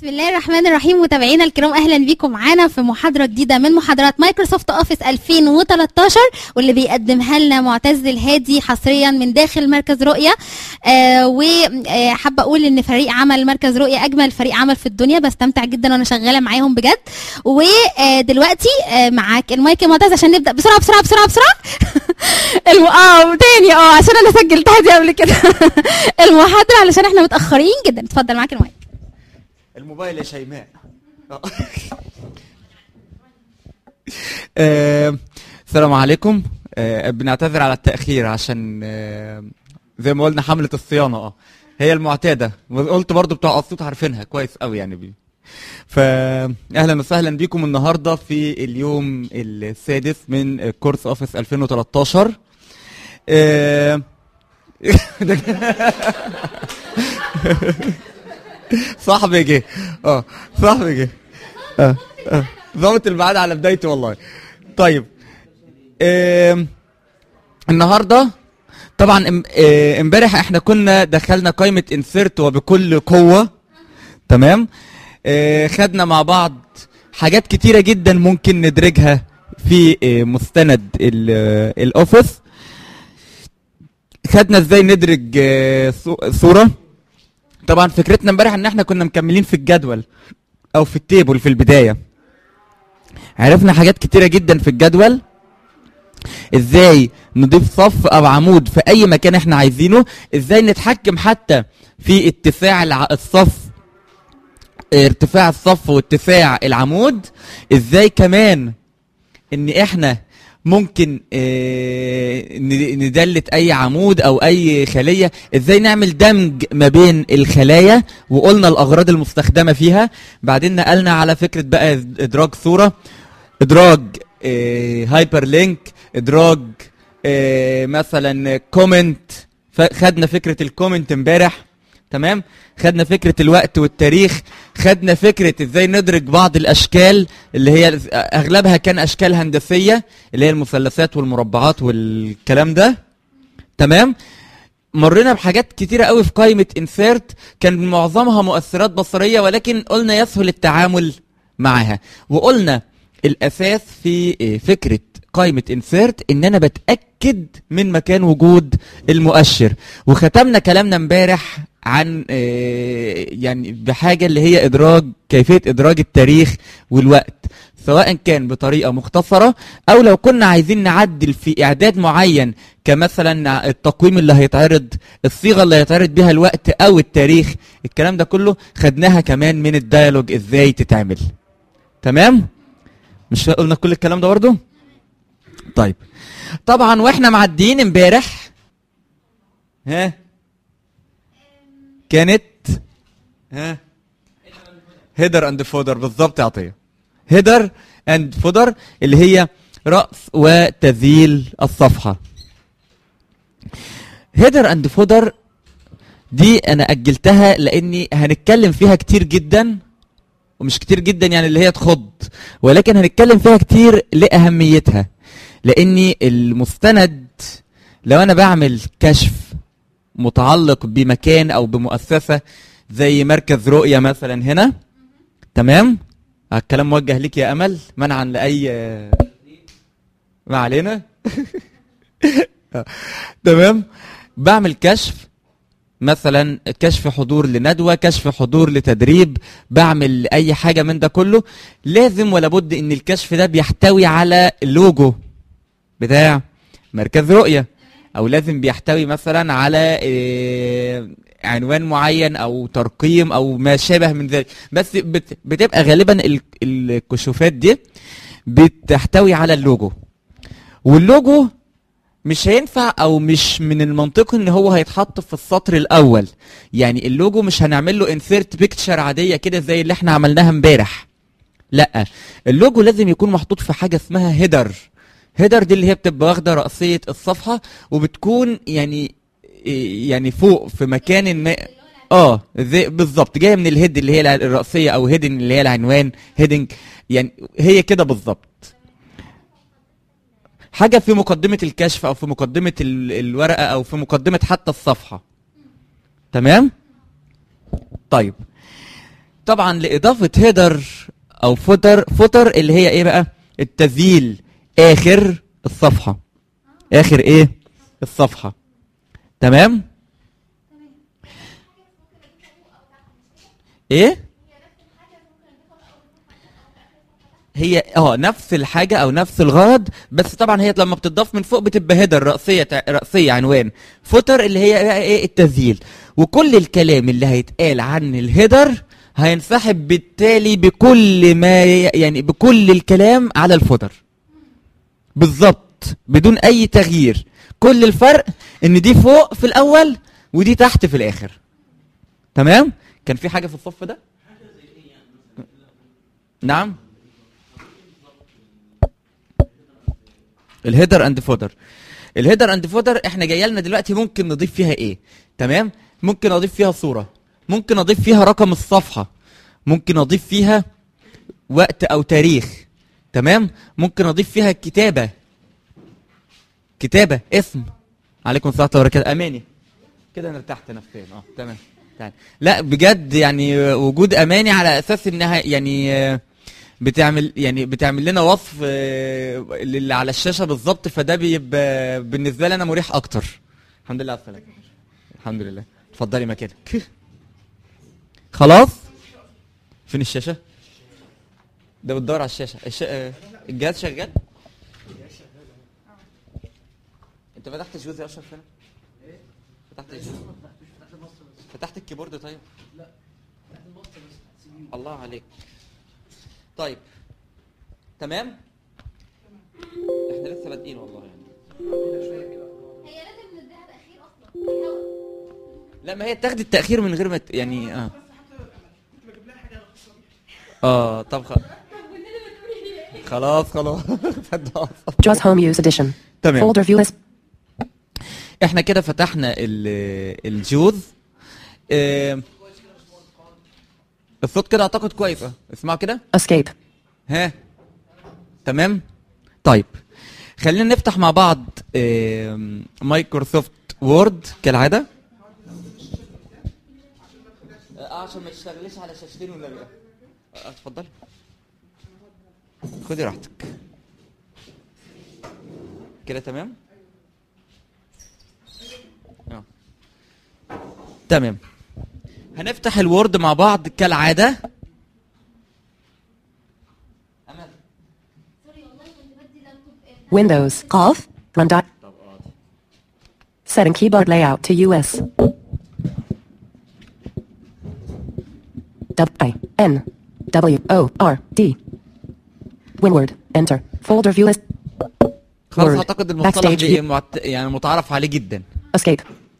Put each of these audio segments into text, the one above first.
بسم الله الرحمن الرحيم متابعينا الكرام اهلا بيكم معانا في محاضره جديده من محاضرات مايكروسوفت اوفيس 2013 واللي بيقدمها لنا معتز الهادي حصريا من داخل مركز رؤيه آه وحابه اقول ان فريق عمل مركز رؤيه اجمل فريق عمل في الدنيا بستمتع جدا وانا شغاله معاهم بجد ودلوقتي آه معاك المايك يا معتز عشان نبدا بسرعه بسرعه بسرعه بسرعه الم... اه تاني اه عشان انا سجلتها دي قبل كده المحاضره علشان احنا متاخرين جدا اتفضل معاك المايك الموبايل يا شيماء آه، السلام عليكم آه، بنعتذر على التأخير عشان آه، زي ما قلنا حملة الصيانة اه هي المعتادة وقلت برضو بتوع أسيوط عارفينها كويس قوي يعني بي. فأهلا وسهلا بيكم النهاردة في اليوم السادس من كورس أوفيس 2013 آه، صاحبي جه اه صاحبي جه اه اه ظابط الميعاد على بدايته والله طيب آم، النهارده طبعا ام- آه، امبارح احنا كنا دخلنا قائمه انسيرت وبكل قوه تمام آه، خدنا مع بعض حاجات كتيره جدا ممكن ندرجها في آه، مستند ال- آه، الاوفيس خدنا ازاي ندرج آه، صو- صوره طبعا فكرتنا امبارح ان احنا كنا مكملين في الجدول او في التيبل في البدايه عرفنا حاجات كتيره جدا في الجدول ازاي نضيف صف او عمود في اي مكان احنا عايزينه ازاي نتحكم حتى في اتساع الع- الصف ارتفاع الصف واتساع العمود ازاي كمان ان احنا ممكن آه، ن- ندلت اي عمود او اي خليه ازاي نعمل دمج ما بين الخلايا وقلنا الاغراض المستخدمه فيها بعدين نقلنا على فكره بقى ادراج صوره ادراج هايبر لينك ادراج آه، مثلا كومنت خدنا فكره الكومنت امبارح تمام خدنا فكره الوقت والتاريخ خدنا فكره ازاي ندرج بعض الاشكال اللي هي اغلبها كان اشكال هندسيه اللي هي المثلثات والمربعات والكلام ده تمام مرينا بحاجات كتيرة قوي في قائمة انسيرت كان معظمها مؤثرات بصرية ولكن قلنا يسهل التعامل معها وقلنا الأساس في إيه، فكرة قائمة انسيرت ان انا بتأكد من مكان وجود المؤشر وختمنا كلامنا امبارح عن آه، يعني بحاجة اللي هي ادراج كيفية ادراج التاريخ والوقت سواء كان بطريقة مختصرة او لو كنا عايزين نعدل في اعداد معين كمثلا التقويم اللي هيتعرض الصيغة اللي هيتعرض بها الوقت او التاريخ الكلام ده كله خدناها كمان من الديالوج ازاي تتعمل تمام مش قلنا كل الكلام ده برضه طيب طبعا واحنا معديين امبارح ها كانت ها هيدر اند فودر بالظبط يا عطيه هيدر اند فودر اللي هي راس وتذييل الصفحه هيدر اند فودر دي انا اجلتها لاني هنتكلم فيها كتير جدا ومش كتير جدا يعني اللي هي تخض ولكن هنتكلم فيها كتير لاهميتها لاني المستند لو انا بعمل كشف متعلق بمكان او بمؤسسه زي مركز رؤيه مثلا هنا تمام الكلام موجه ليك يا امل منعا لاي ما علينا تمام بعمل كشف مثلا كشف حضور لندوة كشف حضور لتدريب بعمل اي حاجة من ده كله لازم ولا بد ان الكشف ده بيحتوي على اللوجو بتاع مركز رؤية او لازم بيحتوي مثلا على آه، عنوان معين او ترقيم او ما شابه من ذلك بس بت- بتبقى غالبا ال- الكشوفات دي بتحتوي على اللوجو واللوجو مش هينفع او مش من المنطقي ان هو هيتحط في السطر الاول يعني اللوجو مش هنعمل له انسيرت بيكتشر عاديه كده زي اللي احنا عملناها امبارح لا اللوجو لازم يكون محطوط في حاجه اسمها هيدر هيدر دي اللي هي بتبقى واخده رأسيه الصفحه وبتكون يعني يعني فوق في مكان ما اه زي بالظبط جايه من الهيد اللي هي الرأسيه او هيدن اللي هي العنوان هيدنج يعني هي كده بالظبط حاجه في مقدمه الكشف او في مقدمه ال- الورقه او في مقدمه حتى الصفحه تمام طيب طبعا لاضافه هيدر او فوتر فوتر اللي هي ايه بقى التذييل اخر الصفحه اخر ايه الصفحه تمام ايه هي اه نفس الحاجه او نفس الغرض بس طبعا هي لما بتضاف من فوق بتبقى هيدر رأسيه تع- رأسيه عنوان فوتر اللي هي بقى ايه التذييل وكل الكلام اللي هيتقال عن الهيدر هينسحب بالتالي بكل ما ي- يعني بكل الكلام على الفوتر بالظبط بدون اي تغيير كل الفرق ان دي فوق في الاول ودي تحت في الاخر تمام كان في حاجه في الصف ده نعم الهيدر اند فودر الهيدر اند فودر احنا جايه لنا دلوقتي ممكن نضيف فيها ايه تمام ممكن اضيف فيها صوره ممكن اضيف فيها رقم الصفحه ممكن اضيف فيها وقت او تاريخ تمام ممكن اضيف فيها كتابه كتابه اسم عليكم السلام ورحمه الله وبركاته اماني كده انا ارتحت نفسيا اه تمام يعني لا بجد يعني آه، وجود اماني على اساس انها يعني آه، بتعمل يعني بتعمل لنا وصف آه، اللي على الشاشه بالظبط فده بيبقى بالنسبه لي انا مريح اكتر الحمد لله على السلامه الحمد لله اتفضلي مكانك خلاص فين الشاشه ده بتدور على الشاشه الش... آه، الجهاز شغال انت فتحت الجوز يا اشرف هنا فتحت الجوز فتحت الكيبورد طيب لا الله عليك طيب تمام احنا لسه بادئين والله يعني هي لازم نديها تاخير اصلا لا ما هي تاخد التاخير من غير ما ت... يعني اه اه طب خ... خلاص خلاص صدق. JAWS Home Use Edition. تمام Folder view list. احنا كده فتحنا ال- الجوز آه، الصوت كده اعتقد كويس اه اسمعوا كده Escape. ها تمام طيب خلينا نفتح مع بعض آم، مايكروسوفت وورد كالعاده اه عشان ما تشتغليش على شاشتين ولا لا اتفضلي خدي راحتك كده تمام اه تمام هنفتح الوورد مع بعض كالعاده أمل. Windows. Off. Run dot. Setting keyboard layout to US. W I N W O R D. Winward. Enter. Folder view list. خلاص Word. اعتقد المصطلح Backstage دي view. معت... يعني متعارف عليه جدا Escape.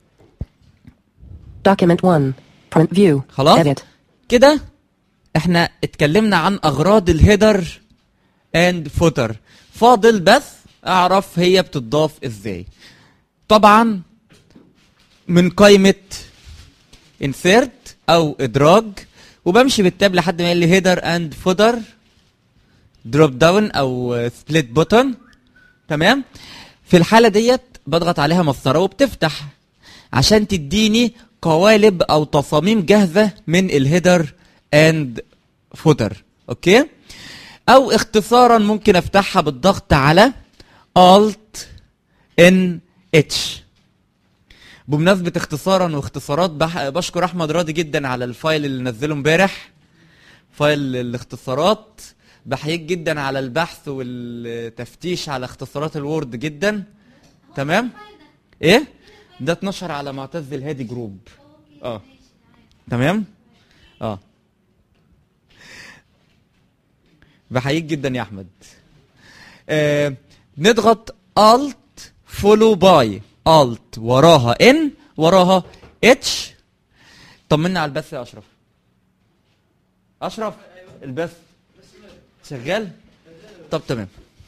Document 1. Print view. خلاص Edit. كده احنا اتكلمنا عن اغراض الهيدر اند فوتر فاضل بس اعرف هي بتضاف ازاي طبعا من قائمة insert او ادراج وبمشي بالتاب لحد ما يقول لي هيدر اند فوتر دروب داون او سبليت بوتون تمام في الحالة ديت بضغط عليها مسطرة وبتفتح عشان تديني قوالب او تصاميم جاهزة من الهيدر اند فوتر اوكي او اختصارا ممكن افتحها بالضغط على Alt ان اتش بمناسبة اختصارا واختصارات بح... بشكر احمد راضي جدا على الفايل اللي نزله امبارح فايل الاختصارات بحييك جدا على البحث والتفتيش على اختصارات الوورد جدا تمام ايه ده اتنشر على معتز الهادي جروب اه تمام اه بحييك جدا يا احمد آه نضغط alt follow by alt وراها n وراها h طمنا على البث يا اشرف اشرف البث شغال طب تمام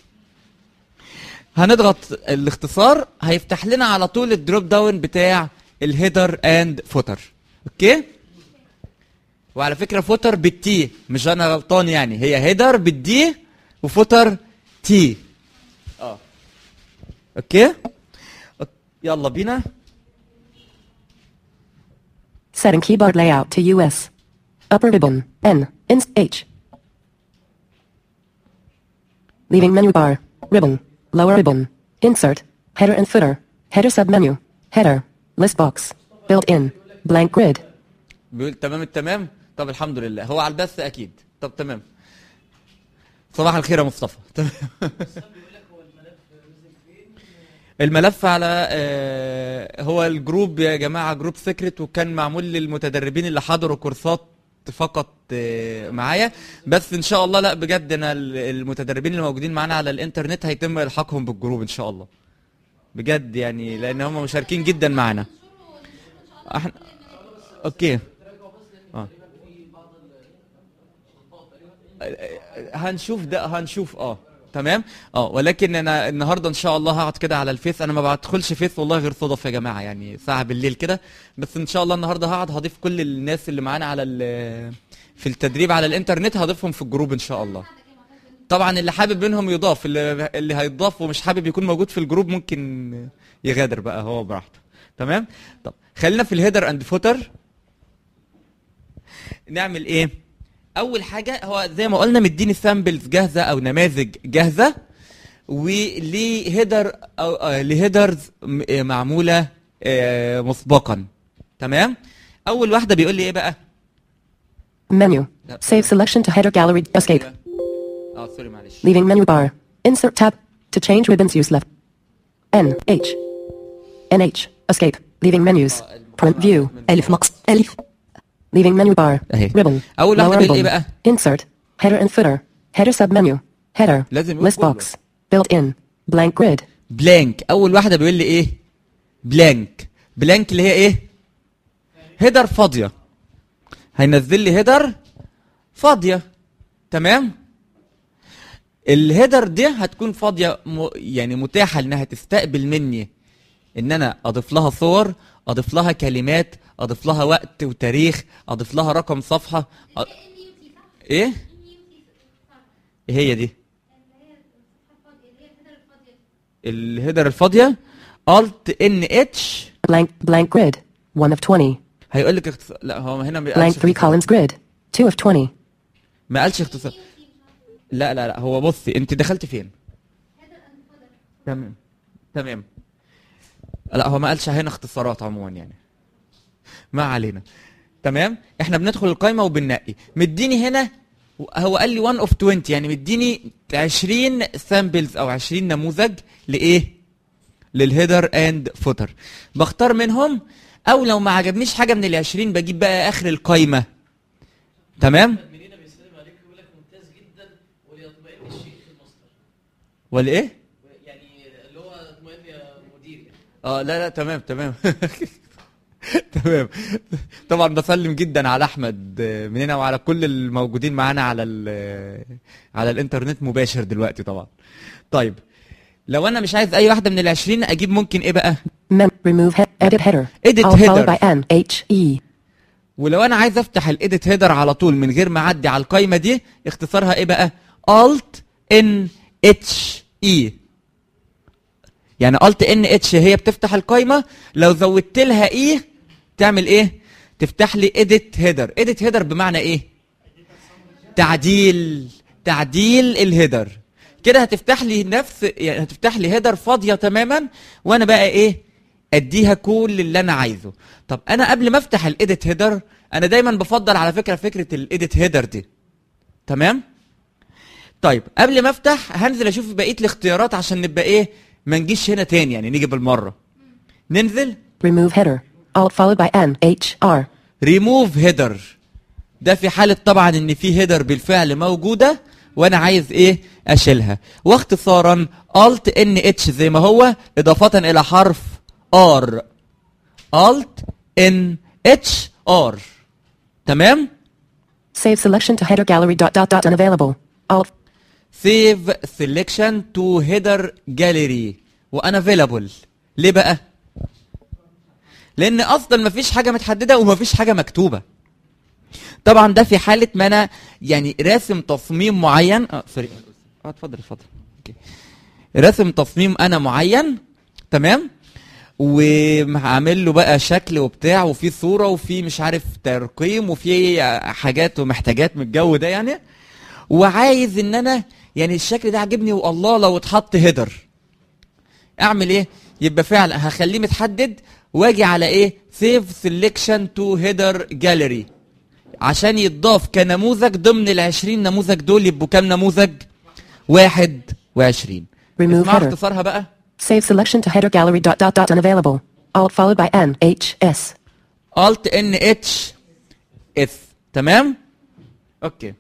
هنضغط الاختصار هيفتح لنا على طول الدروب داون بتاع الهيدر اند فوتر اوكي وعلى فكره فوتر بالتي مش انا غلطان يعني هي هيدر بالدي وفوتر تي اه اوكي أوك- يلا بينا Setting keyboard layout to US. Upper ribbon. N. Ins H. Leaving menu bar. Ribbon. Lower ribbon. Insert. Header and footer. Header submenu. Header. List box. Built in. Blank grid. بيقول تمام التمام طب الحمد لله هو على البث اكيد طب تمام صباح الخير يا مصطفى تمام الملف على آه، هو الجروب يا جماعه جروب سيكريت وكان معمول للمتدربين اللي حضروا كورسات فقط آه، معايا بس ان شاء الله لا بجد انا ال- المتدربين اللي موجودين معانا على الانترنت هيتم الحاقهم بالجروب ان شاء الله بجد يعني لان هم مشاركين جدا معانا احنا اوكي اه هنشوف ده هنشوف اه تمام اه ولكن انا النهارده ان شاء الله هقعد كده على الفيس انا ما بدخلش فيس والله غير صدف يا جماعه يعني ساعه بالليل كده بس ان شاء الله النهارده هقعد هضيف كل الناس اللي معانا على ال- في التدريب على الانترنت هضيفهم في الجروب ان شاء الله طبعا اللي حابب منهم يضاف اللي, اللي هيتضاف ومش حابب يكون موجود في الجروب ممكن يغادر بقى هو براحته تمام طب خلينا في الهيدر اند فوتر نعمل ايه اول حاجه هو زي ما قلنا مديني سامبلز جاهزه او نماذج جاهزه وليه هيدر او آه، لهيدرز م- آه، معموله آه، مسبقا تمام اول واحده بيقول لي ايه بقى Menu. Yep. Save selection to header gallery. Escape. اه سوري معلش Leaving menu bar. Insert tab. To change ribbons use left. N. H. NH. Escape. Leaving menus. Print view. ألف نقص ألف Leaving menu bar. أهي. Ribbon. أول واحدة Lower بيقول إيه ribbon. بقى؟ Insert. Header and footer. Header submenu. Header. لازم يقول List كله. box. Built in. Blank grid. بلانك اول واحده بيقول لي ايه بلانك بلانك اللي هي ايه هيدر فاضيه هينزل لي هيدر فاضيه تمام الهيدر دي هتكون فاضيه م... يعني متاحه انها تستقبل مني ان انا اضيف لها صور اضيف لها كلمات اضيف لها وقت وتاريخ اضيف لها رقم صفحه أ... ايه ايه هي دي الهيدر الفاضيه الت ان اتش Blank. Blank grid. 1 of 20. هيقول لك اختصار لا هو هنا ما Blank قالش 3 اختصار. columns grid. 2 of 20. ما قالش اختصار لا لا لا هو بصي انت دخلت فين تمام تمام لا هو ما قالش هنا اختصارات عموما يعني ما علينا تمام احنا بندخل القايمه وبننقي مديني هنا هو قال لي 1 اوف 20 يعني مديني 20 سامبلز او 20 نموذج لايه للهيدر اند فوتر بختار منهم او لو ما عجبنيش حاجه من ال 20 بجيب بقى اخر القايمه تمام منينا بيسلم عليك ويقول لك ممتاز جدا وليطمئن الشيء في المصدر ولا ايه يعني اللي هو اطمئن يا مدير يعني اه لا لا تمام تمام تمام طبعا بسلم جدا على احمد آه، من هنا وعلى كل الموجودين معانا على ال- على الانترنت مباشر دلوقتي طبعا طيب لو انا مش عايز اي واحده من العشرين اجيب ممكن ايه بقى Mem. Remove he- edit header. Edit All followed header. by N. H. E. ولو انا عايز افتح الايديت هيدر على طول من غير ما اعدي على القايمه دي اختصارها ايه بقى Alt N H E يعني Alt N H هي بتفتح القايمه لو زودت لها E تعمل ايه تفتح لي edit header edit header بمعنى ايه تعديل تعديل الهيدر كده هتفتح لي نفس يعني هتفتح لي هيدر فاضيه تماما وانا بقى ايه اديها كل اللي انا عايزه طب انا قبل ما افتح الايديت هيدر انا دايما بفضل على فكره فكره الايديت هيدر دي تمام طيب قبل ما افتح هنزل اشوف بقيه الاختيارات عشان نبقى ايه ما نجيش هنا تاني يعني نيجي بالمره ننزل Remove header. Alt followed by N. H. R. ريموف هيدر ده في حالة طبعا ان في هيدر بالفعل موجودة وانا عايز ايه اشيلها واختصارا Alt ان اتش زي ما هو اضافة الى حرف R Alt ان اتش R تمام Save selection to header gallery dot dot dot unavailable. Alt. Save selection to header gallery unavailable ليه بقى لان اصلا مفيش حاجه متحدده ومفيش حاجه مكتوبه طبعا ده في حاله ما انا يعني راسم تصميم معين اه سوري اه اتفضل اتفضل أوكي. راسم تصميم انا معين تمام وعامل له بقى شكل وبتاع وفي صوره وفي مش عارف ترقيم وفي حاجات ومحتاجات من الجو ده يعني وعايز ان انا يعني الشكل ده عاجبني والله لو اتحط هيدر اعمل ايه يبقى فعلا هخليه متحدد واجي على ايه سيف سيلكشن تو هيدر جاليري عشان يتضاف كنموذج ضمن ال 20 نموذج دول يبقوا كام نموذج 21 Remove اسمها header. اختصارها بقى Save selection to header gallery dot dot dot unavailable. Alt followed by N H S. Alt ان اتش اس تمام اوكي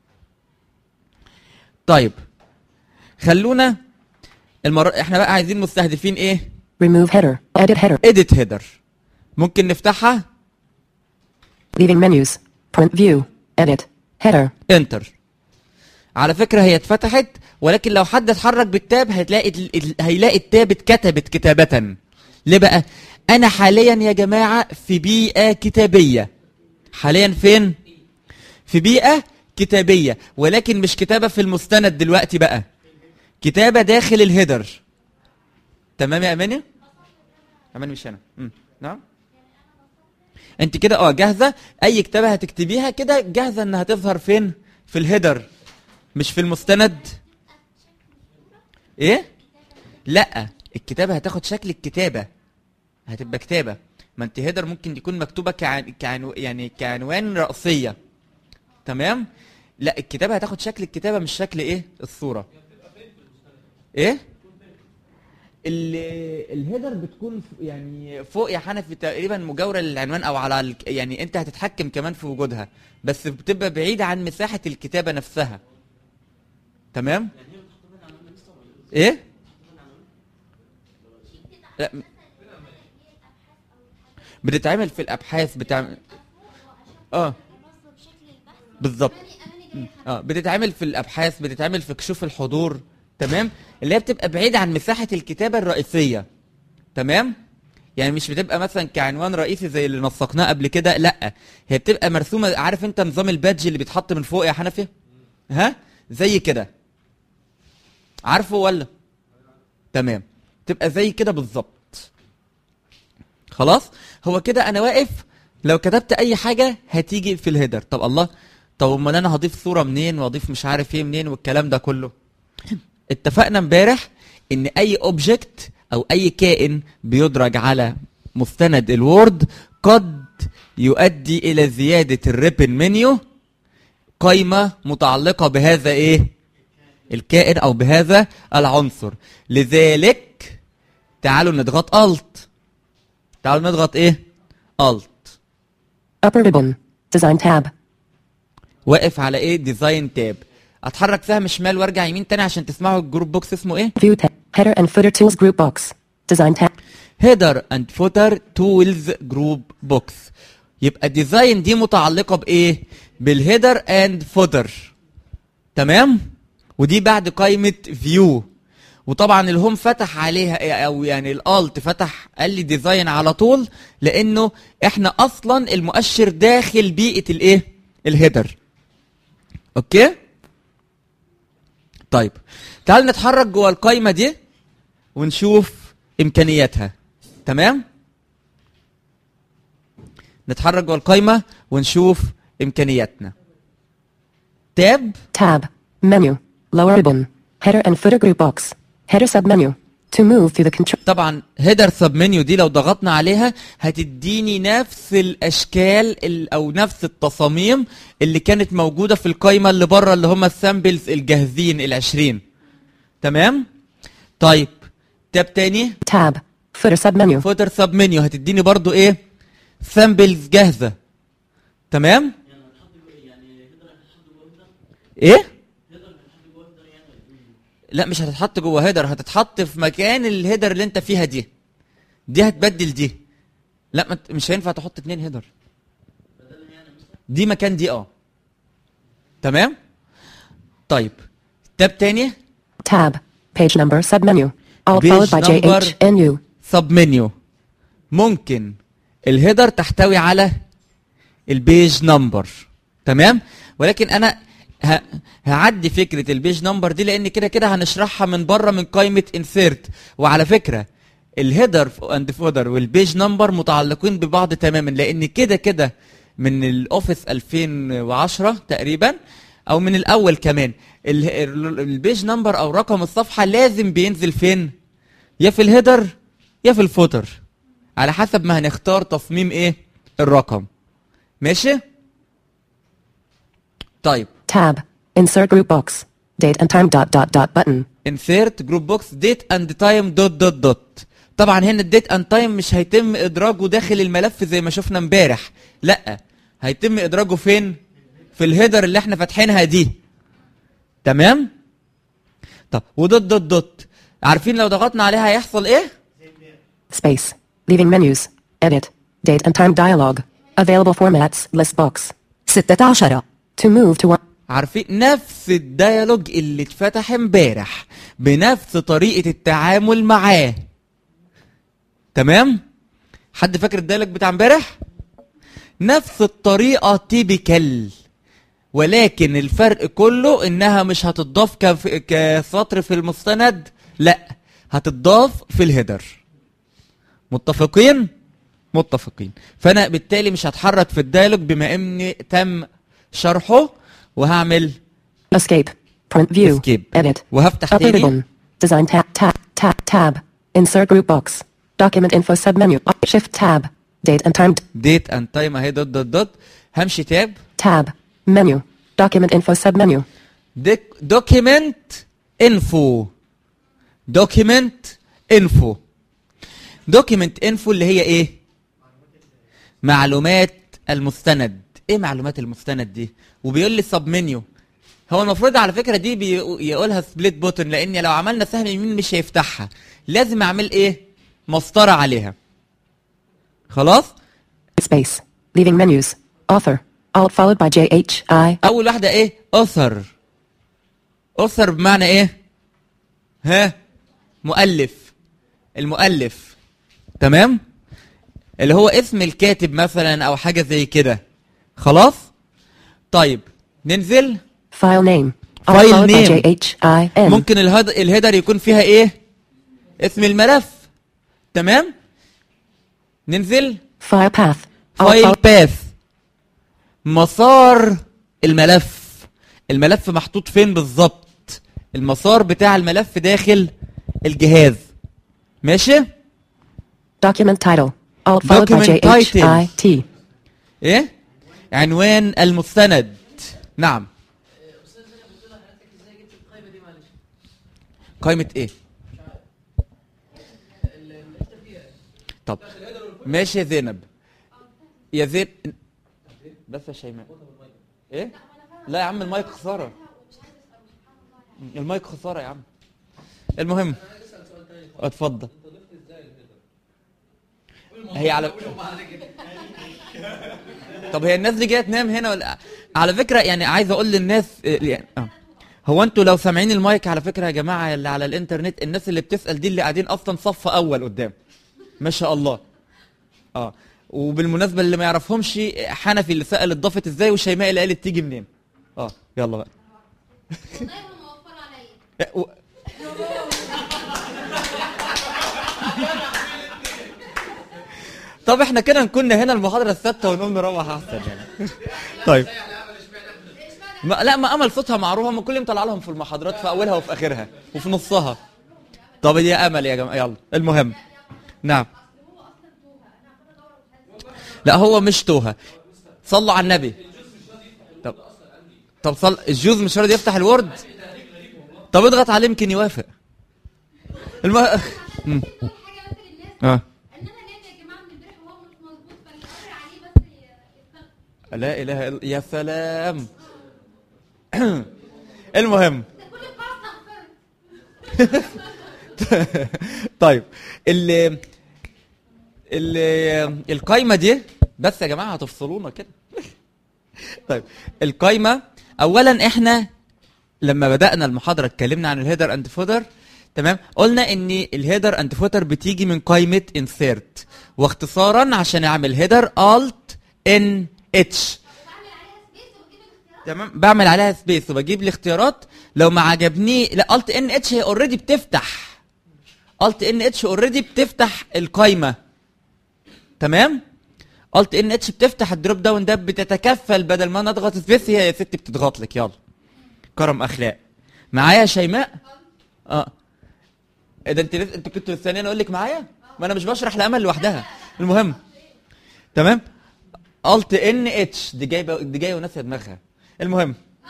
طيب خلونا المره احنا بقى عايزين مستهدفين ايه Remove header. Edit header. اديت هيدر ممكن نفتحها Leaving menus. Print view. Edit. Header. انتر على فكره هي اتفتحت ولكن لو حد اتحرك بالتاب هتلاقي ال- ال- هيلاقي التاب اتكتبت كتابه ليه بقى انا حاليا يا جماعه في بيئه كتابيه حاليا فين في بيئه كتابيه ولكن مش كتابه في المستند دلوقتي بقى كتابه داخل الهيدر تمام يا اماني اماني مش انا مم. نعم انت كده اه جاهزه اي كتابه هتكتبيها كده جاهزه انها تظهر فين في الهيدر مش في المستند ايه لا الكتابه هتاخد شكل الكتابه هتبقى كتابه ما انت هيدر ممكن يكون مكتوبه كعن... كعنو... يعني كعنوان رئيسيه تمام لا الكتابه هتاخد شكل الكتابه مش شكل ايه الصوره ايه ال- الهيدر بتكون ف- يعني فوق يا حنفي تقريبا مجاوره للعنوان او على ال... يعني انت هتتحكم كمان في وجودها بس بتبقى بعيده عن مساحه الكتابه نفسها تمام ايه لا م- بتتعمل في الابحاث بتعمل اه بالظبط اه بتتعمل في الابحاث بتتعمل في كشوف الحضور تمام اللي هي بتبقى بعيده عن مساحه الكتابه الرئيسيه تمام يعني مش بتبقى مثلا كعنوان رئيسي زي اللي نسقناه قبل كده لا هي بتبقى مرسومه عارف انت نظام البادج اللي بيتحط من فوق يا حنفي ها زي كده عارفه ولا تمام تبقى زي كده بالظبط خلاص هو كده انا واقف لو كتبت اي حاجه هتيجي في الهيدر طب الله طب امال انا هضيف صوره منين واضيف مش عارف ايه منين والكلام ده كله اتفقنا امبارح ان اي اوبجكت او اي كائن بيدرج على مستند الوورد قد يؤدي الى زياده الريبن منيو قائمه متعلقه بهذا ايه الكائن او بهذا العنصر لذلك تعالوا نضغط الت تعالوا نضغط ايه الت Upper ribbon. Design tab. واقف على ايه ديزاين تاب اتحرك سهم شمال وارجع يمين تاني عشان تسمعوا الجروب بوكس اسمه ايه View tab. Header and footer tools group box. Design tab. هيدر اند فوتر تولز جروب بوكس يبقى ديزاين دي متعلقه بايه بالهيدر اند فوتر تمام ودي بعد قائمه فيو وطبعا الهوم فتح عليها او يعني الالت فتح قال لي ديزاين على طول لانه احنا اصلا المؤشر داخل بيئه الايه الهيدر اوكي طيب تعال نتحرك جوه القائمه دي ونشوف امكانياتها تمام نتحرك جوه القائمه ونشوف امكانياتنا تاب Tab. Menu. Lower ribbon. Header and footer group box. Header submenu. To move through the control. طبعا هيدر سب منيو دي لو ضغطنا عليها هتديني نفس الاشكال ال- او نفس التصاميم اللي كانت موجوده في القائمه اللي بره اللي هم السامبلز الجاهزين ال20 تمام طيب تاب تاني Tab. Footer submenu. فوتر سب منيو هتديني برضو ايه سامبلز جاهزه تمام ايه لا مش هتتحط جوه هيدر هتتحط في مكان الهيدر اللي انت فيها دي دي هتبدل دي لا ما انت- مش هينفع تحط اتنين هيدر دي مكان دي اه تمام طيب تاب تاني Tab. Page number submenu. Alt Page followed by J number. H N U. سب منيو ممكن الهيدر تحتوي على البيج نمبر تمام ولكن انا ه... هعدي فكره البيج نمبر دي لان كده كده هنشرحها من بره من قائمه انسيرت وعلى فكره الهيدر اند فودر والبيج نمبر متعلقين ببعض تماما لان كده كده من الاوفيس 2010 تقريبا او من الاول كمان ال- ال- البيج نمبر او رقم الصفحه لازم بينزل فين يا في الهيدر يا في الفوتر على حسب ما هنختار تصميم ايه الرقم ماشي طيب Tab. Insert group box. Date and time dot dot dot button. insert group box date and time dot dot dot طبعا هنا الديت اند تايم مش هيتم ادراجه داخل الملف زي ما شفنا امبارح لا هيتم ادراجه فين في الهيدر اللي احنا فاتحينها دي تمام طب ودوت دوت دوت عارفين لو ضغطنا عليها هيحصل ايه Space. Leaving menus. Edit. Date and time dialog. Available formats. List box. 16 To move to one. عارفين نفس الديالوج اللي اتفتح امبارح بنفس طريقة التعامل معاه تمام حد فاكر الديالوج بتاع امبارح نفس الطريقة تيبيكال ولكن الفرق كله انها مش هتضاف كف... كسطر في المستند لا هتضاف في الهيدر متفقين متفقين فانا بالتالي مش هتحرك في الديالوج بما ان تم شرحه وهعمل Escape. Print view. Escape. Edit. وهفتح Upper تاني ribbon. Design tab. Tab. Tab. Tab. Insert group box. Document info submenu. Shift tab. Date and time. ديت اند تايم اهي دوت دوت دوت همشي تاب Tab. Menu. Document info submenu. دوكيمنت انفو دوكيمنت انفو دوكيمنت انفو اللي هي ايه معلومات المستند ايه معلومات المستند دي وبيقول لي سب منيو هو المفروض على فكره دي بيقولها سبليت بوتن لان لو عملنا سهم يمين مش هيفتحها لازم اعمل ايه مسطره عليها خلاص Space. Leaving menus. Author. Alt followed by J H I. اول واحده ايه اثر اثر بمعنى ايه ها مؤلف المؤلف تمام اللي هو اسم الكاتب مثلا او حاجه زي كده خلاص طيب ننزل File name. Alt File followed by name. J H I N. ممكن الهد... الهيدر يكون فيها ايه اسم الملف تمام ننزل File path. Alt فايل followed. باث مسار الملف الملف محطوط فين بالظبط المسار بتاع الملف داخل الجهاز ماشي Document title. Alt followed by J Document H I T. ايه عنوان المستند نعم استاذ زينب قلت لها حضرتك ازاي جبت القائمه دي معلش قائمة ايه طب ماشي يا زينب يا زين بس يا شيماء ايه لا يا عم المايك خسارة المايك خسارة يا عم المهم اتفضل هي على طب هي الناس دي جايه تنام هنا ولا على فكره يعني عايز اقول للناس إيه، يعني آه. هو انتوا لو سامعين المايك على فكره يا جماعه اللي على الانترنت الناس اللي بتسال دي اللي قاعدين اصلا صف اول قدام ما شاء الله اه وبالمناسبه اللي ما يعرفهمش حنفي اللي سال اتضافت ازاي وشيماء اللي قالت تيجي منين اه يلا بقى إيه، و- طب احنا كده نكون هنا المحاضره السادسه ونقوم نروح احسن يعني طيب ما لا ما امل صوتها معروفه ما كل يوم طلع لهم في المحاضرات في اولها وفي اخرها وفي نصها طب دي امل يا جماعه يلا المهم نعم لا هو مش توها صلوا على النبي طب طب صل الجوز مش راضي يفتح الورد طب اضغط عليه يمكن يوافق الم... مم. اه لا اله الا يا سلام المهم طيب ال ال القايمه دي بس يا جماعه هتفصلونا كده طيب القايمه اولا احنا لما بدانا المحاضره اتكلمنا عن الهيدر اند فوتر تمام قلنا ان الهيدر اند فوتر بتيجي من قائمه انسيرت واختصارا عشان اعمل هيدر الت ان اتش تمام بعمل عليها سبيس وبجيب الاختيارات لو ما عجبني لا الت ان اتش هي اوريدي بتفتح الت ان اتش اوريدي بتفتح القايمه تمام الت ان اتش بتفتح الدروب داون ده بتتكفل بدل ما انا اضغط سبيس هي يا ستي بتضغط لك يلا كرم اخلاق معايا يا شيماء اه ايه ده انت لسه انت كنت مستنيين اقول لك معايا ما انا مش بشرح لامل لوحدها المهم تمام الت ان اتش دي جايبه دي جايه وناسيه دماغها المهم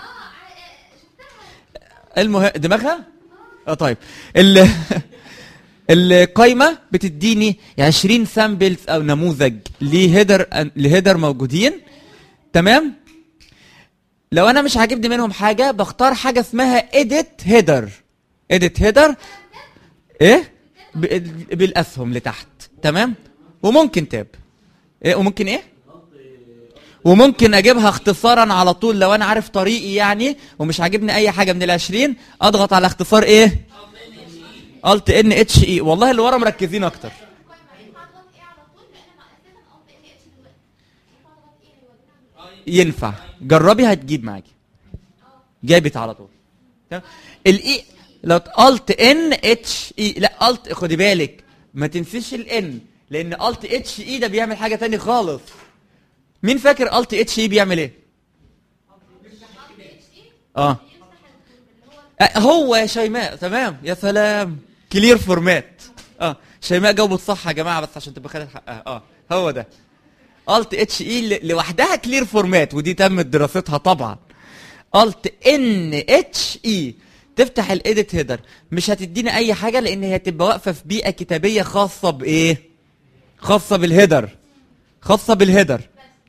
المهم دماغها اه طيب ال القايمه بتديني 20 سامبلز او نموذج لهيدر لهيدر موجودين تمام لو انا مش عاجبني منهم حاجه بختار حاجه اسمها edit header edit header ايه ب- بالاسهم لتحت تمام وممكن تاب ايه وممكن ايه وممكن اجيبها اختصارا على طول لو انا عارف طريقي يعني ومش عاجبني اي حاجه من العشرين اضغط على اختصار ايه الت ان اتش اي والله اللي ورا مركزين اكتر ينفع جربي هتجيب معاكي جابت على طول تمام الاي لو الت ان اتش اي لا الت خدي بالك ما تنسيش الان لان الت اتش اي ده بيعمل حاجه تاني خالص مين فاكر الت اتش اي بيعمل ايه اه آه، هو يا شيماء تمام يا سلام كلير فورمات اه شيماء جاوبت صح يا جماعه بس عشان تبقى خدت حقها اه هو ده الت اتش اي لوحدها كلير فورمات ودي تمت دراستها طبعا الت ان اتش اي تفتح الايديت هيدر مش هتدينا اي حاجه لان هي تبقى واقفه في بيئه كتابيه خاصه بايه خاصه بالهيدر خاصه بالهيدر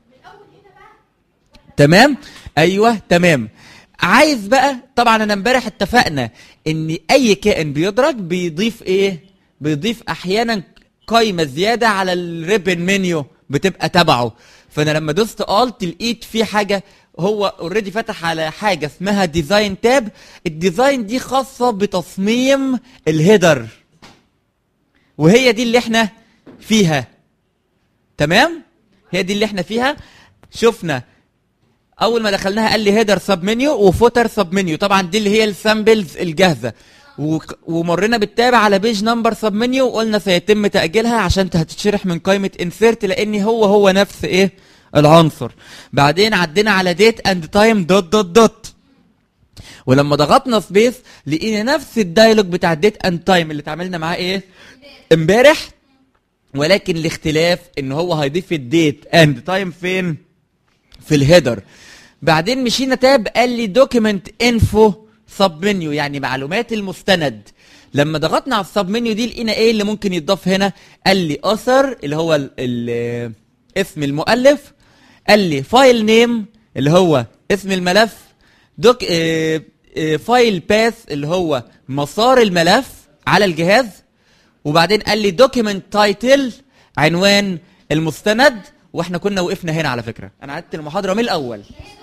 تمام ايوه تمام عايز بقى طبعا انا امبارح اتفقنا ان اي كائن بيدرج بيضيف ايه بيضيف احيانا قايمه زياده على الريبن منيو بتبقى تبعه فانا لما دوست الت لقيت في حاجه هو اوريدي فتح على حاجه اسمها ديزاين تاب الديزاين دي خاصه بتصميم الهيدر وهي دي اللي احنا فيها تمام هي دي اللي احنا فيها شفنا اول ما دخلناها قال لي هيدر سب منيو وفوتر سب منيو طبعا دي اللي هي السامبلز الجاهزه وك- ومرينا بالتابع على بيج نمبر سب منيو وقلنا سيتم تاجيلها عشان هتتشرح من قائمه انسيرت لان هو هو نفس ايه العنصر بعدين عدينا على ديت اند تايم دوت دوت دوت ولما ضغطنا سبيس لقينا نفس الدايلوج بتاع ديت اند تايم اللي اتعاملنا معاه ايه امبارح ولكن الاختلاف ان هو هيضيف الديت اند تايم فين في الهيدر بعدين مشينا تاب قال لي دوكيمنت انفو سب منيو يعني معلومات المستند لما ضغطنا على السب منيو دي لقينا ايه اللي ممكن يتضاف هنا قال لي اثر اللي هو ال ال اسم المؤلف قال لي فايل نيم اللي هو اسم الملف دوك اه اه فايل باث اللي هو مسار الملف على الجهاز وبعدين قال لي دوكيمنت تايتل عنوان المستند واحنا كنا وقفنا هنا على فكره انا عدت المحاضره من الاول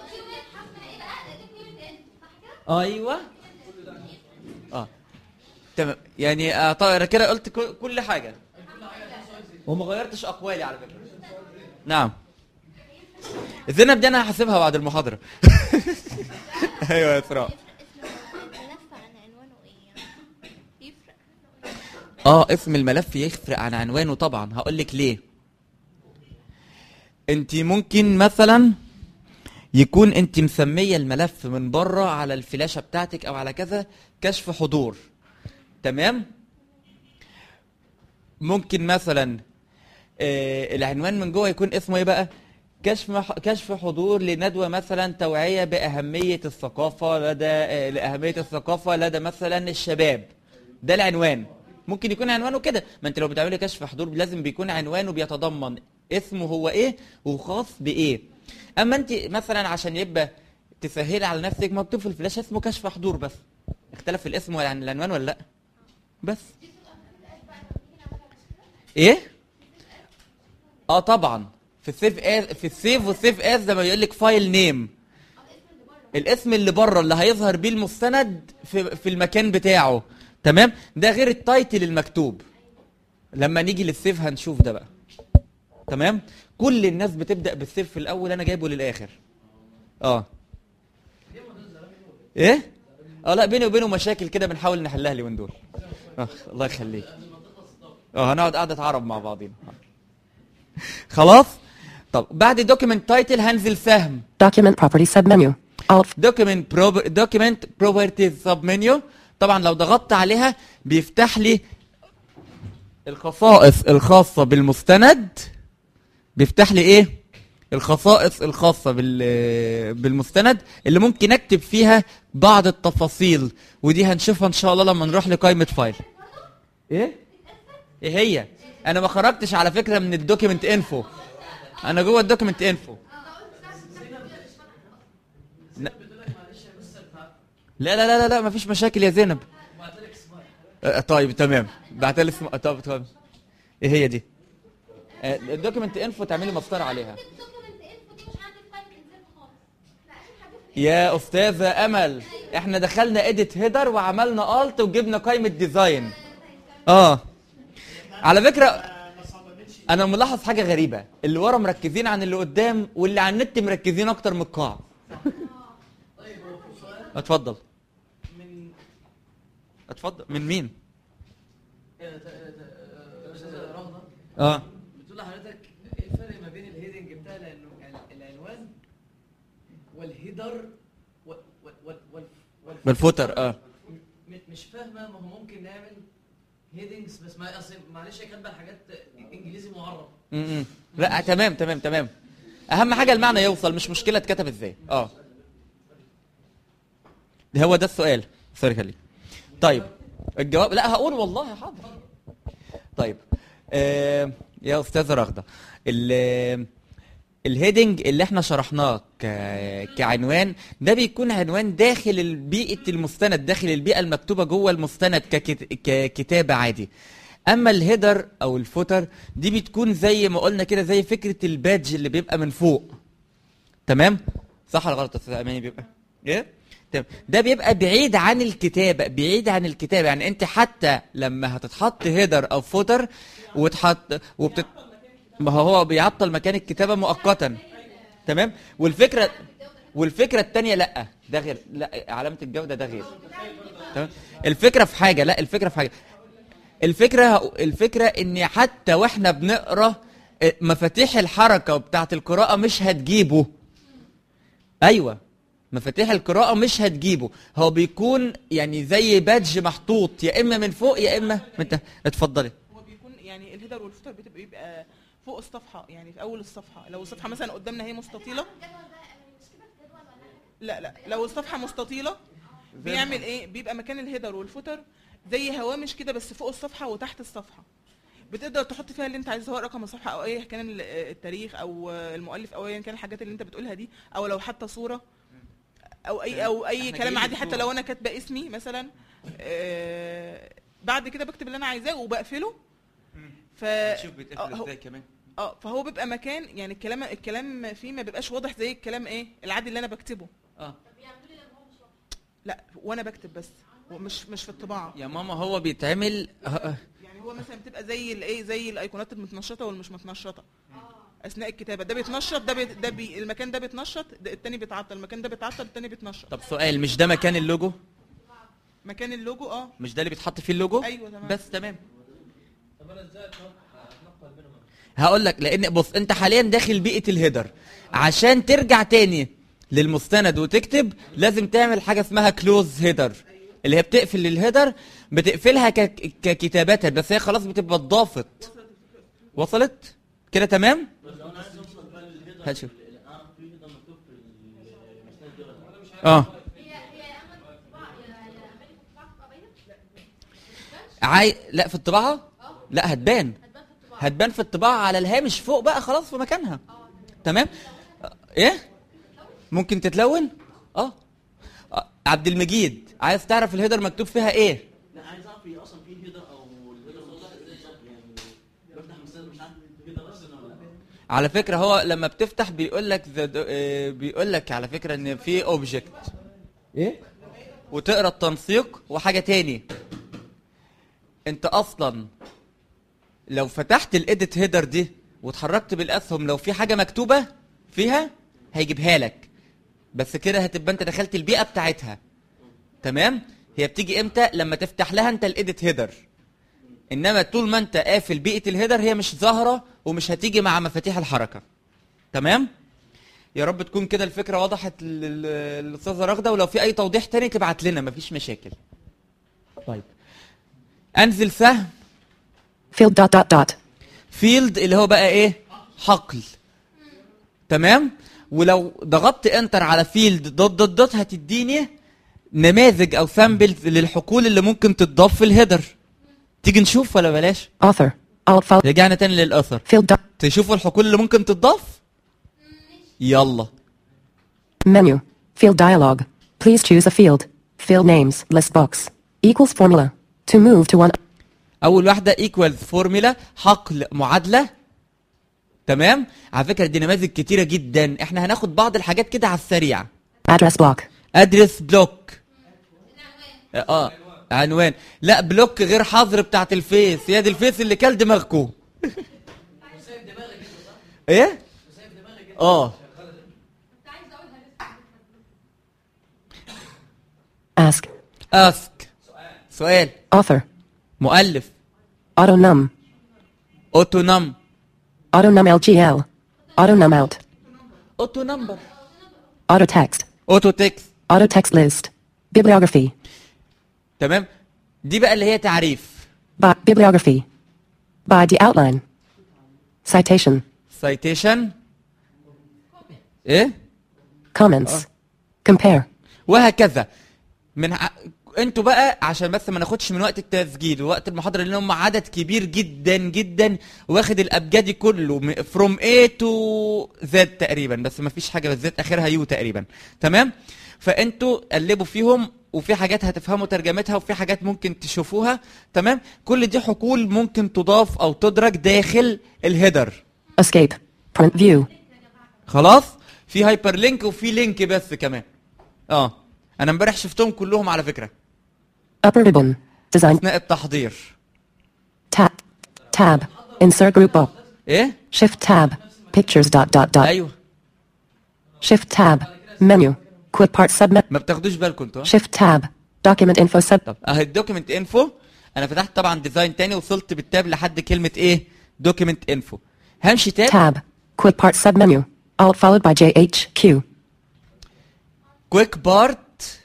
ايوه اه تمام يعني آه طيب انا كده قلت كل- كل حاجه وما غيرتش اقوالي على فكره نعم الزينب دي انا هحاسبها بعد المحاضره ايوه يا اسراء الملف عن عنوانه ايه يفرق اه اسم الملف يفرق عن عنوانه طبعا هقول لك ليه انت ممكن مثلا يكون انت مسميه الملف من بره على الفلاشه بتاعتك او على كذا كشف حضور تمام ممكن مثلا آه العنوان من جوه يكون اسمه ايه بقى كشف كشف حضور لندوه مثلا توعيه باهميه الثقافه لدى آه لاهميه الثقافه لدى مثلا الشباب ده العنوان ممكن يكون عنوانه كده ما انت لو بتعملي كشف حضور لازم بيكون عنوانه بيتضمن اسمه هو ايه وخاص بايه اما انت مثلا عشان يبقى تسهلي على نفسك مكتوب في الفلاشه اسمه كشف حضور بس اختلف الاسم عن العنوان ولا لا بس ايه اه طبعا في السيف از في السيف والسيف از لما يقول لك فايل نيم الاسم اللي بره اللي هيظهر بيه المستند في في المكان بتاعه تمام ده غير التايتل المكتوب لما نيجي للسيف هنشوف ده بقى تمام كل الناس بتبدا بالسيف في الاول انا جايبه للاخر اه ايه اه لا بيني وبينه مشاكل كده بنحاول نحلها اليومين دول آه الله يخليك اه هنقعد قعده عرب مع بعضين خلاص طب بعد دوكيمنت تايتل هنزل سهم Document property submenu. Alt دوكيمنت دوكيمنت بروبرتيز سب منيو طبعا لو ضغطت عليها بيفتح لي الخصائص الخاصه بالمستند بيفتح لي ايه الخصائص الخاصه بال بالمستند اللي ممكن اكتب فيها بعض التفاصيل ودي هنشوفها ان شاء الله لما نروح لقائمه فايل ايه ايه هي انا ما خرجتش على فكره من الدوكيمنت انفو انا جوه الدوكيمنت انفو لا لا لا لا لا مفيش مشاكل يا زينب آه، طيب تمام بعت لي اسم طب طب ايه هي دي آه، الدوكيمنت انفو تعملي مسطره عليها يا استاذه امل احنا دخلنا اديت هيدر وعملنا الت وجبنا قائمه ديزاين اه على فكره انا ملاحظ حاجه غريبه اللي ورا مركزين عن اللي قدام واللي على النت مركزين اكتر من القاع اتفضل من اتفضل من مين آه، ت- ت- استاذه رهضه اه بتقول لحضرتك ايه الفرق ما بين الهيدنج بتاع العنو- ال- العنوان والهيدر وال وال وال وال وال بالفوتر اه م- مش فاهمه ما هو ممكن نعمل هيدنجز بس ما اصل معلش هي كاتبه حاجات انجليزي معرب م-م. لا تمام تمام تمام اهم حاجه المعنى يوصل مش مشكله اتكتب ازاي اه ده هو ده السؤال سوري خليك طيب الجواب لا هقول والله حاضر طيب آه يا استاذه رغده ال الهيدنج اللي احنا شرحناه ك... كعنوان ده بيكون عنوان داخل بيئة المستند داخل البيئة المكتوبة جوه المستند ككت... ككتابة عادي اما الهيدر او الفوتر دي بتكون زي ما قلنا كده زي فكرة البادج اللي بيبقى من فوق تمام صح ولا غلط يا استاذ اماني بيبقى ايه تمام ده بيبقى بعيد عن الكتابة بعيد عن الكتابة يعني انت حتى لما هتتحط هيدر او فوتر وتحط وبتت ما هو هو بيعطل مكان الكتابة مؤقتا تمام والفكرة والفكرة التانية لا ده غير لا علامة الجودة ده غير تمام الفكرة في حاجة لا الفكرة في حاجة الفكرة الفكرة ان حتى واحنا بنقرا اه، مفاتيح الحركة بتاعت القراءة مش هتجيبه ايوه مفاتيح القراءة مش هتجيبه هو بيكون يعني زي بادج محطوط يا اما من فوق يا اما من تحت اتفضلي هو بيكون يعني الهيدر والفوتر بتبقى بيبقى فوق الصفحه يعني في اول الصفحه لو الصفحه مثلا قدامنا هي مستطيله لا لا لو الصفحه مستطيله بيعمل ايه بيبقى مكان الهيدر والفوتر زي هوامش كده بس فوق الصفحه وتحت الصفحه بتقدر تحط فيها اللي انت عايزه سواء رقم الصفحه او ايه كان ال- التاريخ او المؤلف او ايا كان الحاجات اللي انت بتقولها دي او لو حتى صوره او اي او اي احنا كلام جايين عادي حتى بالصورة. لو انا كاتبه اسمي مثلا آه، بعد كده بكتب اللي انا عايزاه وبقفله ف شوف بيتقفل آه، هو- ازاي كمان اه فهو بيبقى مكان يعني الكلام الكلام فيه ما بيبقاش واضح زي الكلام ايه العادي اللي انا بكتبه اه لا وانا بكتب بس مش مش في الطباعه يا ماما هو بيتعمل اه، يعني هو مثلا بتبقى زي الايه زي الايقونات المتنشطه والمش متنشطه اثناء الكتابه ده بيتنشط ده بي ده بي المكان ده بيتنشط ده التاني بيتعطل المكان ده بيتعطل التاني بيتنشط طب سؤال مش ده مكان اللوجو مكان اللوجو اه مش ده اللي بيتحط فيه اللوجو أيوة تمام. بس تمام هقول لك لان بص انت حاليا داخل بيئه الهيدر عشان ترجع تاني للمستند وتكتب لازم تعمل حاجه اسمها كلوز هيدر اللي هي بتقفل الهيدر بتقفلها ك- ككتابات بس هي خلاص بتبقى اتضافت وصلت كده تمام هشوف اه عاي... لا في الطباعه لا هتبان هتبان في الطباعه على الهامش فوق بقى خلاص في مكانها تمام آه، ايه ممكن تتلون اه آه، عبد المجيد عايز تعرف الهيدر مكتوب فيها ايه لا عايز اعرف هي اصلا في هيدر او الهيدر واضح ازاي شكل يعني بفتح مثلا مش عارف هيدر اصلا ولا لا على فكره هو لما بتفتح بيقول لك بيقول لك على فكره ان في اوبجكت ايه وتقرا التنسيق وحاجه تاني انت اصلا لو فتحت الايديت هيدر دي واتحركت بالاسهم لو في حاجه مكتوبه فيها هيجيبها لك بس كده هتبقى انت دخلت البيئه بتاعتها تمام هي بتيجي امتى لما تفتح لها انت الايديت هيدر انما طول ما انت قافل بيئه الهيدر هي مش ظاهره ومش هتيجي مع مفاتيح الحركه تمام يا رب تكون كده الفكره وضحت لل- لل- للاستاذه راغده ولو في اي توضيح تاني تبعت لنا مفيش مشاكل طيب انزل سهم Field dot dot dot. فيلد اللي هو بقى ايه حقل تمام ولو ضغطت انتر على فيلد دوت دوت دوت هتديني نماذج او سامبلز للحقول اللي ممكن تتضاف في الهيدر تيجي نشوف ولا بلاش Author. Alt file. رجعنا تاني للاثر Field dot. تشوفوا الحقول اللي ممكن تتضاف يلا Menu. Field dialog. Please choose a field. Field names. List box. Equals formula. To move to one. اول واحده ايكوالز فورمولا حقل معادله تمام على فكره دي نماذج كتيره جدا احنا هناخد بعض الحاجات كده على السريع Address block. ادرس بلوك اه عنوان لا بلوك غير حظر بتاعت الفيس يا دي الفيس اللي كل دماغكو ايه اه Ask. اسك سؤال Author. مؤلف Autonum. اوتونم Autonum LGL. Autonum out. اوتو نمبر Auto text. اوتو تكست Auto text list. Bibliography. تمام دي بقى اللي هي تعريف By bibliography. By the outline. Citation. سايتيشن ايه Comments. Compare. وهكذا من ع... انتوا بقى عشان بس ما ناخدش من وقت التسجيل ووقت المحاضره لان هم عدد كبير جدا جدا واخد الابجدي كله فروم A تو Z تقريبا بس ما فيش حاجه بالذات اخرها يو تقريبا تمام فانتوا قلبوا فيهم وفي حاجات هتفهموا ترجمتها وفي حاجات ممكن تشوفوها تمام كل دي حقول ممكن تضاف او تدرج داخل الهيدر Escape. Print view. خلاص في هايبر لينك وفي لينك بس كمان اه انا امبارح شفتهم كلهم على فكره Upper ribbon. Design. اثناء التحضير Tab. Tab. Insert group box. ايه Shift tab. Pictures dot dot dot. ايوه Shift tab. Menu. Quick part submit. ما بتاخدوش بالكم انتوا ها؟ Shift tab. Document info sub. طب اهي الدوكيمنت انفو انا فتحت طبعا ديزاين تاني وصلت بالتاب لحد كلمه ايه دوكيمنت انفو همشي تاب Tab. Quick part submenu. Alt followed by JHQ. كويك بارت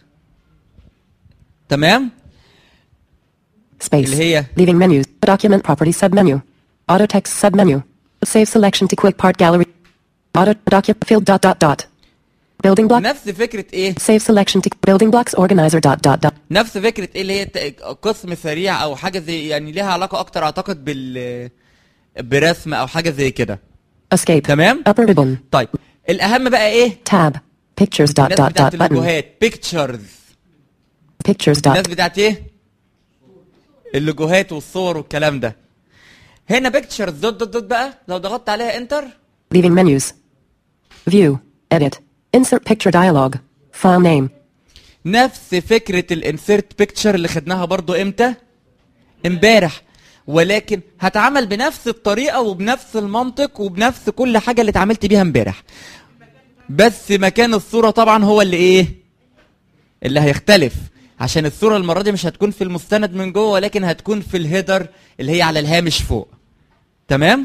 تمام Space. اللي هي Leaving menus. Document property submenu. Auto text submenu. Save selection to quick part gallery. Auto document field dot dot dot. Building block. نفس فكره ايه Save selection to building blocks organizer dot dot dot. نفس فكره ايه اللي هي ت- قسم سريع او حاجه زي يعني ليها علاقه اكتر اعتقد بال برسم او حاجه زي كده Escape. تمام Upper ribbon. طيب الاهم بقى ايه Tab. Pictures dot الناس dot بتاعت dot button. اللوجوهات بيكتشرز Pictures الناس dot. بتاعت ايه اللوجوهات والصور والكلام ده هنا بيكتشرز دوت دوت دوت بقى لو ضغطت عليها انتر Leaving menus. View. Edit. Insert picture dialog. File name. نفس فكرة الانسيرت بيكتشر اللي خدناها برضو امتى امبارح ولكن هتعمل بنفس الطريقة وبنفس المنطق وبنفس كل حاجة اللي اتعاملت بيها امبارح بس مكان الصورة طبعا هو اللي ايه اللي هيختلف عشان الصورة المرة دي مش هتكون في المستند من جوه ولكن هتكون في الهيدر اللي هي على الهامش فوق تمام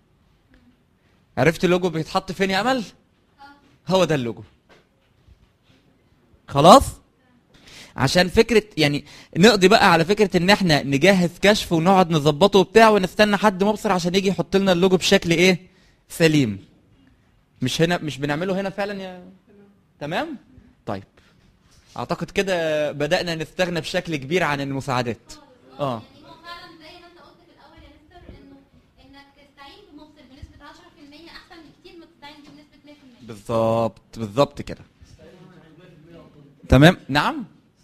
عرفت اللوجو بيتحط فين يا امل هو ده اللوجو خلاص عشان فكره يعني نقضي بقى على فكره ان احنا نجهز كشف ونقعد نظبطه وبتاع ونستنى حد مبصر عشان يجي يحط لنا اللوجو بشكل ايه سليم مش هنا مش بنعمله هنا فعلا يا تمام طيب اعتقد كده بدانا نستغنى بشكل كبير عن المساعدات اه يعني هو فعلا زي ما انت قلت في الاول يا مستر انه انك تستعين بمبصر بنسبه 10% احسن بكتير ما تستعين بنسبه 100% بالظبط بالظبط كده تمام نعم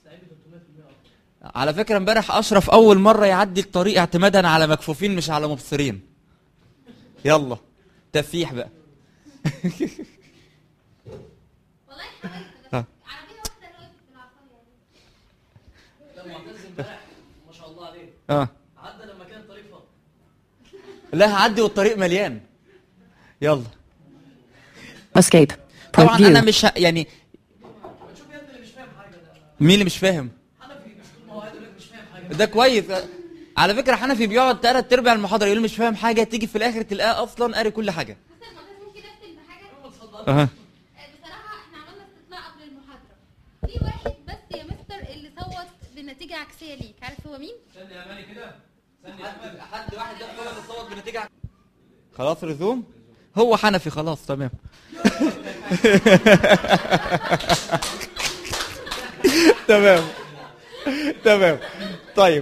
على فكره امبارح اشرف اول مره يعدي الطريق اعتمادا على مكفوفين مش على مبصرين يلا تسيح بقى والله حاولت بس آه. عربيه واحده اللي وقفت بالعصايه يعني لا معتز امبارح ما شاء الله عليه اه عدى لما كان الطريق فاضي لا هعدي والطريق مليان يلا Escape. Print طبعا انا view. مش ه... يعني شوف يا ابني اللي مش فاهم حاجه ده مين اللي مش فاهم حنفي مش طول ما هو قاعد يقول لك مش فاهم حاجه ده كويس على فكره حنفي بيقعد تلات ارباع المحاضره يقول مش فاهم حاجه تيجي في الاخر تلاقاه اصلا قاري كل حاجه ممكن اختم بحاجه اها بصراحه احنا عملنا استطلاع قبل المحاضره في واحد بس يا مستر اللي صوت بنتيجه عكسيه ليك عارف هو مين حد واحد ده هو اللي صوت بنتيجه خلاص رزوم هو حنفي خلاص تمام تمام تمام طيب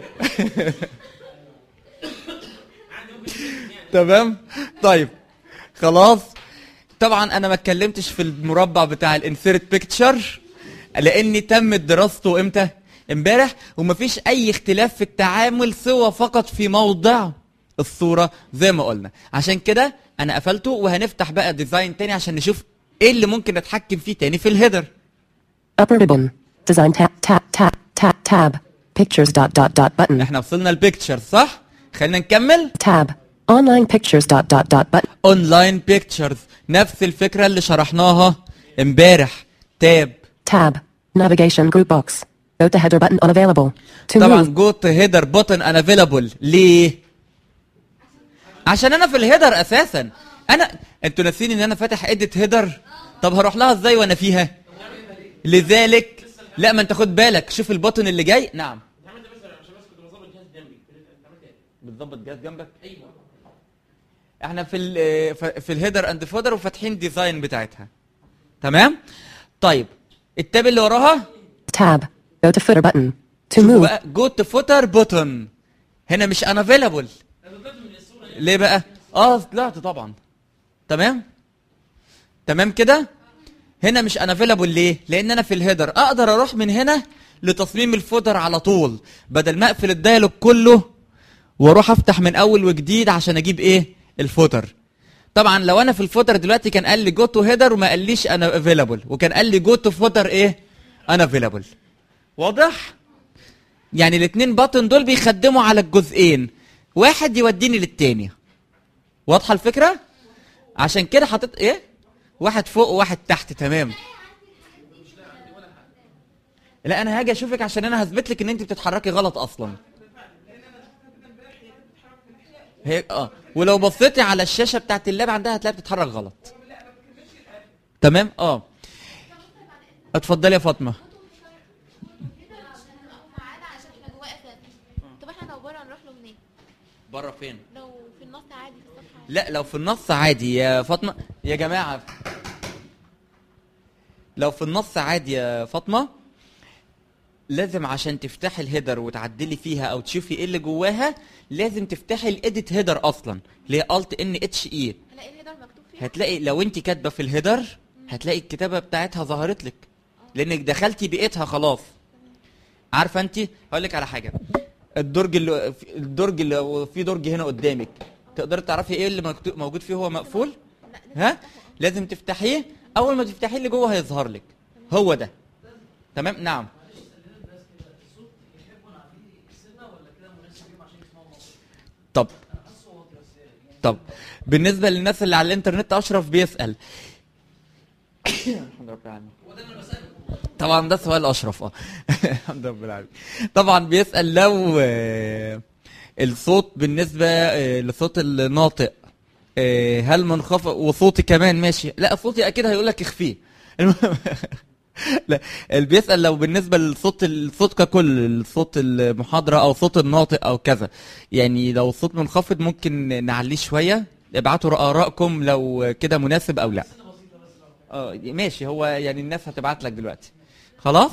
تمام طيب خلاص طبعا انا ما اتكلمتش في المربع بتاع الانسيرت بيكتشر لاني تمت دراسته امتى امبارح ومفيش اي اختلاف في التعامل سوى فقط في موضع الصوره زي ما قلنا عشان كده انا قفلته وهنفتح بقى ديزاين تاني عشان نشوف ايه اللي ممكن نتحكم فيه تاني في الهيدر Upper ribbon. Design tab, tab, tab, tab, tab. Pictures dot dot dot button. احنا وصلنا البيكتشر صح خلينا نكمل Tab. Online pictures dot dot dot button. اونلاين بيكتشرز نفس الفكره اللي شرحناها امبارح تاب Tab. Navigation group box. Go to header button unavailable. To طبعا move. جو تو هيدر بوتن انافيلابل ليه عشان انا في الهيدر اساسا انا انتوا ناسين ان انا فاتح اديت هيدر طب هروح لها ازاي وانا فيها لذلك لا ما انت خد بالك شوف البوتن اللي جاي نعم بتظبط جهاز جنبك ايوه احنا في ال في الهيدر اند فودر وفاتحين ديزاين بتاعتها تمام طيب التاب اللي وراها Tab. Go to footer button. To شوفوا move. بقى جو تو فوتر بوتن هنا مش انافيلابل ليه بقى اه طلعت طبعا تمام تمام كده هنا مش انافيلابل ليه لان انا في الهيدر اقدر اروح من هنا لتصميم الفوتر على طول بدل ما اقفل الدايلوج كله واروح افتح من اول وجديد عشان اجيب ايه الفوتر طبعا لو انا في الفوتر دلوقتي كان قال لي جو تو هيدر وما قاليش انا افيلابل وكان قال لي جو تو فوتر ايه انا افيلابل واضح يعني الاثنين باتن دول بيخدموا على الجزئين واحد يوديني للتاني واضحه الفكره عشان كده حطيت ايه واحد فوق وواحد تحت تمام لا انا هاجي اشوفك عشان انا هثبت لك ان انت بتتحركي غلط اصلا هي اه ولو بصيتي على الشاشه بتاعت اللاب عندها هتلاقيها بتتحرك غلط تمام اه اتفضلي يا فاطمه معانا عشان احنا جواه اساسا طب احنا لو بره نروح له منين؟ بره فين لو في النص عادي في الصفحه لا لو في النص عادي يا فاطمه يا جماعه لو في النص عادي يا فاطمه لازم عشان تفتحي الهيدر وتعدلي فيها او تشوفي ايه اللي جواها لازم تفتحي الايديت هيدر اصلا اللي هي الت ان اتش اي هلاقي الهيدر مكتوب فيه هتلاقي لو انت كاتبه في الهيدر هتلاقي الكتابه بتاعتها ظهرت لك لانك دخلتي بقيتها خلاص عارفه انت هقول لك على حاجه الدرج اللي الدرج اللي في درج هنا قدامك تقدري تعرفي ايه اللي مكتو- موجود فيه هو مقفول ها لازم تفتحيه اول ما تفتحيه اللي جوه هيظهر لك هو ده تمام نعم طب طب بالنسبه للناس اللي على الانترنت اشرف بيسال الحمد لله رب العالمين طبعا ده سؤال اشرف اه الحمد لله رب العالمين طبعا بيسال لو آه، الصوت بالنسبه آه، لصوت الناطق آه، هل منخفض وصوتي كمان ماشي لا صوتي اكيد هيقول لك اخفيه المهم لا اللي بيسال لو بالنسبه للصوت الصوت ككل الصوت المحاضره او صوت الناطق او كذا يعني لو الصوت منخفض ممكن نعليه شويه ابعتوا ارائكم لو كده مناسب او لا اه ماشي هو يعني الناس هتبعت لك دلوقتي خلاص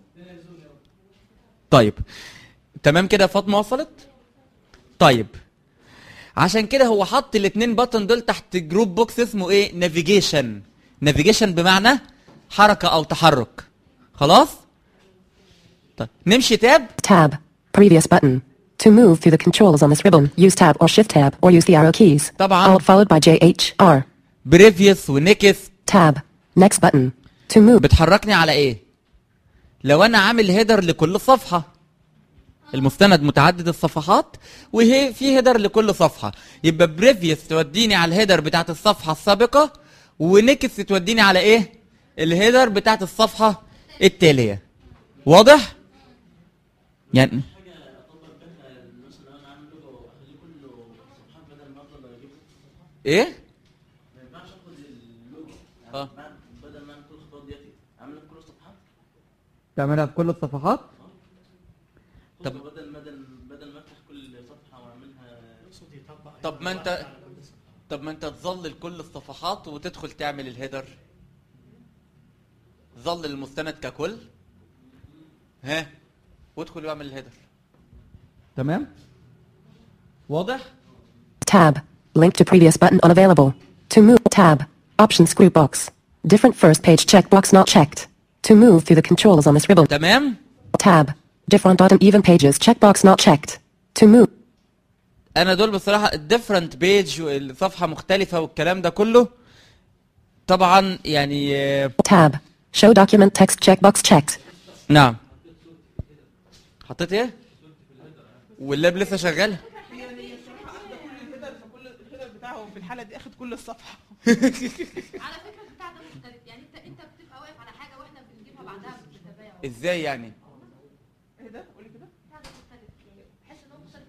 طيب تمام كده يا فاطمه وصلت طيب عشان كده هو حط الاثنين بطن دول تحت جروب بوكس اسمه ايه نافيجيشن نافيجيشن بمعنى حركه او تحرك خلاص طيب نمشي تاب Tab. Previous button. To move through the controls on this ribbon, use Tab or Shift Tab or use the arrow keys. طبعاً. Alt followed by J H R. بريفيوس ونكست Tab. Next button. To move. بتحركني على ايه لو انا عامل هيدر لكل صفحه المستند متعدد الصفحات وهي في هيدر لكل صفحه يبقى بريفيوس توديني على الهيدر بتاعت الصفحه السابقه ونكست توديني على ايه الهيدر بتاعت الصفحه التاليه واضح يعني حاجه اطبق بها مثلا انا ايه ما ينفعش اخد اللوجو اه بعد بدل ما اعمل كل الخطوات ديت اعملها في كل الصفحات تعملها في كل الصفحات طب بدل بدل بدل ما افتح كل صفحه واعملها طب ما انت طب ما انت تظلل كل الصفحات وتدخل تعمل الهيدر ظلل المستند ككل ها وادخل واعمل الهيدر تمام واضح Tab. Link to previous button unavailable. To move tab. Options group box. Different first page checkbox not checked. To move through the controls on this ribbon. تمام Tab. Different button even pages checkbox not checked. To move. انا دول بصراحه الديفرنت بيج والصفحه مختلفه والكلام ده كله طبعا يعني آه، Tab. Show document text checkbox checked. نعم حطيت ايه واللاب لسه شغال هي هي الصراحه اخده كل الهيدر فكل الهيدر بتاعهم في الحاله دي اخد كل الصفحه على فكره البتاع ده مختلف يعني انت انت بتبقى واقف على حاجه واحنا بنجيبها بعدها بالتباين ازاي يعني ايه ده قولي كده البتاع ده مختلف يعني بحس ان هو مختلف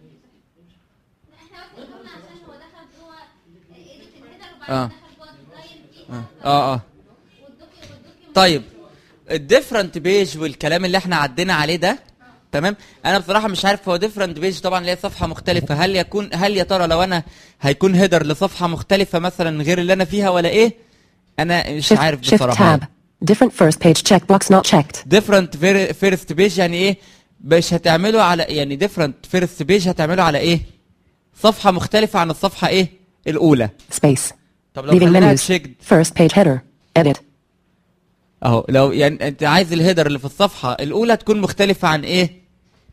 احنا بس قلنا عشان هو دخل جوه ايديت الهيدر آه. وبعدين دخل جوه الديزاين فيها اه اه والدوكي والدوكي طيب الديفرنت بيج والكلام اللي احنا عدينا عليه ده تمام انا بصراحه مش عارف هو ديفرنت بيج طبعا اللي هي صفحه مختلفه هل يكون هل يا ترى لو انا هيكون هيدر لصفحه مختلفه مثلا غير اللي انا فيها ولا ايه انا مش Shift, عارف shift بصراحه tab. Different first page checkbox not checked. ديفرنت فيرست بيج يعني ايه مش هتعمله على يعني ديفرنت فيرست بيج هتعمله على ايه صفحه مختلفه عن الصفحه ايه الاولى Space. طب لو Leaving خليناها menus. تشيكد First page header. Edit. اهو لو يعني انت عايز الهيدر اللي في الصفحه الاولى تكون مختلفه عن ايه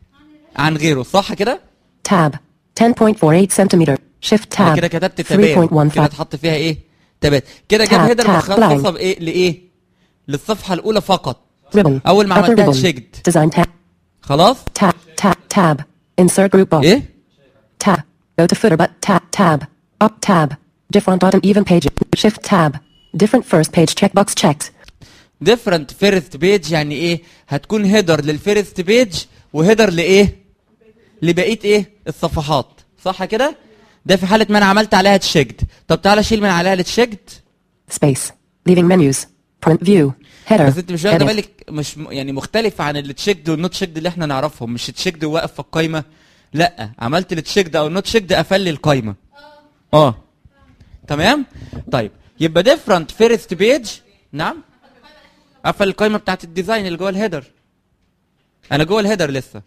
عن غيره صح كده Tab. 10.48 centimeter. Shift أنا tab. كده كتبت تبات كده 3.15. اتحط فيها ايه تبات كده جاب Tab, هيدر tab, مخصصه blank. بايه لايه للصفحه الاولى فقط Ribbon. أول ما Upper عملتها ribbon. تشيكد. Design tab. خلاص Tab. Tab. Tab. Insert group box. ايه Tab. Go to footer but tab. Tab. Up tab. Different button even page. Shift tab. Different first page checkbox checked. ديفرنت فيرست بيج يعني ايه هتكون هيدر للفيرست بيج وهيدر لايه لبقيه ايه الصفحات صح كده ده في حاله ما انا عملت عليها تشيكد طب تعالى شيل من عليها التشيكد Space. Leaving menus. Print view. Header. بس انت مش واخده Edit. بالك مش م- يعني مختلف عن التشيكد والنوت شيكد اللي احنا نعرفهم مش تشيكد وواقف في القايمه لا عملت التشيكد او النوت شيكد قفل لي القايمه اه تمام طيب يبقى ديفرنت فيرست بيج نعم قفل القايمه بتاعت الديزاين اللي جوه الهيدر انا جوه الهيدر لسه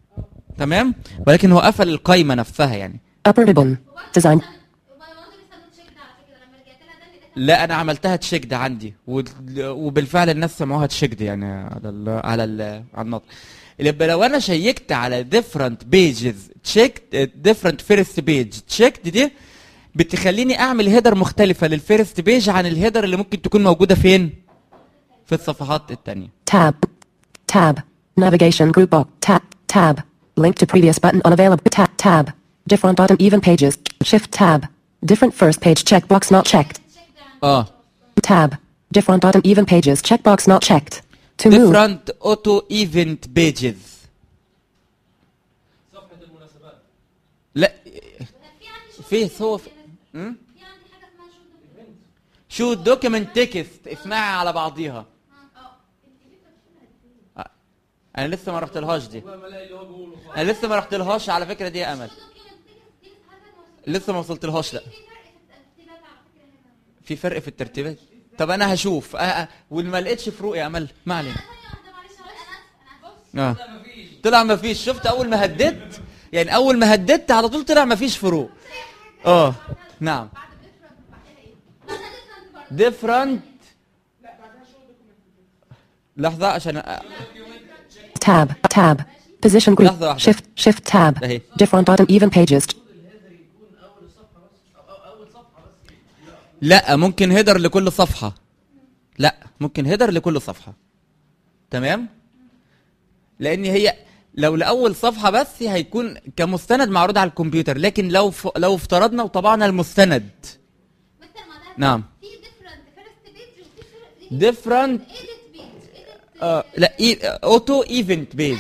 تمام ولكن هو قفل القايمه نفسها يعني Upper ribbon. Design. وبرضه لسه نوت شيك ده على فكره لما رجعت لها ده اللي ده لا انا عملتها تشيكد عندي وال- وبالفعل الناس سمعوها تشيكد يعني على ال على ال على النطق يبقى لو انا شيكت على different pages checked different first page checked دي بتخليني اعمل هيدر مختلفه للفيرست بيج عن الهيدر اللي ممكن تكون موجوده فين في الصفحات التانية Tab. Tab. Navigation group box. Tab. Tab. Link to previous button unavailable. Tab. Tab. Different button even pages. Shift tab. Different first page checkbox not checked. اه Tab. Different button even pages checkbox not checked. To move. different auto event pages صفحه المناسبات لا في عندي شو في صوف في عندي حاجه اسمها شو شو دوكيمنت تكست اسمعها على بعضيها آه. انا لسه ما رحت لهاش دي ما الاقي اللي هو بيقوله خالص انا لسه ما رحت لهاش على فكره دي يا امل لسه ما وصلت لهاش لا في فرق في الترتيبات طب انا هشوف آه آه. واللي ما لقيتش فروق يا امل ما علينا اه طلع ما فيش شفت اول ما هددت يعني اول ما هددت على طول طلع ما فيش فروق اه نعم ديفرنت لحظة عشان أ- Tab. Tab. Position group. لحظة واحدة. Shift. Shift tab. أهي. Different button even pages. لا ممكن هيدر لكل صفحة لا ممكن هيدر لكل صفحة تمام لان هي لو لاول صفحة بس هيكون كمستند معروض على الكمبيوتر لكن لو ف... لو افترضنا وطبعنا المستند نعم في ديفرنت فيرست بيج وفي different ايديت بيج ايديت آه لا اوتو ايفنت بيج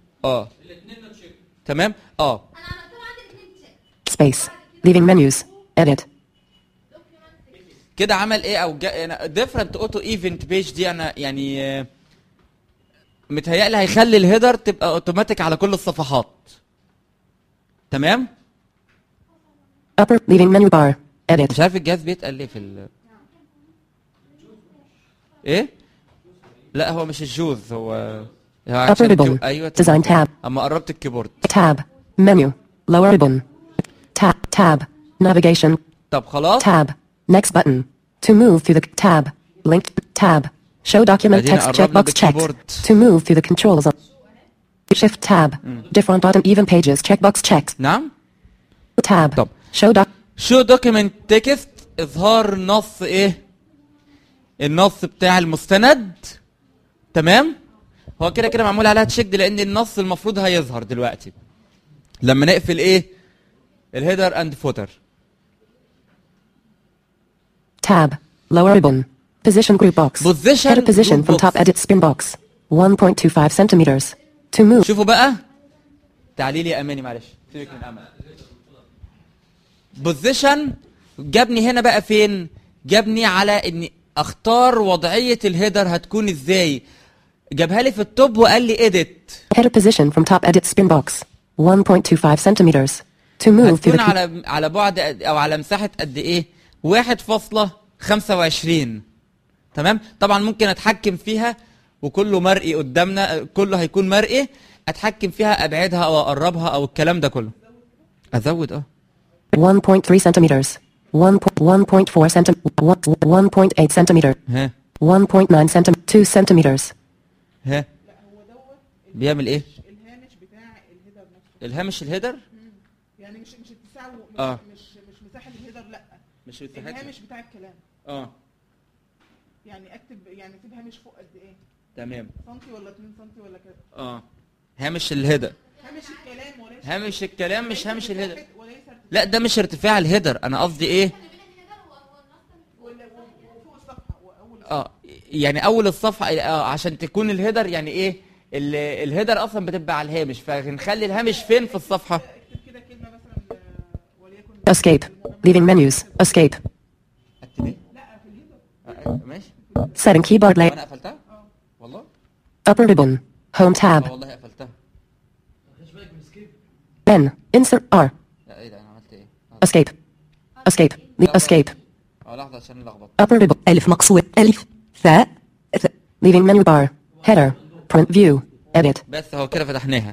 اه تمام اه انا عملتهم عندي الاثنين تشيك Space. Leaving menus. Edit. كده عمل ايه او ديفرنت اوتو ايفنت بيج دي انا يعني آه، متهيألي هيخلي الهيدر تبقى اوتوماتيك على كل الصفحات تمام Upper leaving menu bar. Edit. مش عارف الجهاز بيتقل ليه في ال ايه لا هو مش الجوز هو هو عشان ribbon. الكيو- ايوه Design tab. اما قربت الكيبورد Tab. Menu. Lower ribbon. Tab. Tab. Navigation. طب خلاص Tab. Next button. To move through the tab. Linked tab. Show document بعدين text قربنا checkbox checked. بالكيبورد. To move through the controls. Shift tab. Different dot and even pages checkbox checked. نعم Tab. طب. Show doc. شو دوكيمنت تكست اظهار نص ايه النص بتاع المستند تمام هو كده كده معمول عليها تشيك لان النص المفروض هيظهر دلوقتي لما نقفل ايه الهيدر اند فوتر Tab. Lower ribbon. Position group box. Position Header position group from box. top edit spin box. 1.25 centimeters. To move. شوفوا بقى تعليل يا اماني معلش سيبك من امل بوزيشن جابني هنا بقى فين جابني على اني اختار وضعيه الهيدر هتكون ازاي جابها لي في التوب وقال لي اديت Header position from top edit spin box. 1.25 centimeters. To move through هتكون the على على بعد قد- او على مساحه قد ايه 1.25 تمام طبعا ممكن اتحكم فيها وكله مرئي قدامنا كله هيكون مرئي اتحكم فيها ابعدها او اقربها او الكلام ده كله ازود اه 1.3 centimeters. 1.1.4 centimeters. 1.8 centimeter. ها 1.9 centimeter. 2 centimeters. ها بيعمل ايه الهامش بتاع الهيدر نفسه الهامش الهيدر يعني مش مش اتساع مش آه. مش مش مساحه الهيدر لا مش الهامش بتاع الكلام اه يعني اكتب يعني اكتب هامش فوق قد ايه تمام سنتي ولا 2 سنتي ولا كده اه هامش الهيدر هامش الكلام وليس هامش الكلام مش هامش الهيدر وليس ارتفاع لا ده مش ارتفاع الهيدر انا قصدي ايه ولا- وفوق الصفحه واول اه يعني اول الصفحه اه عشان تكون الهيدر يعني ايه ال- الهيدر اصلا بتبقى على الهامش فنخلي الهامش فين في الصفحه اكتب كده كلمه مثلا آه، وليكن Escape. Leaving menus. Escape. اكتب ايه آه، ماشي Setting keyboard layout. وانا قفلتها والله Upper ribbon. Home اه tab. والله قفلتها N. Insert R. لا ايه ده انا عملت ايه Escape. Escape. Le- escape. اه لحظه عشان لخبط Upper ribbon. ألف مقصود. ألف. ثاء. ث- Leaving menu bar. Header. Print view. Edit. بس هو كده فتحناها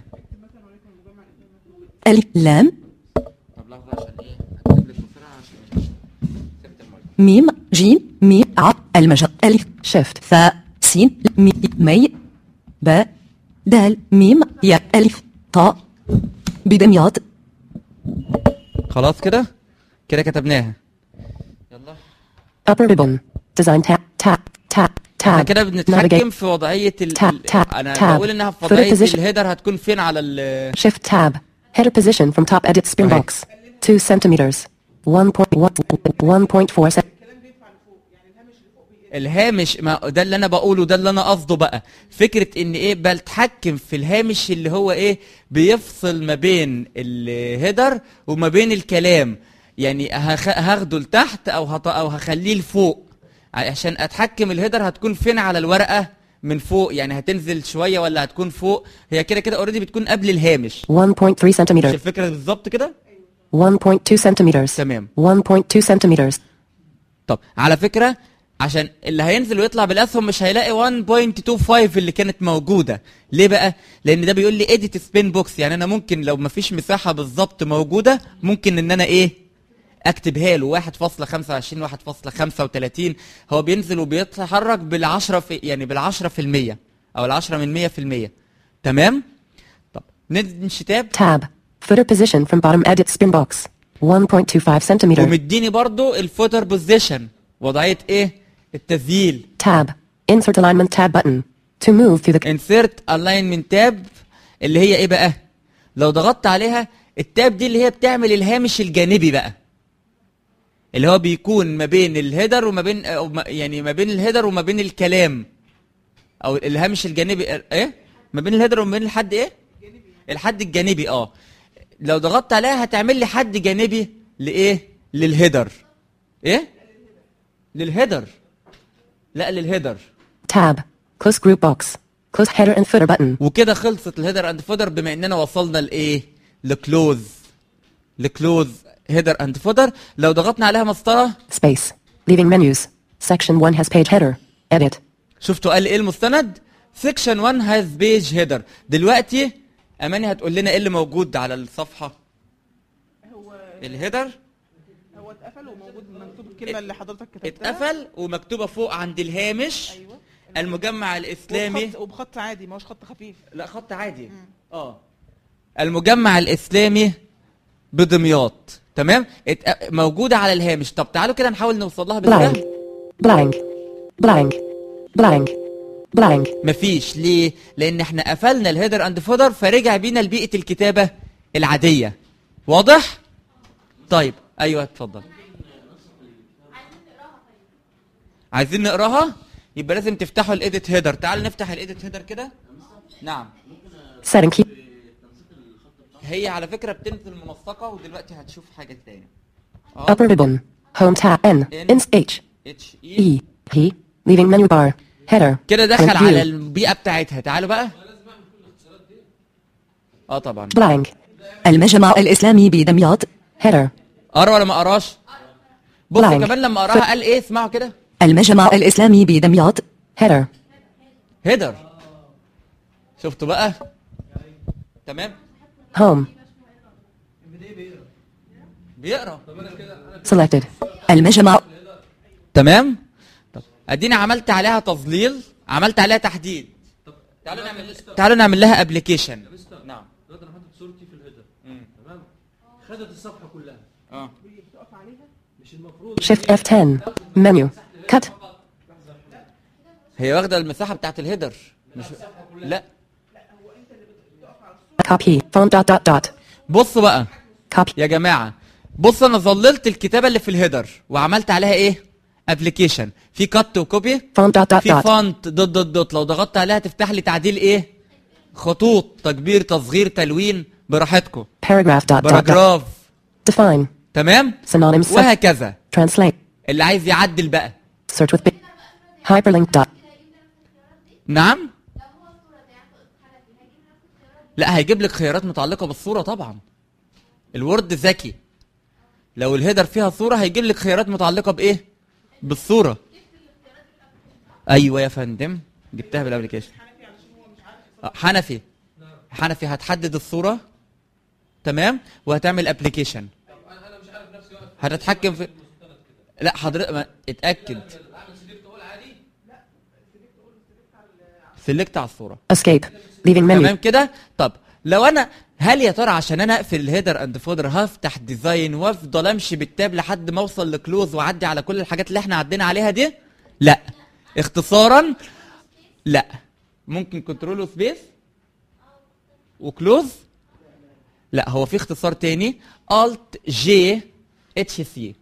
ألف لام طب لحظه عشان ايه هكتب لك بسرعه عشان سبت المايك ميم جيم ميم ع المجر ألف Shift. ثاء سين مي مي باء دال ميم ياء ألف طاء بدمياط خلاص كده كده كتبناها يلا Upper ribbon. Design tab. Tab. Tab. احنا Tab. كده بنتحكم Navigate. في وضعيه ال... تاب- تاب- انا تاب. بقول انها في Footer وضعيه position. الهيدر هتكون فين على ال Shift tab. Header position from top edit spin Okay. box. 2 centimeters. 1.1 1.4 cent. الهامش ما ده اللي انا بقوله ده اللي انا قصده بقى فكره ان ايه بتحكم في الهامش اللي هو ايه بيفصل ما بين الهيدر وما بين الكلام يعني هخ... هاخده لتحت او هط... او هخليه لفوق عشان اتحكم الهيدر هتكون فين على الورقه من فوق يعني هتنزل شويه ولا هتكون فوق هي كده كده اوريدي بتكون قبل الهامش 1.3 مش centimeters. الفكره بالظبط كده 1.2 centimeters. تمام 1.2 centimeters. طب على فكرة عشان اللي هينزل ويطلع بالاسهم مش هيلاقي 1.25 اللي كانت موجودة ليه بقى لان ده بيقول لي edit spin box يعني انا ممكن لو مفيش مساحة بالظبط موجودة ممكن ان انا ايه اكتبها له 1.25 1.35 هو بينزل وبيتحرك بالعشرة في يعني بالعشرة في المية او العشرة من مية في المية تمام طب نمشي تاب Tab. Footer position from bottom edit spin box. 1.25 centimeter. ومديني برضو الفوتر بوزيشن وضعية ايه التسجيل Tab. Insert alignment tab button. To move through the insert alignment tab اللي هي ايه بقى لو ضغطت عليها التاب دي اللي هي بتعمل الهامش الجانبي بقى اللي هو بيكون ما بين الهيدر وما بين أو ما- يعني ما بين الهيدر وما بين الكلام او الهامش الجانبي ايه ما بين الهيدر وما بين الحد ايه الحد الجانبي اه لو ضغطت عليها هتعمل لي حد جانبي لايه للهيدر ايه للهيدر لا للهيدر Tab. Close group box. Close header and footer button. وكده خلصت الهيدر اند فودر بما اننا وصلنا لايه لكلوز لكلوز هيدر اند فودر لو ضغطنا عليها مسطره Space. Leaving menus. Section 1 has page header. Edit. شفتوا قال ايه المستند سيكشن 1 هاز بيج هيدر دلوقتي اماني هتقول لنا ايه اللي موجود على الصفحه هو الهيدر هو اتقفل وموجود مكتوب الكلمه اللي حضرتك كتبتها اتقفل ومكتوبه فوق عند الهامش ايوه المجمع الاسلامي وبخط, وبخط عادي ما هوش خط خفيف لا خط عادي اه المجمع الاسلامي بدمياط تمام ات... موجوده على الهامش طب تعالوا كده نحاول نوصل لها Blank. بالسهل Blank. Blank. Blank. Blank. مفيش ليه لان احنا قفلنا الهيدر اند فودر فرجع بينا لبيئه الكتابه العاديه واضح طيب ايوه اتفضل عايزين نقراها يبقى لازم تفتحوا الايديت هيدر تعال نفتح الايديت هيدر كده نعم Setting key. هي على فكره بتنزل منسقه ودلوقتي هتشوف حاجه تانية Upper ribbon. Home tab. N. N. Ins H. اتش اي E. P. Leaving menu bar. Header. كده دخل Print على view. البيئه بتاعتها تعالوا بقى اه طبعا Blank. المجمع الإسلامي بدمياط Header. قرا ولا ما قراش بصوا Blank. كمان لما قراها قال ايه اسمعوا كده المجمع الإسلامي بدمياط Header. هيدر شفتوا بقى تمام Home. بيقرا Selected. المجمع تمام طب اديني عملت عليها تظليل عملت عليها تحديد تعالوا نعمل تعالوا نعمل لها ابلكيشن نعم دلوقتي انا حاطط صورتي في الهيدر تمام خدت الصفحه كلها اه مش المفروض Shift F10. Menu. Cut. هي واخده المساحه بتاعت الهيدر مش لا Copy. Font dot dot dot. بصوا بقى Copy. يا جماعه بص انا ظللت الكتابه اللي في الهيدر وعملت عليها ايه ابلكيشن في كات وكوبي Font dot dot في dot. فونت دوت دوت دوت لو ضغطت عليها تفتح لي تعديل ايه خطوط تكبير تصغير تلوين براحتكم Paragraph dot dot dot. باراجراف Define. تمام Synonyms. Sub- وهكذا Translate. اللي عايز يعدل بقى Search with big. Hyperlink dot. نعم لا هيجيب لك خيارات متعلقه بالصوره طبعا الوورد ذكي لو الهيدر فيها صوره هيجيب لك خيارات متعلقه بايه بالصوره ايوه يا فندم جبتها بالابلكيشن آه، حنفي حنفي هتحدد الصوره تمام وهتعمل ابلكيشن هتتحكم في لا حضرتك ما- اتاكد سيلكت على الصوره Escape. Leaving تمام menu. كده طب لو انا هل يا ترى عشان انا اقفل الهيدر اند فودر هفتح ديزاين وافضل امشي بالتاب لحد ما اوصل لكلوز واعدي على كل الحاجات اللي احنا عدينا عليها دي لا اختصارا لا ممكن كنترول وسبيس وكلوز لا هو في اختصار تاني الت جي اتش سي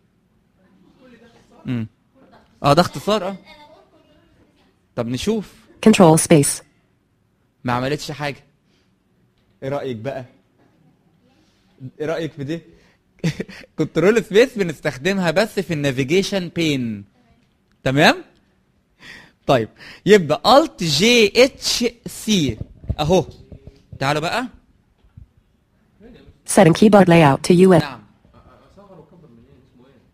اه ده اختصار اه طب نشوف Control space. ما عملتش حاجة ايه رأيك بقى ايه رأيك في دي كنترول سبيس بنستخدمها بس في النافيجيشن بين تمام طيب يبقى الت جي اتش سي اهو تعالوا بقى Setting keyboard layout to US. نعم اصغر واكبر منين اسمه ايه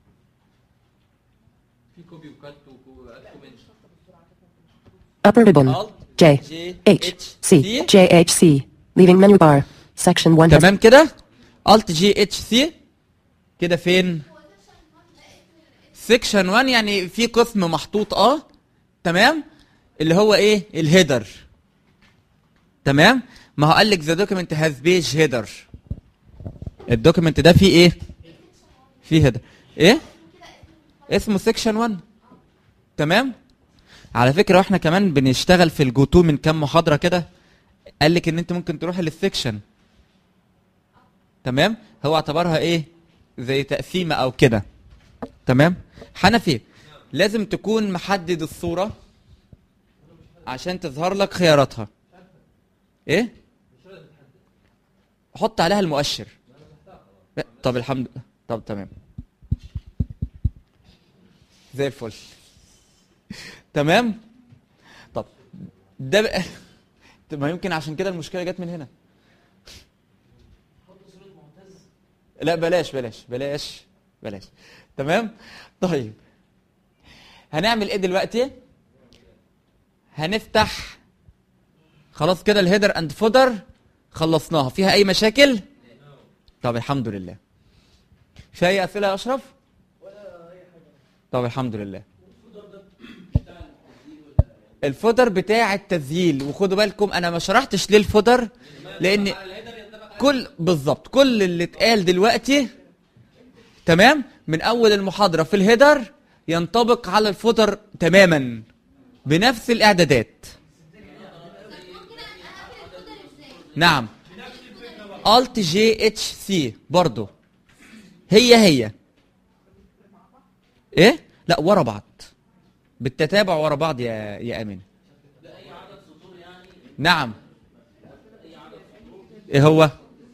في كوبي وكات وكات كومنت Upper ribbon. Alt J. J H. C. C. J H C. Leaving menu bar. Section 1 has تمام كده الت جي اتش سي كده فين سيكشن 1 يعني في قسم محطوط اه تمام اللي هو ايه الهيدر تمام ما هو قال لك ذا دوكيمنت هاز بيج هيدر الدوكيمنت ده فيه ايه فيه هيدر ايه اسمه سيكشن 1 تمام على فكره واحنا كمان بنشتغل في الجوتو من كام محاضره كده قال لك ان انت ممكن تروح للسيكشن تمام هو اعتبرها ايه زي تقسيمه او كده تمام حنفي لازم تكون محدد الصوره عشان تظهر لك خياراتها ايه حط عليها المؤشر طب الحمد طب تمام زي الفل تمام طب ده بقى طب ما يمكن عشان كده المشكله جت من هنا لا بلاش بلاش بلاش بلاش تمام طيب هنعمل ايه دلوقتي هنفتح خلاص كده الهيدر اند فودر خلصناها فيها اي مشاكل طب الحمد لله في اي اسئله يا اشرف طب الحمد لله الفودر بتاع التسجيل وخدوا بالكم انا ما شرحتش ليه الفودر لان كل بالظبط كل اللي اتقال دلوقتي تمام من اول المحاضره في الهيدر ينطبق على الفودر تماما بنفس الاعدادات نعم الت جي اتش سي برضه هي هي ايه لا ورا بعض بالتتابع ورا بعض يا يا امين نعم ايه هو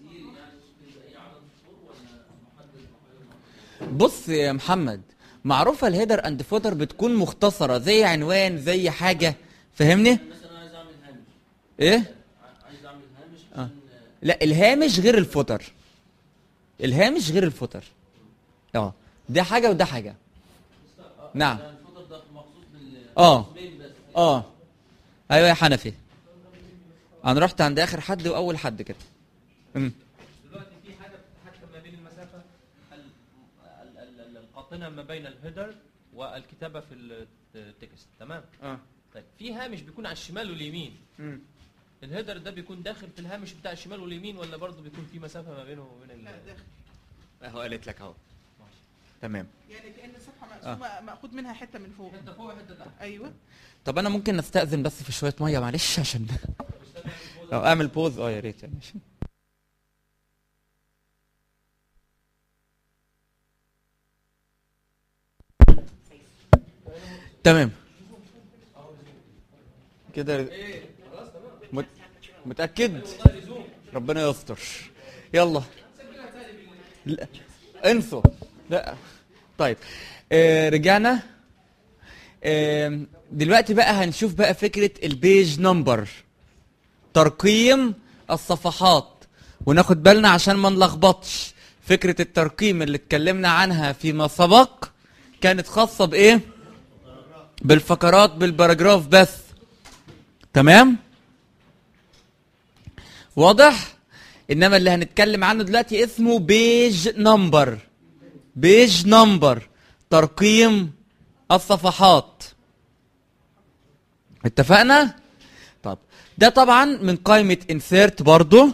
بص يا محمد معروفه الهيدر اند فوتر بتكون مختصره زي عنوان زي حاجه فاهمني مثلا عايز اعمل هامش ايه عايز اعمل هامش آه. عشان لا الهامش غير الفوتر الهامش غير الفوتر اه ده حاجه وده حاجه نعم يعني الفوتر ده مخصوص لل اه مين بس اه ايوه يا حنفي انا رحت عند اخر حد واول حد كده امم دلوقتي في حاجه بتتحكم ما بين المسافه ال- ال- ال- ال- القاطنه ما بين الهيدر والكتابه في التكست تمام اه طيب في هامش بيكون على الشمال واليمين مم. الهيدر ده بيكون داخل في الهامش بتاع الشمال واليمين ولا برضه بيكون في مسافه ما بينه وبين ال- لا داخل اهو قالت لك اهو تمام يعني كان الصفحه مقسومه ماخود منها حته من فوق حته فوق وحته تحت ايوه طب انا ممكن نستأذن بس في شويه ميه معلش عشان لو اعمل بوز اه يا ريت يعني تمام كده مت... متأكد ربنا يستر يلا لا. انسوا لا طيب آه رجعنا آه دلوقتي بقى هنشوف بقى فكرة البيج نمبر ترقيم الصفحات وناخد بالنا عشان ما نلخبطش فكرة الترقيم اللي اتكلمنا عنها فيما سبق كانت خاصة بإيه؟ بالفقرات بالباراجراف بس تمام؟ واضح؟ إنما اللي هنتكلم عنه دلوقتي اسمه بيج نمبر بيج نمبر ترقيم الصفحات اتفقنا؟ طب ده طبعا من قائمة insert برضو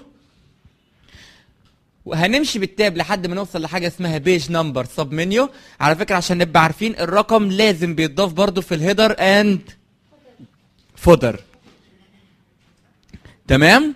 وهنمشي بالتاب لحد ما نوصل لحاجة اسمها بيج نمبر سب منيو على فكرة عشان نبقى عارفين الرقم لازم بيتضاف برضو في الهيدر اند فودر تمام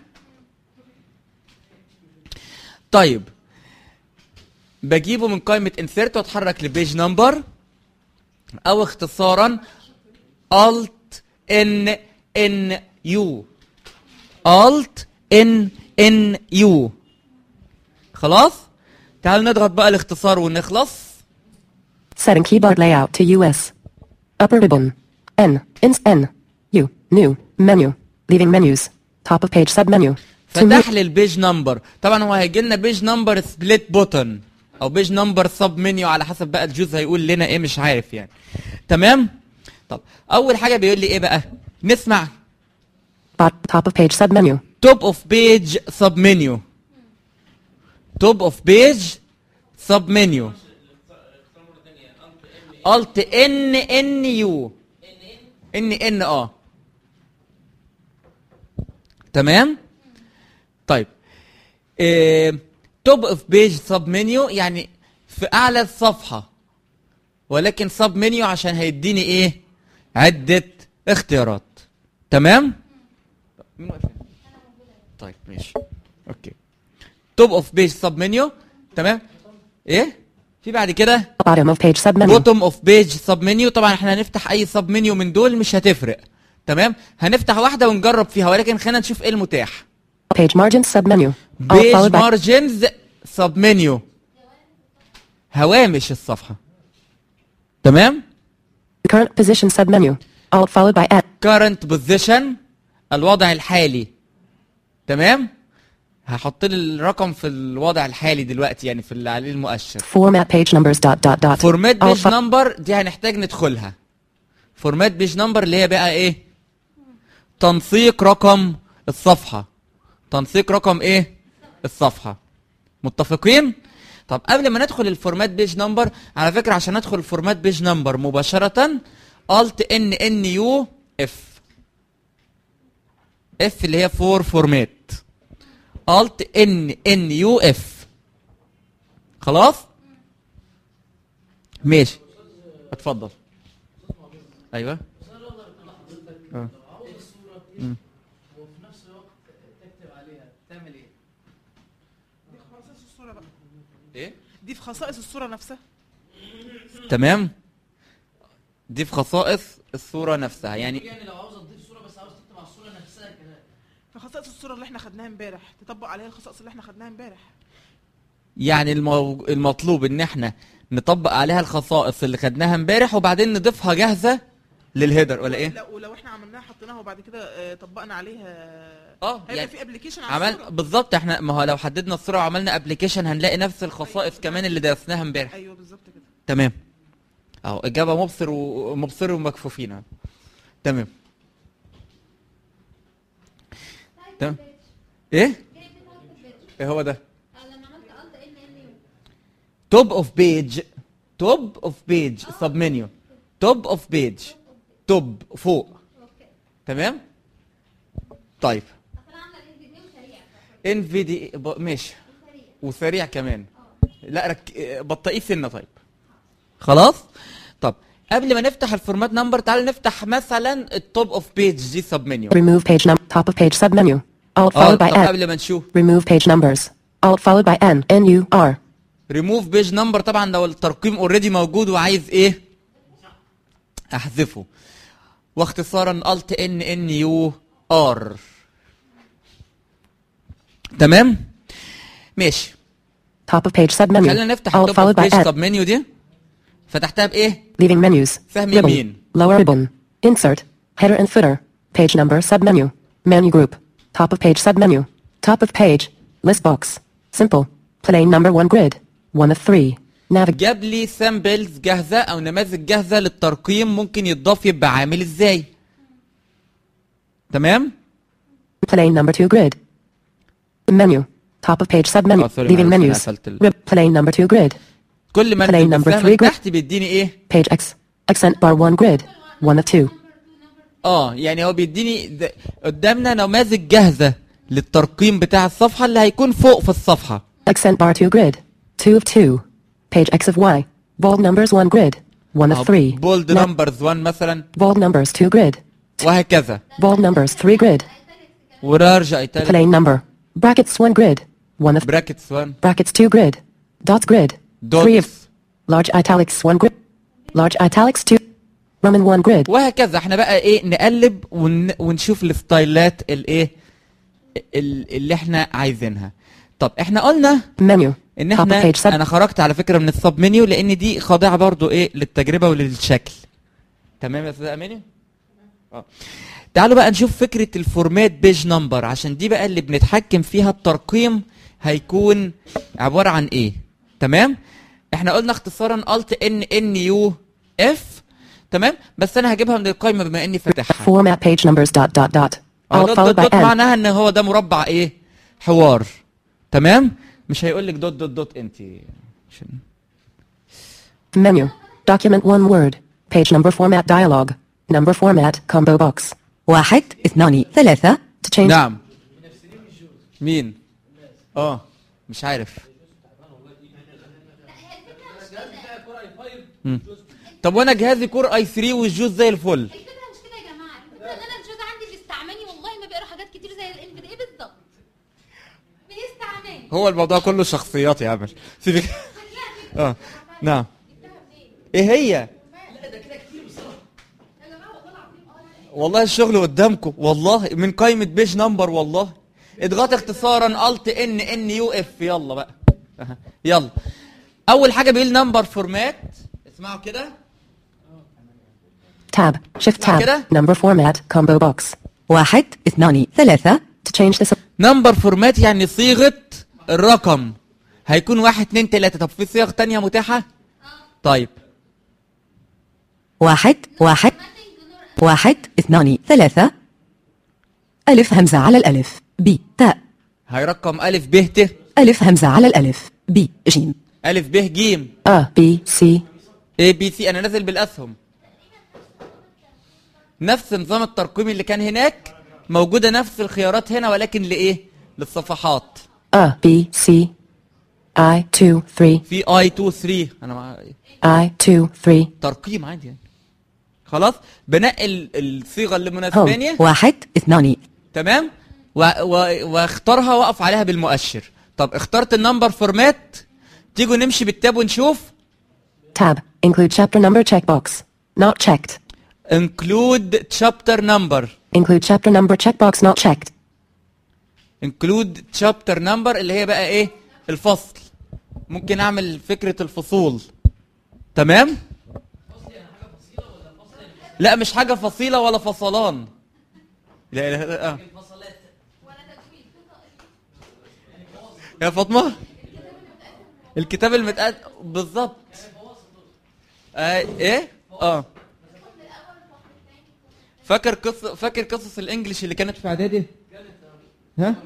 طيب بجيبه من قائمة insert واتحرك لبيج نمبر او اختصارا alt n n u alt n n u خلاص تعالوا نضغط بقى الاختصار ونخلص Setting keyboard layout to US. Upper ribbon. N. Ins N. U. New. Menu. Leaving menus. Top of page submenu. To فتح لي البيج نمبر طبعا هو هيجي لنا بيج نمبر سبليت بوتن او بيج نمبر سب منيو على حسب بقى الجوز هيقول لنا ايه مش عارف يعني تمام طب اول حاجه بيقول لي ايه بقى نسمع bot, top of page submenu. توب اوف بيج سب منيو توب اوف بيج سب منيو الت ان ان يو ان ان اه تمام طيب توب اوف بيج سب منيو يعني في اعلى الصفحه ولكن سب منيو عشان هيديني ايه عده اختيارات تمام مين واقف هنا؟ طيب ماشي اوكي توب اوف بيج سب منيو تمام ايه في بعد كده Bottom of page submenu. بوتوم اوف بيج سب منيو طبعا احنا هنفتح اي سب منيو من دول مش هتفرق تمام هنفتح واحده ونجرب فيها ولكن خلينا نشوف ايه المتاح Page margins submenu. All بيج followed by مارجنز سب منيو هوامش الصفحه تمام Current position submenu. Alt followed by N. current position الوضع الحالي تمام هحط لي الرقم في الوضع الحالي دلوقتي يعني في اللي عليه المؤشر Format page numbers dot dot dot. فورمات Alt بيج fo- نمبر دي هنحتاج ندخلها فورمات بيج نمبر اللي هي بقى ايه تنسيق رقم الصفحة تنسيق رقم ايه الصفحة متفقين طب قبل ما ندخل الفورمات بيج نمبر على فكرة عشان ادخل الفورمات بيج نمبر مباشرة الت ان ان يو اف اف اللي هي فور فورمات الت ان ان يو اف خلاص ماشي اتفضل ايوه آه. مم. وفي نفس الوقت تكتب عليها تعمل ايه؟ دي في خصائص الصوره بقى ايه دي في خصائص الصوره نفسها تمام دي في خصائص الصورة نفسها يعني يعني لو عاوز تضيف صوره بس عاوز تكتب على الصوره نفسها كمان في خصائص الصوره اللي احنا خدناها امبارح تطبق عليها الخصائص اللي احنا خدناها امبارح يعني المو... المطلوب ان احنا نطبق عليها الخصائص اللي خدناها امبارح وبعدين نضيفها جاهزة للهيدر ولا ايه لا ولو احنا عملناها حطيناها وبعد كده آه، طبقنا عليها اه هيبقى يعني في ابلكيشن على عمل الصورة. بالظبط احنا ما هو لو حددنا الصورة وعملنا ابلكيشن هنلاقي نفس الخصائص كمان اللي درسناها امبارح ايوه بالظبط كده تمام اهو اجابه مبصر ومبصر ومكفوفين أهو. تمام تمام ايه ايه هو ده لما عملت الت ان ان يو توب اوف بيج توب اوف بيج سب منيو توب اوف بيج توب فوق تمام طيب اصل انا عامله الان فيديو سريع ان في دي ب- ماشي وسريع كمان لا رك... بطئيه سنه طيب خلاص طب قبل ما نفتح الفورمات نمبر تعال نفتح مثلا التوب اوف بيج دي سب منيو Remove page num. Top of page submenu. Alt اه followed by طب N. قبل ما نشوف Remove page numbers. Alt followed by N. N U R. ريموف بيج نمبر طبعا لو الترقيم اوريدي موجود وعايز ايه احذفه واختصارا الت ان ان يو ار تمام ماشي Top of page submenu. خلينا نفتح Alt التوب اوف followed by بيج N. سب منيو دي فتحتها بايه Leaving menus. فهم Ribbon. يمين. Lower ribbon. Insert. Header and footer. Page number submenu. Menu group. Top of page submenu. Top of page. List box. Simple. Plain number one grid. One of three. Navigate. جاب لي سامبلز جاهزه او نماذج جاهزه للترقيم ممكن يتضاف يبقى عامل ازاي تمام Plain number two grid. Menu. Top of page submenu. Oh, sorry, Leaving معلش، أنا menus. قفلت ال- Rib- Plain number two grid. كل ما Plain انزل number بالسهم three grid. تحت بيديني ايه Page X. Accent bar one grid. One of two. اه يعني هو بيديني د- قدامنا نماذج جاهزه للترقيم بتاع الصفحه اللي هيكون فوق في الصفحه Accent bar two grid. Two of two. Page X of Y. Bold numbers one grid. One of three. بولد Na- نمبرز 1 مثلا Bold numbers two grid. وهكذا Bold numbers three grid. ورارجع ايتاليك Plain number. Brackets one grid. One of براكتس 1 brackets two grid. Dots grid. Three of دوتس large italics one grid. Large italics two. Roman one grid. وهكذا احنا بقى ايه نقلب ون... ونشوف الستايلات الايه ال- اللي احنا عايزينها طب احنا قلنا Menu. ان Top of احنا page sub. انا خرجت على فكره من السب منيو لان دي خاضعه برضو ايه للتجربه وللشكل تمام يا استاذ اماني اه تعالوا بقى نشوف فكره الفورمات بيج نمبر عشان دي بقى اللي بنتحكم فيها الترقيم هيكون عباره عن ايه تمام احنا قلنا اختصارا الت ان ان يو اف تمام بس انا هجيبها من القائمه بما اني فاتحها Format page numbers dot dot dot. اه Alt دوت followed دوت by دوت N. معناها ان هو ده مربع ايه حوار تمام مش هيقول لك دوت دوت دوت انت عشان Menu. Document one word. Page number format dialog. Number format combo box. واحد اثنان ثلاثة To change نعم مين اه مش عارف مم. طب وانا جهازي كور اي 3 والجوز زي الفل الفكره مش كده يا جماعه الفكره ان انا الجوز عندي بيستعملني والله ما بيقرا حاجات كتير زي الانفيد ايه بالظبط بيستعملني هو الموضوع كله شخصيات يا عمل سيبك اه نعم ايه هي والله الشغل قدامكم والله من قائمة بيج نمبر والله اضغط اختصارا الت ان ان يو اف يلا بقى أها. يلا اول حاجة بيقول نمبر فورمات اسمعوا كده Tab. Shift اسمع tab. كده. Number format. Combo box. واحد اثنان ثلاثة To change this. نمبر فورمات يعني صيغة الرقم هيكون واحد اتنين تلاتة طب في صيغ تانية متاحة؟ طيب واحد واحد واحد اثنان ثلاثة ألف همزة على الألف ب تاء هيرقم ألف ب ت ألف همزة على الألف ب جيم ألف ب ج A. B. C. A B C أنا نازل بالأسهم نفس نظام الترقيم اللي كان هناك موجودة نفس الخيارات هنا ولكن لإيه؟ للصفحات A. B. C. I. 2. 3. في I 2 3 أنا مع I. 2. 3. ترقيم عادي يعني خلاص بنقي ال- الصيغة اللي مناسباني واحد اثنان تمام و... و... واختارها واقف عليها بالمؤشر طب اخترت النمبر فورمات تيجوا نمشي بالتاب ونشوف Tab. Include chapter number checkbox. Not checked. include chapter number Include chapter number checkbox not checked. include chapter number اللي هي بقى ايه الفصل ممكن اعمل فكرة الفصول تمام لا مش حاجة فصيلة ولا فصلان لا لا لا آه. يا فاطمة الكتاب المتقد بالظبط آه ايه اه فاكر قص فاكر قصص الانجليش اللي كانت في اعدادي ها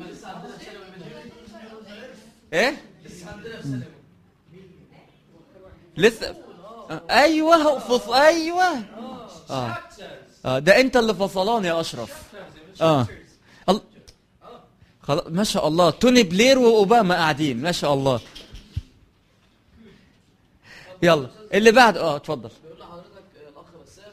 ايه لسه آه، ايوه هو فص ايوه اه اه ده انت اللي فصلان يا اشرف اه ال... خلاص ما شاء الله توني بلير واوباما قاعدين ما شاء الله يلا اللي بعد اه اتفضل بيقول لحضرتك آه، الاخ بسام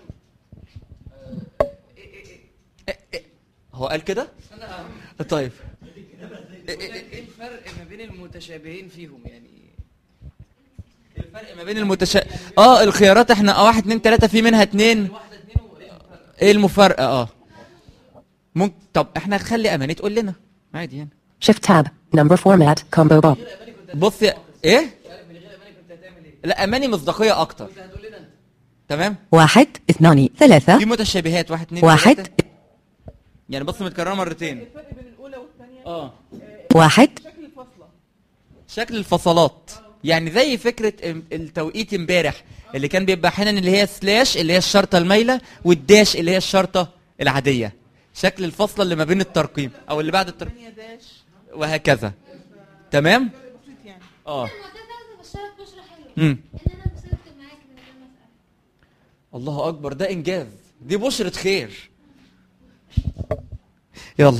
هو قال كده طيب ايه الفرق ما بين المتشابهين فيهم يعني الفرق ما بين المتشا اه الخيارات احنا اه واحد اتنين تلاته في منها اتنين ايه المفارقه اه ممكن طب احنا نخلي اماني تقول لنا عادي يعني Shift tab. Number format. Combo box. بص يا ايه لا اماني مصداقيه اكتر تمام واحد اثنان ثلاثة في متشابهات واحد اتنين واحد تلاتة. يعني بص متكرره مرتين الفرق بين الاولى والثانيه اه واحد شكل الفصله شكل الفصلات يعني زي فكره ام- التوقيت امبارح اللي كان بيبقى احيانا اللي هي سلاش اللي هي الشرطه المايله والداش اللي هي الشرطه العاديه شكل الفصله اللي ما بين الترقيم او اللي بعد الترقيم ثانيه داش وهكذا تمام بسيط يعني اه المعتز عايزه ابشرك بشرى حلوه امم ان انا وصلت معاك من غير ما اسال الله اكبر ده انجاز دي بشرة خير يلا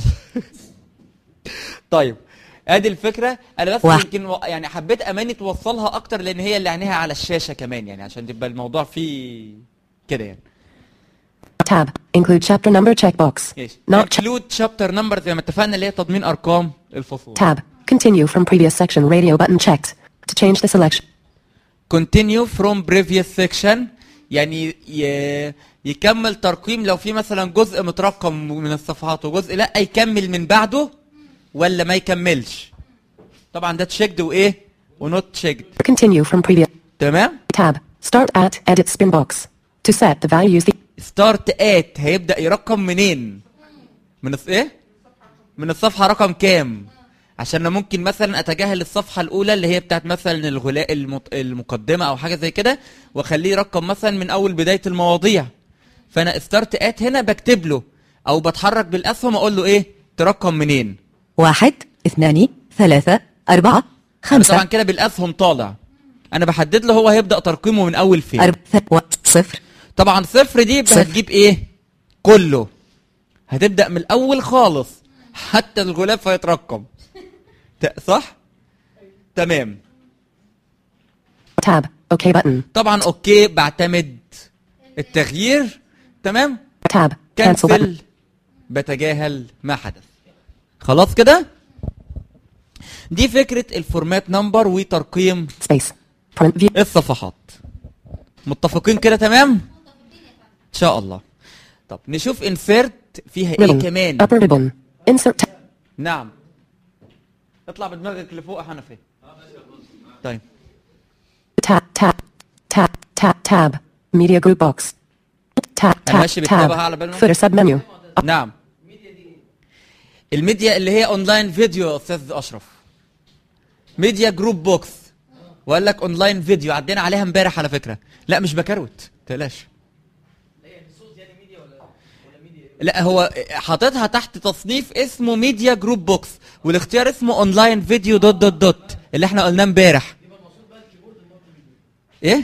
طيب ادي الفكره انا بس واحد. يمكن و- يعني حبيت اماني توصلها اكتر لان هي اللي عينيها على الشاشه كمان يعني عشان تبقى الموضوع فيه كده يعني Tab. Include chapter number checkbox. ايش Not checked. انكلود شابتر نمبر زي ما اتفقنا اللي هي تضمين ارقام الفصول Tab. Continue from previous section radio button checked. To change the selection. continue from previous section يعني ي... يكمل ترقيم لو في مثلا جزء مترقم من الصفحات وجزء لا يكمل من بعده ولا ما يكملش طبعا ده تشيكد وايه ونوت تشيكد Continue from previous. تمام Tab. Start at edit spin box. To set the value use the ستارت ات هيبدا يرقم منين من الص... ايه من الصفحه رقم كام عشان انا ممكن مثلا اتجاهل الصفحه الاولى اللي هي بتاعت مثلا الغلاء المط... المقدمه او حاجه زي كده واخليه يرقم مثلا من اول بدايه المواضيع فانا ستارت ات هنا بكتب له او بتحرك بالاسهم اقول له ايه ترقم منين واحد اثنان ثلاثة أربعة أنا خمسة طبعا كده بالاسهم طالع انا بحدد له هو هيبدا ترقيمه من اول فين أربعة صفر طبعا صفر دي يبقى صفر. هتجيب ايه كله هتبدا من الاول خالص حتى الغلاف هيترقم ت- صح تمام tab. OK button. طبعا اوكي بعتمد التغيير تمام Tab. Cancel button. كنسل بتجاهل ما حدث خلاص كده دي فكرة الفورمات نمبر وترقيم Space. Print view. الصفحات متفقين كده تمام ان شاء الله طب نشوف انسيرت فيها ايه Ribbon. كمان Upper ribbon. Insert tab. نعم اطلع بدماغك لفوق يا حنفي طيب Tab. Tab. Tab. Tab. Tab. Media group box. Tab. انا Tab. ماشي بكتابها على Tab. بالنا Footer submenu. نعم الميديا اللي هي اونلاين فيديو يا استاذ اشرف ميديا جروب بوكس وقال لك اونلاين فيديو عدينا عليها امبارح على فكره لا مش بكروت تقلقش لا هو حاططها تحت تصنيف اسمه ميديا جروب بوكس والاختيار اسمه اونلاين فيديو دوت دوت دوت اللي احنا قلناه امبارح ايه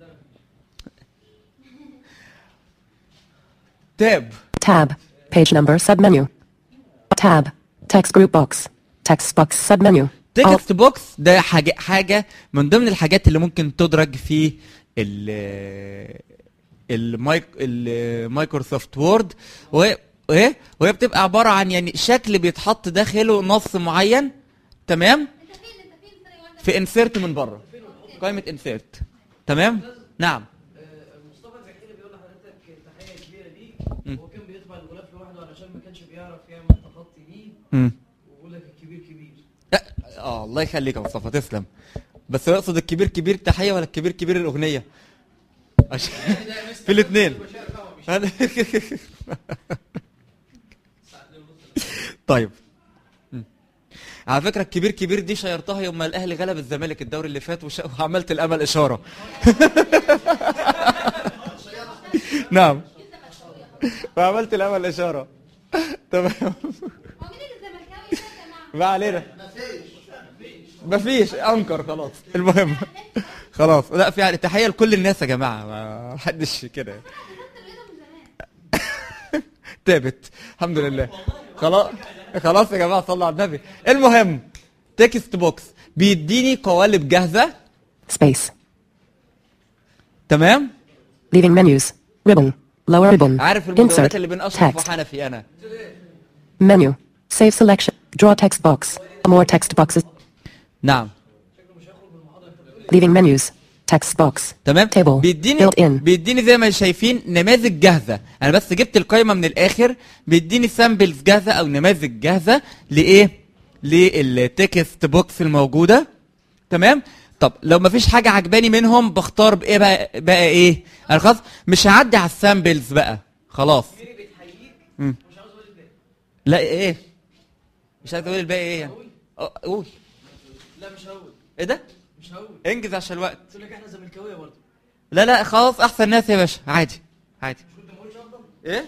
تاب Tab. Page number submenu. Tab. Text group box. Text box submenu. Alt. تكست بوكس ده حاجه حاجه من ضمن الحاجات اللي ممكن تدرج في ال المايك المايكروسوفت وورد وهي وهي وهي بتبقى عباره عن يعني شكل بيتحط داخله نص معين تمام في انسيرت من بره قائمه انسيرت تمام نعم مصطفى زكي بيقول لحضرتك تحيه كبيره ليك مم. هو كان بيطبع الغلاف لوحده علشان ما كانش بيعرف يعمل تخطي بيه مم. ويقول لك الكبير كبير لا اه الله يخليك يا مصطفى تسلم بس هو يقصد الكبير كبير تحيه ولا الكبير كبير الاغنيه عشان في الاثنين طيب مم. على فكره الكبير كبير دي شيرتها يوم ما الاهلي غلب الزمالك الدوري اللي فات وش... وعملت الامل اشاره نعم وعملت الامل اشاره تمام هو مين اللي زملكاوي ده يا جماعه؟ ما علينا مفيش انكر خلاص المهم خلاص لا في تحيه لكل الناس يا جماعه ما حدش كده تابت الحمد لله خلاص خلاص يا جماعه صلوا على النبي المهم تكست بوكس بيديني قوالب جاهزه Space. تمام Leaving menus. Ribbon. Lower ribbon. عارف المدونات Insert. اللي بين اشرف Text. وحنفي انا Menu. Save selection. Draw text box. More text boxes. نعم Leaving menus. Text box. تمام Table. بيديني Built in. بيديني زي ما شايفين نماذج جاهزه انا بس جبت القائمه من الاخر بيديني سامبلز جاهزه او نماذج جاهزه لايه للتكست بوكس الموجوده تمام طب لو مفيش حاجه عجباني منهم بختار بايه بقى بقى ايه انا خلاص مش هعدي على السامبلز بقى خلاص مم. لا ايه مش عايز اقول الباقي ايه يعني أه، قول لا مش هقول ايه ده مش هقول انجز عشان الوقت قلت لك احنا زملكاويه برضه لا لا خلاص احسن ناس يا باشا عادي عادي كنت ما قلتش افضل ايه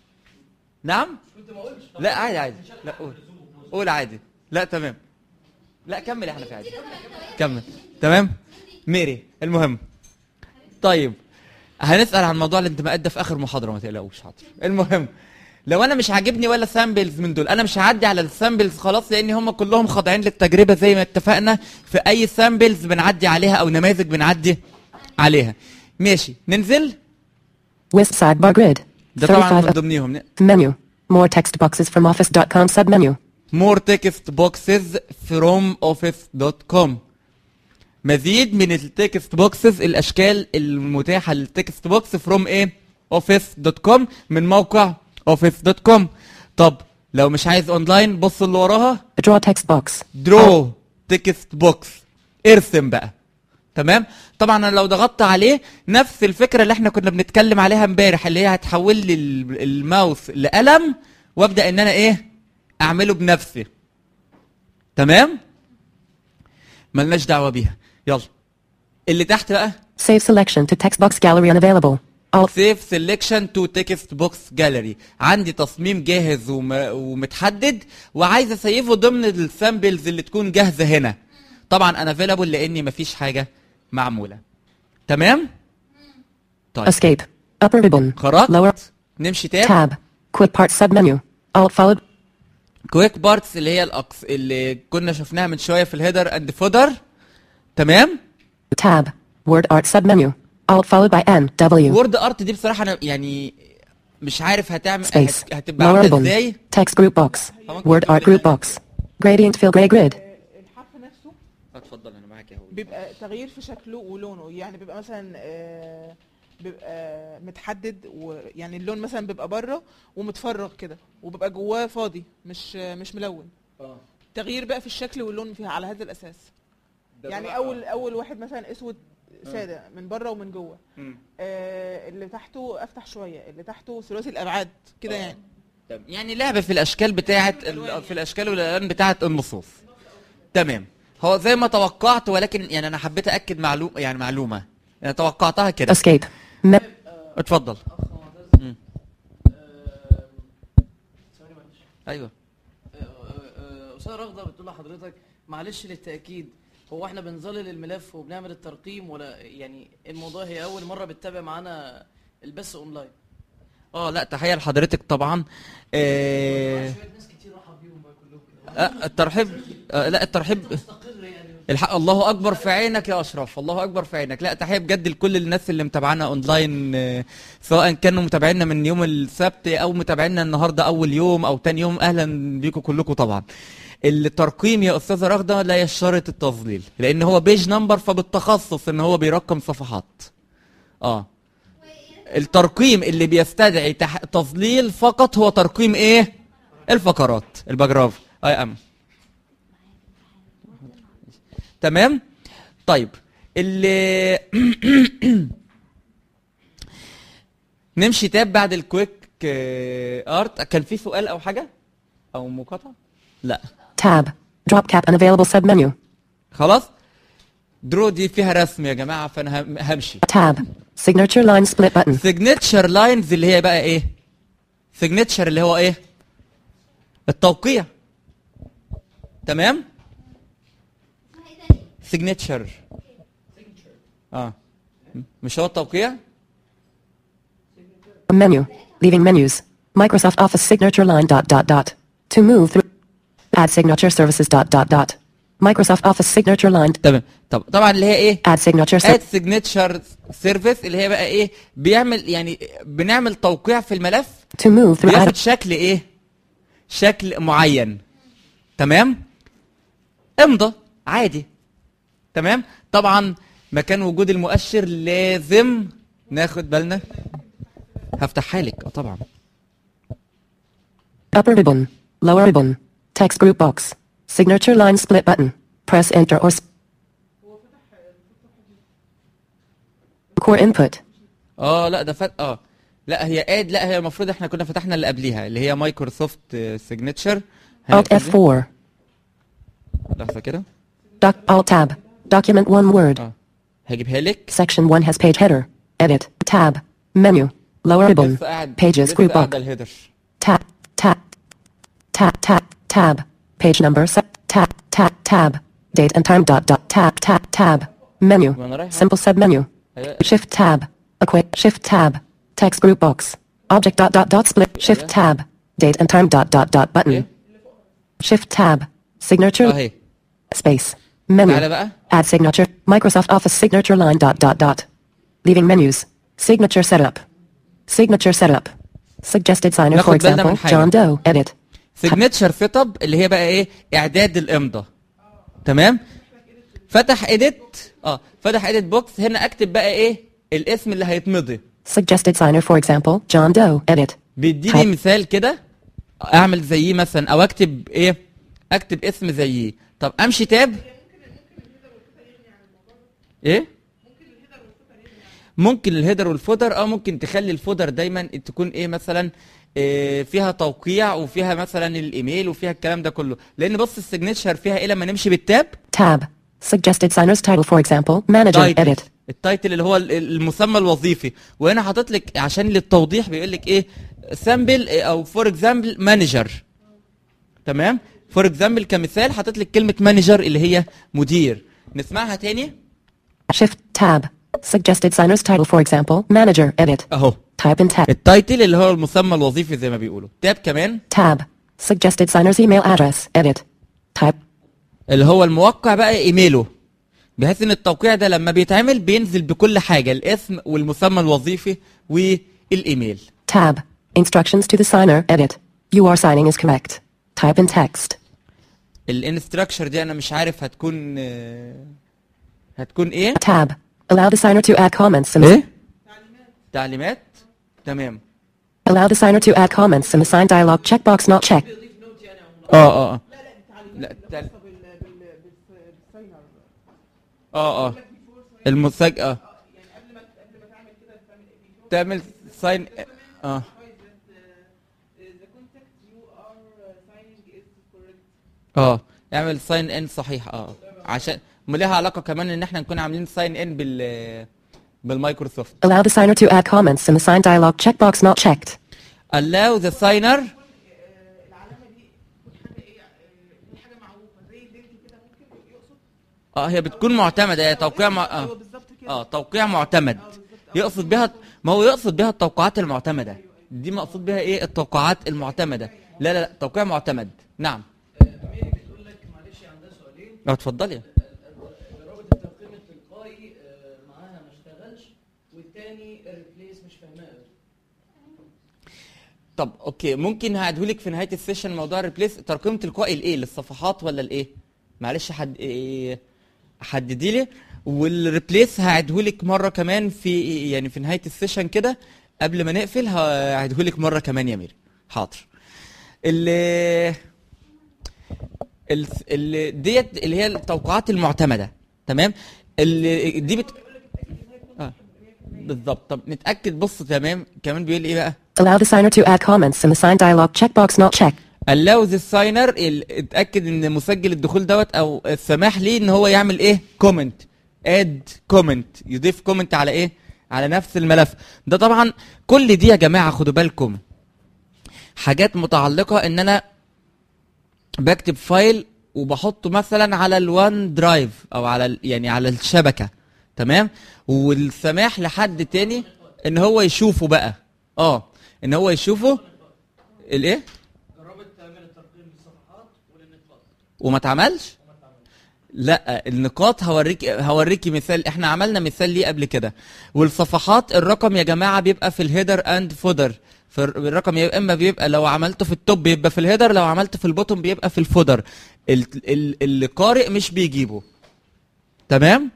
نعم كنت ما قلتش لا عادي عادي لا قول قول عادي لا تمام لا كمل يا حنفي عادي كمل تمام ميري المهم طيب هنسال عن موضوع الانتماءات ده في اخر محاضره ما تقلقوش حاضر المهم لو انا مش عاجبني ولا سامبلز من دول انا مش هعدي على السامبلز خلاص لان هم كلهم خاضعين للتجربه زي ما اتفقنا في اي سامبلز بنعدي عليها او نماذج بنعدي عليها ماشي ننزل With sidebar grid. ده طبعا من 35 ضمنهم Menu. More text boxes from office.com submenu. more text boxes from office.com مزيد من التكست بوكسز الاشكال المتاحه للتكست بوكس from ايه office.com من موقع office.com طب لو مش عايز اونلاين بص اللي وراها Draw text box. درو تكست بوكس ارسم بقى تمام طبعا انا لو ضغطت عليه نفس الفكره اللي احنا كنا بنتكلم عليها امبارح اللي هي هتحول لي ال- الماوس لقلم وابدا ان انا ايه اعمله بنفسي تمام ملناش دعوه بيها يلا اللي تحت بقى Save selection to text box gallery unavailable. Alt. سيف سيلكشن تو تكست بوكس جاليري عندي تصميم جاهز وم... ومتحدد وعايز اسيفه ضمن السامبلز اللي تكون جاهزه هنا طبعا انا افيلابل لاني مفيش حاجه معموله تمام طيب Escape. Upper ribbon. خرجت Lower. نمشي تاني Tab. Quick part submenu. Alt followed. كويك بارتس اللي هي الأقص اللي كنا شفناها من شويه في الهيدر اند فودر تمام Tab. Word art submenu. Alt followed by N. W. وورد ارت دي بصراحه انا يعني مش عارف هتعمل Space. هت... هتبقى Lower عامله ribbon. ازاي Text group box. Word art group box. Gradient fill gray grid. الحرف نفسه اتفضل انا معاك يا هو بيبقى تغيير في شكله ولونه يعني بيبقى مثلا آه، بيبقى متحدد ويعني اللون مثلا بيبقى بره ومتفرغ كده وبيبقى جواه فاضي مش مش ملون تغيير بقى في الشكل واللون فيها على هذا الاساس يعني اول اول واحد مثلا اسود ساده من بره ومن جوه مم. آه اللي تحته افتح شويه اللي تحته ثلاثي الابعاد كده يعني تمام. يعني لعبه في الاشكال بتاعه ال- في الاشكال والالوان بتاعه النصوص تمام هو زي ما توقعت ولكن يعني انا حبيت اكد معلومه يعني معلومه انا توقعتها كده Escape. Me- اتفضل اخ معتز مم. آه، ثواني معلش ايوه آه، آه، آه، استاذ رغده بتقول لحضرتك معلش للتاكيد هو احنا بنظلل الملف وبنعمل الترقيم ولا يعني الموضوع هي اول مره بتتابع معانا البث اونلاين اه لا تحيه لحضرتك طبعا آه شويه ناس كتير رحب بيهم بقى كلهم كده آه، الترحيب آه لا الترحيب مستقر يعني الحق الله اكبر في عينك يا اشرف الله اكبر في عينك لا تحيه بجد لكل الناس اللي متابعانا اونلاين آه، سواء كانوا متابعينا من يوم السبت او متابعينا النهارده اول يوم او تاني يوم اهلا بيكم كلكم طبعا الترقيم يا استاذه رغده لا يشترط التظليل لان هو بيج نمبر فبالتخصص ان هو بيرقم صفحات اه الترقيم اللي بيستدعي تح... تظليل فقط هو ترقيم ايه الفقرات البجراف اي ام تمام طيب اللي نمشي تاب بعد الكويك آه، ارت كان في سؤال او حاجه او مقاطعه لا Tab. Drop cap unavailable submenu. خلاص درو دي فيها رسم يا جماعه فانا هم- همشي Tab. Signature line split button. سيجنتشر لاينز اللي هي بقى ايه سيجنتشر اللي هو ايه التوقيع تمام سيجنتشر اه مش هو التوقيع Menu. Leaving menus. Microsoft Office signature line dot dot dot. To move through. Add signature services dot dot dot. Microsoft Office signature line. تمام طب طبعا اللي هي ايه Add signature. اد Ser- سيجنتشر سيرفيس اللي هي بقى ايه بيعمل يعني بنعمل توقيع في الملف to move through. بياخد Add. شكل ايه شكل معين تمام امضى عادي تمام طبعا مكان وجود المؤشر لازم ناخد بالنا هفتحها لك اه طبعا Upper ribbon. Lower ribbon. Text group box. Signature line split button. Press enter or. s- Core input. اه لا ده فات اه لا هي اد لا هي المفروض احنا كنا فتحنا اللي قبليها اللي هي مايكروسوفت سيجنتشر Alt F4. لحظه كده Doc. Alt tab. Document one word. اه هجيبها لك Section 1 has page header. Edit. Tab. Menu. Lower ribbon. لسه قاعد Pages لسه group قاعده box. الهيدر Tab. Tab. Tab. Tab. Tab. Page number. Se- tab. Tab. Tab. Date and time. Dot. Dot. Tab. Tab. Tab. Menu. وانا رايح Simple submenu. أيوة. Shift tab. A quick shift tab. Text group box. Object dot dot dot split. Shift tab. Date and time dot dot dot button. إيه؟ Shift tab. Signature اهي space. تعالى Menu. بقى Add signature. Microsoft Office signature line dot dot dot. Leaving menus. Signature setup. Signature setup. Suggested signer for ناخد بالنا من example. حاجة. John Doe. Edit. سيجنتشر سيت اب اللي هي بقى ايه اعداد الامضه تمام فتح اديت اه فتح اديت بوكس هنا اكتب بقى ايه الاسم اللي هيتمضي Suggested signer for example. John Doe. Edit. بيديني Type. مثال كده اعمل زيه مثلا او اكتب ايه اكتب اسم زيه طب امشي تاب ايه ممكن الهيدر والفودر اه ممكن تخلي الفودر دايما تكون ايه مثلا إيه فيها توقيع وفيها مثلا الايميل وفيها الكلام ده كله لان بص السيجنتشر فيها ايه لما نمشي بالتاب Tab. Suggested signer's title for example. Manager. تايتل Edit. التايتل اللي هو ال- المسمى الوظيفي وهنا حاطط لك عشان للتوضيح بيقول لك ايه سامبل او فور اكزامبل مانجر تمام فور اكزامبل كمثال حاطط لك كلمه مانجر اللي هي مدير نسمعها تاني Shift tab. Suggested signer's title for example. Manager. Edit. اهو Type in tab. التايتل اللي هو المسمى الوظيفي زي ما بيقولوا تاب كمان Tab. Suggested signer's email address. Edit. Type. اللي هو الموقع بقى ايميله بحيث ان التوقيع ده لما بيتعمل بينزل بكل حاجه الاسم والمسمى الوظيفي والايميل Tab. Instructions to the signer. Edit. You are signing is correct. Type in text. الانستراكشر دي انا مش عارف هتكون آه، هتكون ايه Tab. Allow the signer to add comments in the ايه تعليمات تمام allow the signer to add comments in the sign dialog checkbox not checked. اه اه اه لا التعل- اه اه المسج اه تعمل ساين اه the contact you are signing is correct اه اعمل ساين ان صحيح اه عشان ليها علاقه كمان ان احنا نكون عاملين ساين ان بال بالمايكروسوفت Allow the signer to add comments in the sign dialog checkbox not checked. allow the signer العلامه دي تكون حاجه ايه آه، تكون حاجه معروفه زي اللينك كده ممكن يقصد اه هي بتكون معتمده هي توقيع مع... ايوه اه بالظبط كده اه توقيع معتمد يقصد بها ما هو يقصد بها التوقعات المعتمده دي مقصود بها ايه التوقعات المعتمده لا لا لا توقيع معتمد نعم اميري بتقول لك معلش عندها سؤالين اه اتفضلي رابط الترقيم التلقائي آه، معاها ما اشتغلش والتاني الريبليس مش فاهماه قوي طب اوكي ممكن هعدهولك في نهايه السيشن موضوع الريبليس ترقيم تلقائي لايه للصفحات ولا لايه معلش حد إيه حددي لي والريبليس هعدهولك مره كمان في يعني في نهايه السيشن كده قبل ما نقفل هعدهولك مره كمان يا ميري حاضر اللي ال- اللي ديت اللي هي التوقعات المعتمده تمام اللي دي بت... اه بالظبط طب نتاكد بص تمام كمان بيقول ايه بقى Allow the signer to add comments in the sign dialog checkbox not checked. allow the signer ال- اتاكد ان مسجل الدخول دوت او السماح ليه ان هو يعمل ايه كومنت اد كومنت يضيف كومنت على ايه على نفس الملف ده طبعا كل دي يا جماعه خدوا بالكم حاجات متعلقه ان انا بكتب فايل وبحطه مثلا على الوان درايف او على ال- يعني على الشبكه تمام والسماح لحد تاني ان هو يشوفه بقى اه ان هو يشوفه الايه جربت تعمل الترقيم للصفحات وللنقاط وما اتعملش لا النقاط هوريك هوريكي مثال احنا عملنا مثال ليه قبل كده والصفحات الرقم يا جماعه بيبقى في الهيدر اند فودر فالرقم يا اما بيبقى لو عملته في التوب بيبقى في الهيدر لو عملته في البوتوم بيبقى في الفودر ال- ال- القارئ مش بيجيبه تمام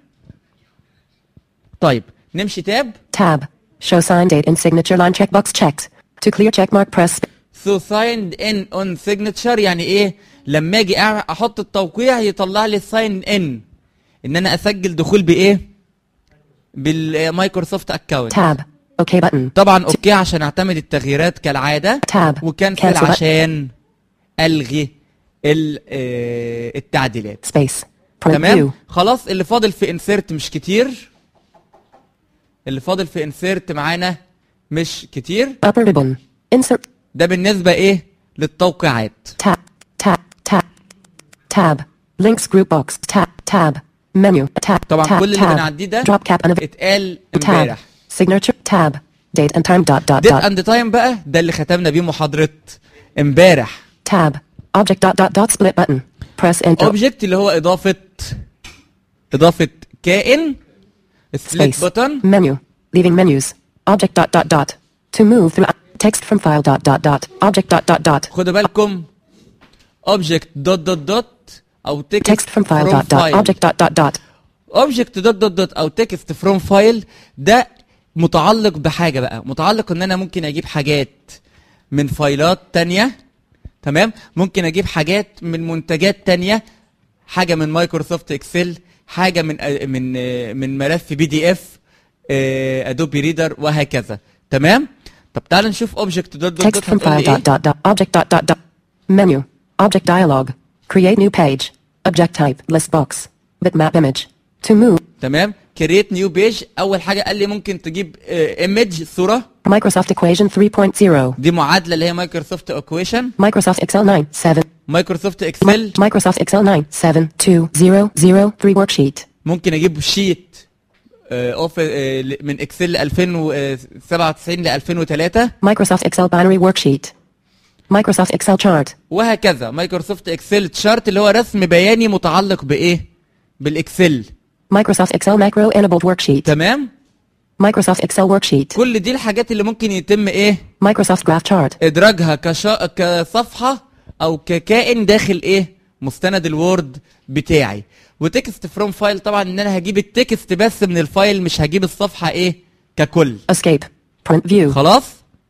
طيب نمشي تاب Tab. Show sign date in signature line checkbox checked. To clear checkmark press so signed in on signature يعني ايه لما اجي أع- احط التوقيع يطلع لي sign in ان انا اسجل دخول بايه بالمايكروسوفت اكونت tab. OK button. طبعا اوكي عشان اعتمد التغييرات كالعاده Tab. وكنسل Cancel button. عشان الغي ال- آه، التعديلات Space. Print تمام view. خلاص اللي فاضل في انسيرت مش كتير اللي فاضل في انسيرت معانا مش كتير Upper ribbon. Insert. ده بالنسبه ايه للتوقيعات Tab. Tab. Tab. Tab. Links group box. Tab. Tab. Menu. Tab. طبعا tab, كل اللي tab. بنعديه ده Drop cap and اتقال tab. امبارح Signature. Tab. Date and time dot dot ديت dot. اند تايم بقى ده اللي ختمنا بيه محاضره امبارح Tab. Object dot dot dot split button. Press enter. اوبجكت اللي هو اضافه اضافه كائن سبليت Space. بutton Menu. Leaving menus. Object dot dot dot. To move through text from file dot dot dot. Object dot dot dot. خدوا بالكم اوبجكت دوت دوت دوت او Text تكست from file dot dot. Object dot dot dot. اوبجكت دوت دوت دوت او تكست فروم فايل ده متعلق بحاجه بقى متعلق ان انا ممكن اجيب حاجات من فايلات تانية تمام ممكن اجيب حاجات من منتجات تانية حاجه من مايكروسوفت اكسل حاجه من من من ملف بي دي اف ادوبي ريدر وهكذا تمام طب تعال نشوف اوبجكت دوت دوت Text دوت from هتقول file لي dot dot dot. Object dot dot dot. Menu. Object dialog. Create new page. Object type. List box. Bitmap image. To move. تمام كريت نيو بيج اول حاجه قال لي ممكن تجيب ايمج صوره Microsoft Equation 3.0. دي معادله اللي هي مايكروسوفت ايكويشن Microsoft Excel 9 7. مايكروسوفت Mi- اكسل Microsoft Excel 9 7 2 0 0 3 worksheet. ممكن اجيب شيت اوف من اكسل 2097 ل 2003 Microsoft Excel binary worksheet. Microsoft Excel chart. وهكذا مايكروسوفت اكسل تشارت اللي هو رسم بياني متعلق بايه بالاكسل Microsoft Excel macro enabled worksheet. تمام Microsoft Excel worksheet. كل دي الحاجات اللي ممكن يتم ايه Microsoft graph chart. ادراجها كشا... كصفحه او ككائن داخل ايه مستند الوورد بتاعي وتكست فروم فايل طبعا ان انا هجيب التكست بس من الفايل مش هجيب الصفحه ايه ككل Escape. Print view. خلاص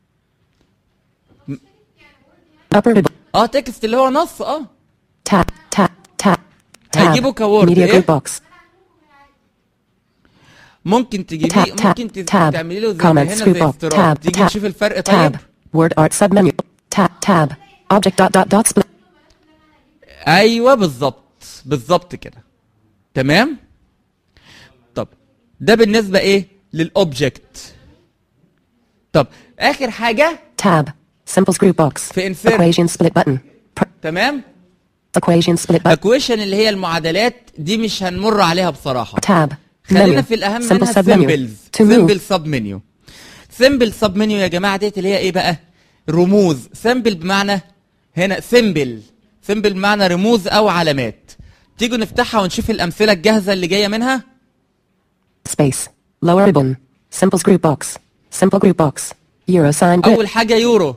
Upper ribbon. اه تكست اللي هو نص اه Tab. Tab. Tab. Tab. هيجيبه كوورد، Media إيه؟ group box. ممكن تجيبيه Tab, tab, ممكن تز- tab. تعملي له زي Comments, هنا group زي of, استراب tab, تيجي tab, نشوف الفرق طيب Tab. Word art submenu. Tab. Tab. Object dot dot dot split. ايوه بالظبط بالظبط كده تمام طب ده بالنسبه ايه للاوبجكت طب اخر حاجه Tab. Symbols group box. في insert Equation split button. Pr- تمام equation split button. اكويشن اللي هي المعادلات دي مش هنمر عليها بصراحه Tab. خلينا Menu. في الاهم Simple منها submenu. سيمبلز To move. سيمبل سب منيو سيمبل سب منيو يا جماعه ديت اللي هي ايه بقى رموز سيمبل بمعنى هنا سيمبل سيمبل بمعنى رموز او علامات تيجوا نفتحها ونشوف الامثله الجاهزه اللي جايه منها Space. Lower ribbon. Symbols group box. Simple group box. Euro sign grid. اول حاجه يورو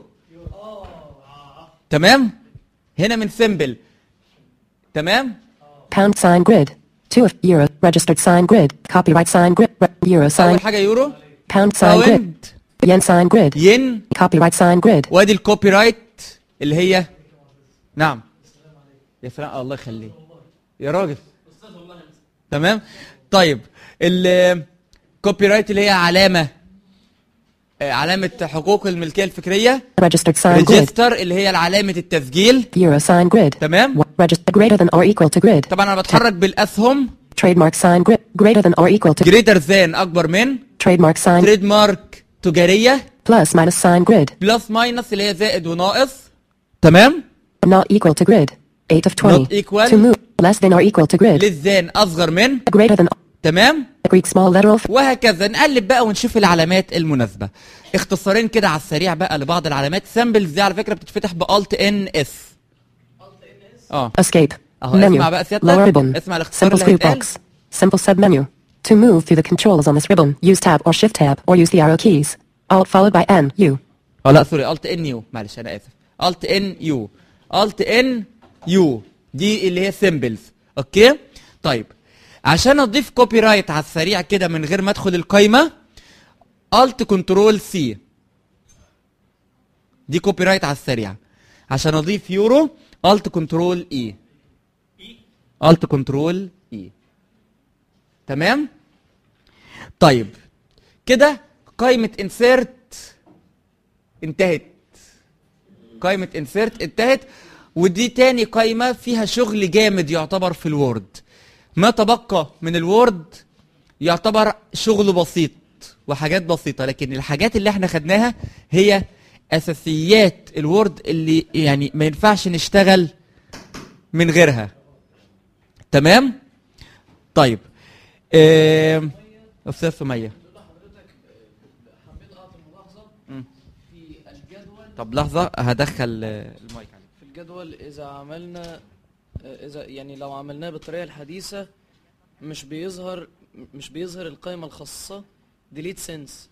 تمام هنا من سيمبل تمام Pound sign grid. Two of Euro. Registered sign grid. Copyright sign grid. Re- Euro sign. اول حاجه يورو Pound sign grid. باوند Yen sign grid. ين Copyright sign grid. وادي الكوبي رايت اللي هي نعم يا سلام الله يخليه يا راجل تمام طيب الكوبي رايت اللي هي علامه آه، علامه حقوق الملكيه الفكريه Registered sign grid. ريجستر اللي هي علامه التسجيل Euro sign grid. تمام Wa- Register greater than or equal to grid. طبعا انا بتحرك بالاسهم Trademark sign grid. Greater than or equal to. جريتر ذان اكبر من Trademark sign. تريد مارك تجاريه Plus minus sign grid. بلس ماينس اللي هي زائد وناقص تمام Not equal to grid. 8 of 20. Not equal. To move. Less than or equal to grid. للذان اصغر من Greater than. تمام Greek small literal. f- وهكذا نقلب بقى ونشوف العلامات المناسبه اختصارين كده على السريع بقى لبعض العلامات سامبلز دي على فكره بتتفتح بالت ان اس اه Escape. أهو Menu. اسمع بقى سيادتك. Lower ribbon. اسمع الاختصار Simple اللي group هيتقال. box. Simple submenu. To move through the controls on this ribbon, use tab or shift tab or use the arrow keys. Alt followed by N, U. اه لا سوري الت ان يو معلش انا اسف الت ان يو الت ان يو دي اللي هي سيمبلز اوكي طيب عشان اضيف كوبي رايت على السريع كده من غير ما ادخل القايمه الت كنترول سي دي كوبي رايت على السريع عشان اضيف يورو الت كنترول اي الت كنترول اي تمام طيب كده قائمه انسيرت انتهت قائمة انسيرت انتهت ودي تاني قائمة فيها شغل جامد يعتبر في الوورد ما تبقى من الوورد يعتبر شغل بسيط وحاجات بسيطة لكن الحاجات اللي احنا خدناها هي اساسيات الوورد اللي يعني ما ينفعش نشتغل من غيرها تمام طيب آم، استاذ سميه في الجدول طب لحظه هدخل آه، المايك عليك في الجدول اذا عملنا اذا يعني لو عملناه بالطريقه الحديثه مش بيظهر مش بيظهر القائمه الخاصه ديليت سنس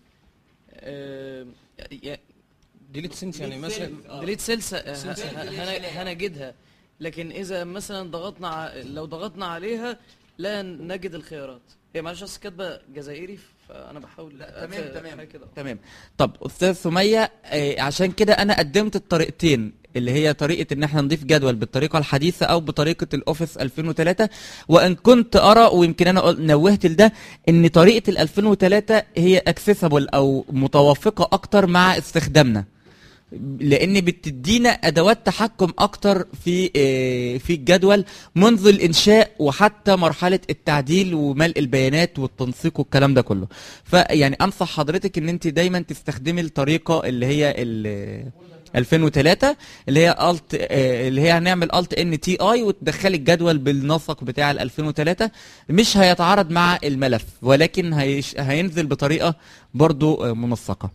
ديليت سنس يعني مثلا ديليت سيلز هنجدها لكن اذا مثلا ضغطنا ع- لو ضغطنا عليها لا نجد الخيارات هي معلش بس كاتبه جزائري فانا بحاول لا تمام تمام كده تمام طب استاذ سميه آه، عشان كده انا قدمت الطريقتين اللي هي طريقه ان احنا نضيف جدول بالطريقه الحديثه او بطريقه الاوفيس 2003 وان كنت ارى ويمكن انا قل- نوهت لده ان طريقه ال 2003 هي اكسسبل او متوافقه اكتر مع استخدامنا لان بتدينا ادوات تحكم اكتر في آه، في الجدول منذ الانشاء وحتى مرحله التعديل وملء البيانات والتنسيق والكلام ده كله فيعني انصح حضرتك ان انت دايما تستخدمي الطريقه اللي هي ال 2003 اللي هي الت اللي هي هنعمل الت ان تي اي وتدخلي الجدول بالنسق بتاع ال 2003 مش هيتعارض مع الملف ولكن هيش هينزل بطريقه برضو آه، منسقه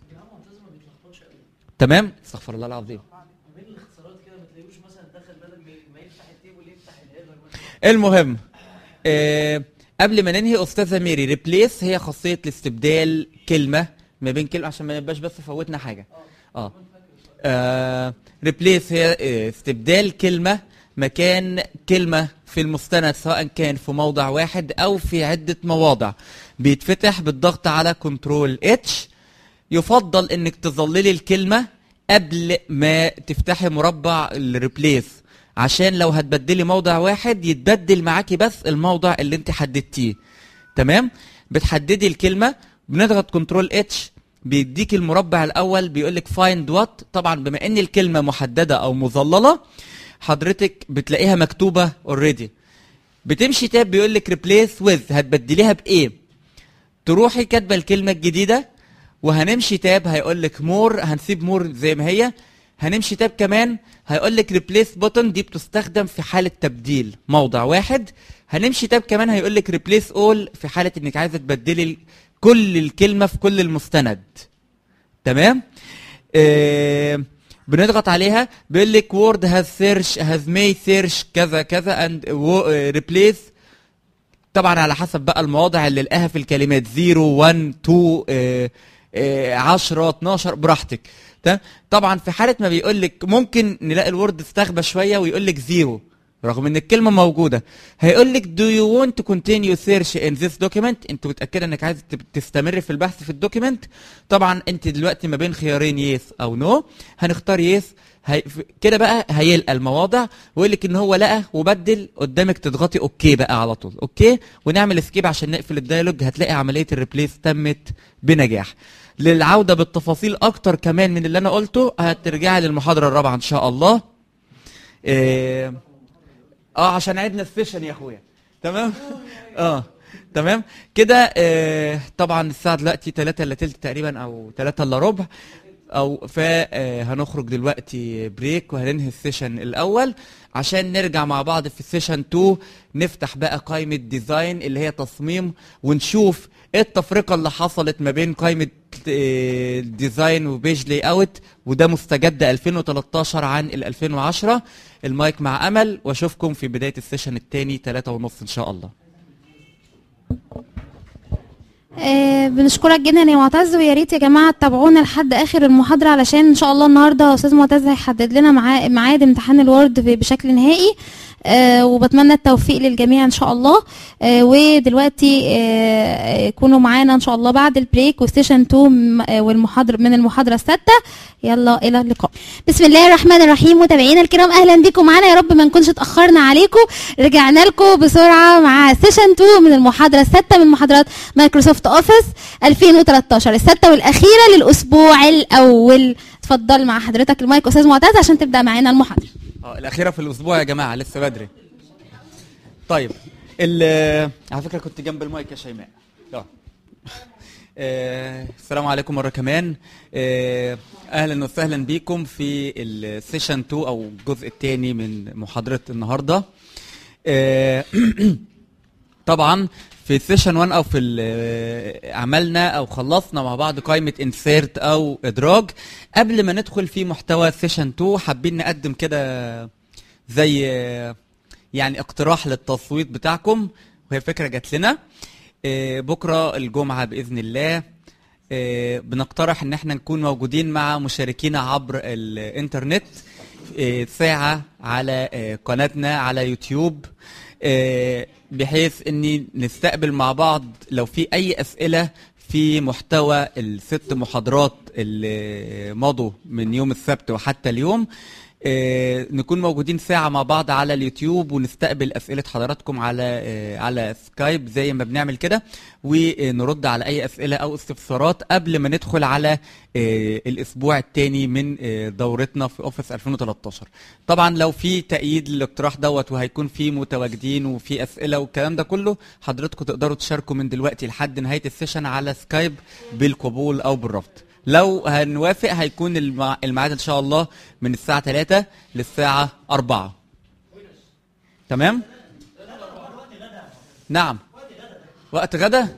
تمام استغفر الله العظيم بين الاختصارات كده ما تلاقيوش مثلا دخل بدل ما- ما يفتح التيبل يفتح الهيدر المهم آه قبل ما ننهي استاذه ميري ريبليس هي خاصيه لاستبدال كلمه ما بين كلمه عشان ما نبقاش بس فوتنا حاجه اه, آه ريبليس هي آه، استبدال كلمه مكان كلمه في المستند سواء كان في موضع واحد او في عده مواضع بيتفتح بالضغط على كنترول اتش يفضل انك تظللي الكلمه قبل ما تفتحي مربع الريبليس عشان لو هتبدلي موضع واحد يتبدل معاكي بس الموضع اللي انت حددتيه تمام بتحددي الكلمه بنضغط كنترول اتش بيديك المربع الاول بيقول لك فايند وات طبعا بما ان الكلمه محدده او مظلله حضرتك بتلاقيها مكتوبه اوريدي بتمشي تاب بيقول لك ريبليس وذ هتبدليها بايه تروحي كاتبه الكلمه الجديده وهنمشي تاب هيقول لك مور هنسيب مور زي ما هي هنمشي تاب كمان هيقول لك ريبليس بوتن دي بتستخدم في حاله تبديل موضع واحد هنمشي تاب كمان هيقول لك ريبليس اول في حاله انك عايزه تبدلي ال- كل الكلمه في كل المستند تمام آه بنضغط عليها بيقول لك وورد هاز سيرش هاز مي سيرش كذا كذا اند ريبليس طبعا على حسب بقى المواضع اللي لقاها في الكلمات 0 1 2 آه، آه، 10 12 براحتك تمام طبعا في حاله ما بيقول لك ممكن نلاقي الوورد استغبى شويه ويقول لك 0 رغم ان الكلمه موجوده هيقول لك do you want to continue search in this document انت متاكده انك عايز تب- تستمر في البحث في الدوكيمنت طبعا انت دلوقتي ما بين خيارين يس او نو هنختار يس هي... ف- كده بقى هيلقى المواضع ويقول لك ان هو لقى وبدل قدامك تضغطي اوكي بقى على طول اوكي ونعمل سكيب عشان نقفل الديالوج هتلاقي عمليه الريبليس تمت بنجاح للعوده بالتفاصيل اكتر كمان من اللي انا قلته هترجعي للمحاضره الرابعه ان شاء الله إيه... اه عشان عدنا السيشن يا اخويا تمام اه تمام كده آه طبعا الساعه دلوقتي 3 الا تلت تقريبا او 3 الا ربع او فهنخرج دلوقتي بريك وهننهي السيشن الاول عشان نرجع مع بعض في السيشن 2 نفتح بقى قائمه ديزاين اللي هي تصميم ونشوف ايه التفرقه اللي حصلت ما بين قائمه آه، ديزاين وبيج لاي اوت وده مستجد 2013 عن ال 2010 المايك مع امل واشوفكم في بدايه السيشن الثاني 3 ونص ان شاء الله آه بنشكرك جدا يا معتز ويا ريت يا جماعه تتابعونا لحد اخر المحاضره علشان ان شاء الله النهارده استاذ معتز هيحدد لنا معا- ميعاد امتحان الوورد ب- بشكل نهائي آه وبتمنى التوفيق للجميع ان شاء الله آه ودلوقتي آه كونوا معانا ان شاء الله بعد البريك وستيشن 2 م- آه، والمحاضره من المحاضره السادسه يلا الى اللقاء بسم الله الرحمن الرحيم متابعينا الكرام اهلا بكم معانا يا رب ما نكونش اتاخرنا عليكم رجعنا لكم بسرعه مع سيشن 2 من المحاضره السادسه من محاضرات مايكروسوفت اوفيس 2013 السادسه والاخيره للاسبوع الاول اتفضل مع حضرتك المايك استاذ معتز عشان تبدا معانا المحاضره اه الاخيره في الاسبوع يا جماعه لسه بدري طيب ال- على فكره كنت جنب المايك يا شيماء اه آه، السلام عليكم مره كمان آه، اهلا وسهلا بيكم في السيشن 2 او الجزء الثاني من محاضره النهارده آه، طبعا في سيشن 1 او في ال- عملنا او خلصنا مع بعض قائمه انسيرت او ادراج قبل ما ندخل في محتوى سيشن 2 حابين نقدم كده زي آه، يعني اقتراح للتصويت بتاعكم وهي فكره جات لنا آه، بكره الجمعه باذن الله آه، بنقترح ان احنا نكون موجودين مع مشاركينا عبر الانترنت آه، ساعه على آه، قناتنا على يوتيوب آه، بحيث اني نستقبل مع بعض لو في اي اسئله في محتوى الست محاضرات اللي مضوا من يوم السبت وحتى اليوم آه، نكون موجودين ساعة مع بعض على اليوتيوب ونستقبل أسئلة حضراتكم على آه، على سكايب زي ما بنعمل كده ونرد على أي أسئلة أو استفسارات قبل ما ندخل على آه، الأسبوع الثاني من آه، دورتنا في أوفيس 2013 طبعا لو في تأييد للاقتراح دوت وهيكون في متواجدين وفي أسئلة والكلام ده كله حضراتكم تقدروا تشاركوا من دلوقتي لحد نهاية السيشن على سكايب بالقبول أو بالرفض لو هنوافق هيكون المع- الميعاد ان شاء الله من الساعة 3 للساعة 4 تمام؟ نعم وقت غدا؟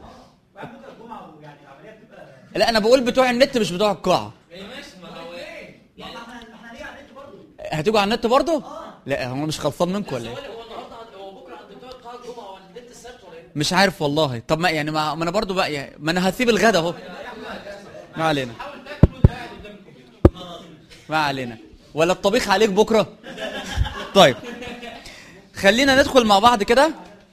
لا انا بقول بتوع النت مش بتوع القاعة هتيجوا على النت برضه؟ لا هو مش خلصان منكم ولا ايه؟ مش عارف والله طب ما يعني ما, ما انا برضه بقى يعني ما انا هسيب الغدا اهو ما علينا ما علينا ولا الطبيخ عليك بكره طيب خلينا ندخل مع بعض كده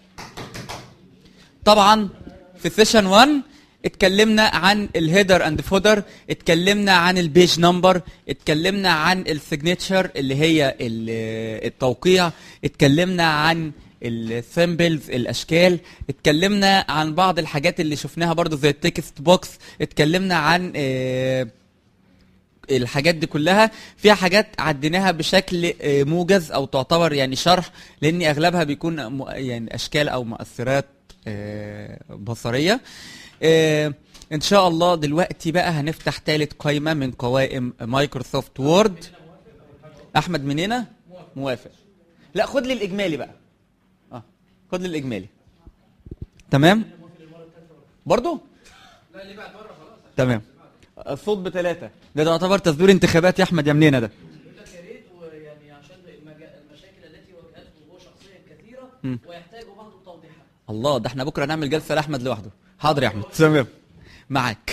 طبعا في سيشن 1 اتكلمنا عن الهيدر اند فودر اتكلمنا عن البيج نمبر اتكلمنا عن السيجنتشر اللي هي ال- التوقيع اتكلمنا عن السيمبلز الاشكال اتكلمنا عن بعض الحاجات اللي شفناها برضو زي التكست بوكس اتكلمنا عن آه، الحاجات دي كلها فيها حاجات عديناها بشكل آه، موجز او تعتبر يعني شرح لان اغلبها بيكون م- يعني اشكال او مؤثرات آه، بصريه آه، ان شاء الله دلوقتي بقى هنفتح ثالث قائمه من قوائم مايكروسوفت وورد احمد مننا موافق لا خد لي الاجمالي بقى اه خد لي الاجمالي تمام برضو تمام الصوت بثلاثة ده ده يعتبر تصدير انتخابات يا احمد يا منينة ده يقول لك يا ريت ويعني عشان المجا- المشاكل التي واجهته هو شخصيا كثيره مم. ويحتاج بعض التوضيحات الله ده احنا بكره نعمل جلسه لاحمد لوحده حاضر يا احمد تمام معاك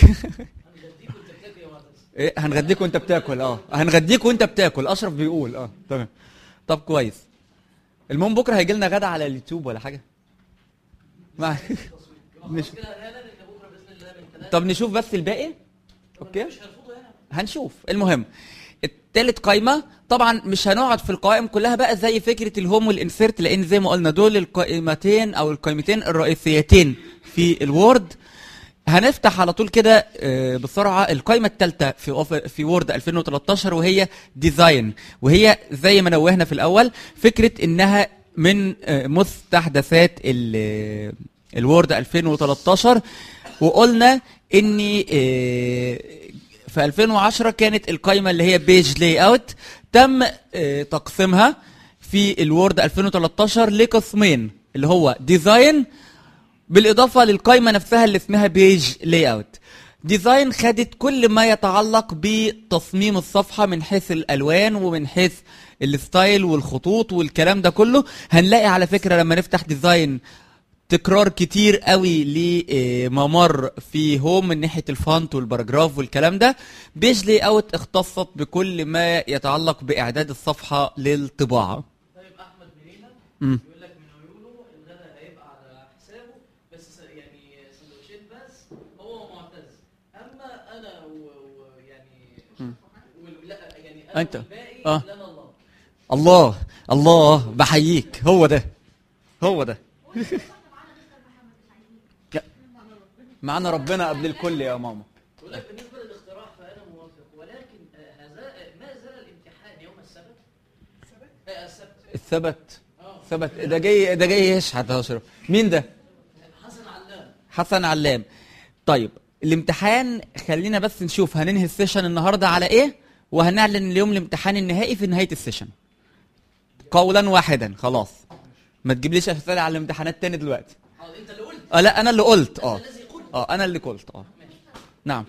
ايه هنغديك وانت بتاكل اه هنغديك وانت بتاكل اشرف بيقول اه تمام طب كويس المهم بكره هيجي لنا غدا على اليوتيوب ولا حاجه معاك نشوف. طب نشوف بس الباقي اوكي هنشوف المهم التالت قايمة طبعا مش هنقعد في القوائم كلها بقى زي فكرة الهوم والانسيرت لان زي ما قلنا دول القائمتين او القائمتين الرئيسيتين في الوورد هنفتح على طول كده آه، بسرعة القائمة الثالثة في أوف- في وورد 2013 وهي ديزاين وهي زي ما نوهنا في الأول فكرة إنها من آه، مستحدثات ال- الوورد 2013 وقلنا إن آه، في 2010 كانت القائمة اللي هي بيج لاي اوت تم آه، تقسيمها في الوورد 2013 لقسمين اللي هو ديزاين بالاضافه للقائمه نفسها اللي اسمها بيج لاي اوت ديزاين خدت كل ما يتعلق بتصميم الصفحه من حيث الالوان ومن حيث الستايل والخطوط والكلام ده كله هنلاقي على فكره لما نفتح ديزاين تكرار كتير قوي لممر في هوم من ناحيه الفونت والباراجراف والكلام ده بيج لاي اوت اختصت بكل ما يتعلق باعداد الصفحه للطباعه طيب احمد منينا مم. يقول لك من عيونه الغداء هيبقى على حسابه بس س- يعني سندوتشين بس هو معتز اما انا ويعني وال- لا يعني انا أنت. والباقي آه. لنا الله الله الله بحييك هو ده هو ده لا. معانا ربنا قبل الكل يا ماما يقول لك بالنسبه للاقتراح فانا موافق ولكن آه، هذا آه، ما زال الامتحان يوم السبت آه، السبت الثبت ثبت ده جاي ده جاي يشحت اهو شرف مين ده حسن علام حسن علام طيب الامتحان خلينا بس نشوف هننهي السيشن النهارده على ايه وهنعلن اليوم الامتحان النهائي في نهايه السيشن قولا واحدا خلاص ما تجيبليش اسئله على الامتحانات تاني دلوقتي اه انت اللي قلت اه لا انا اللي قلت اه اه انا اللي قلت اه نعم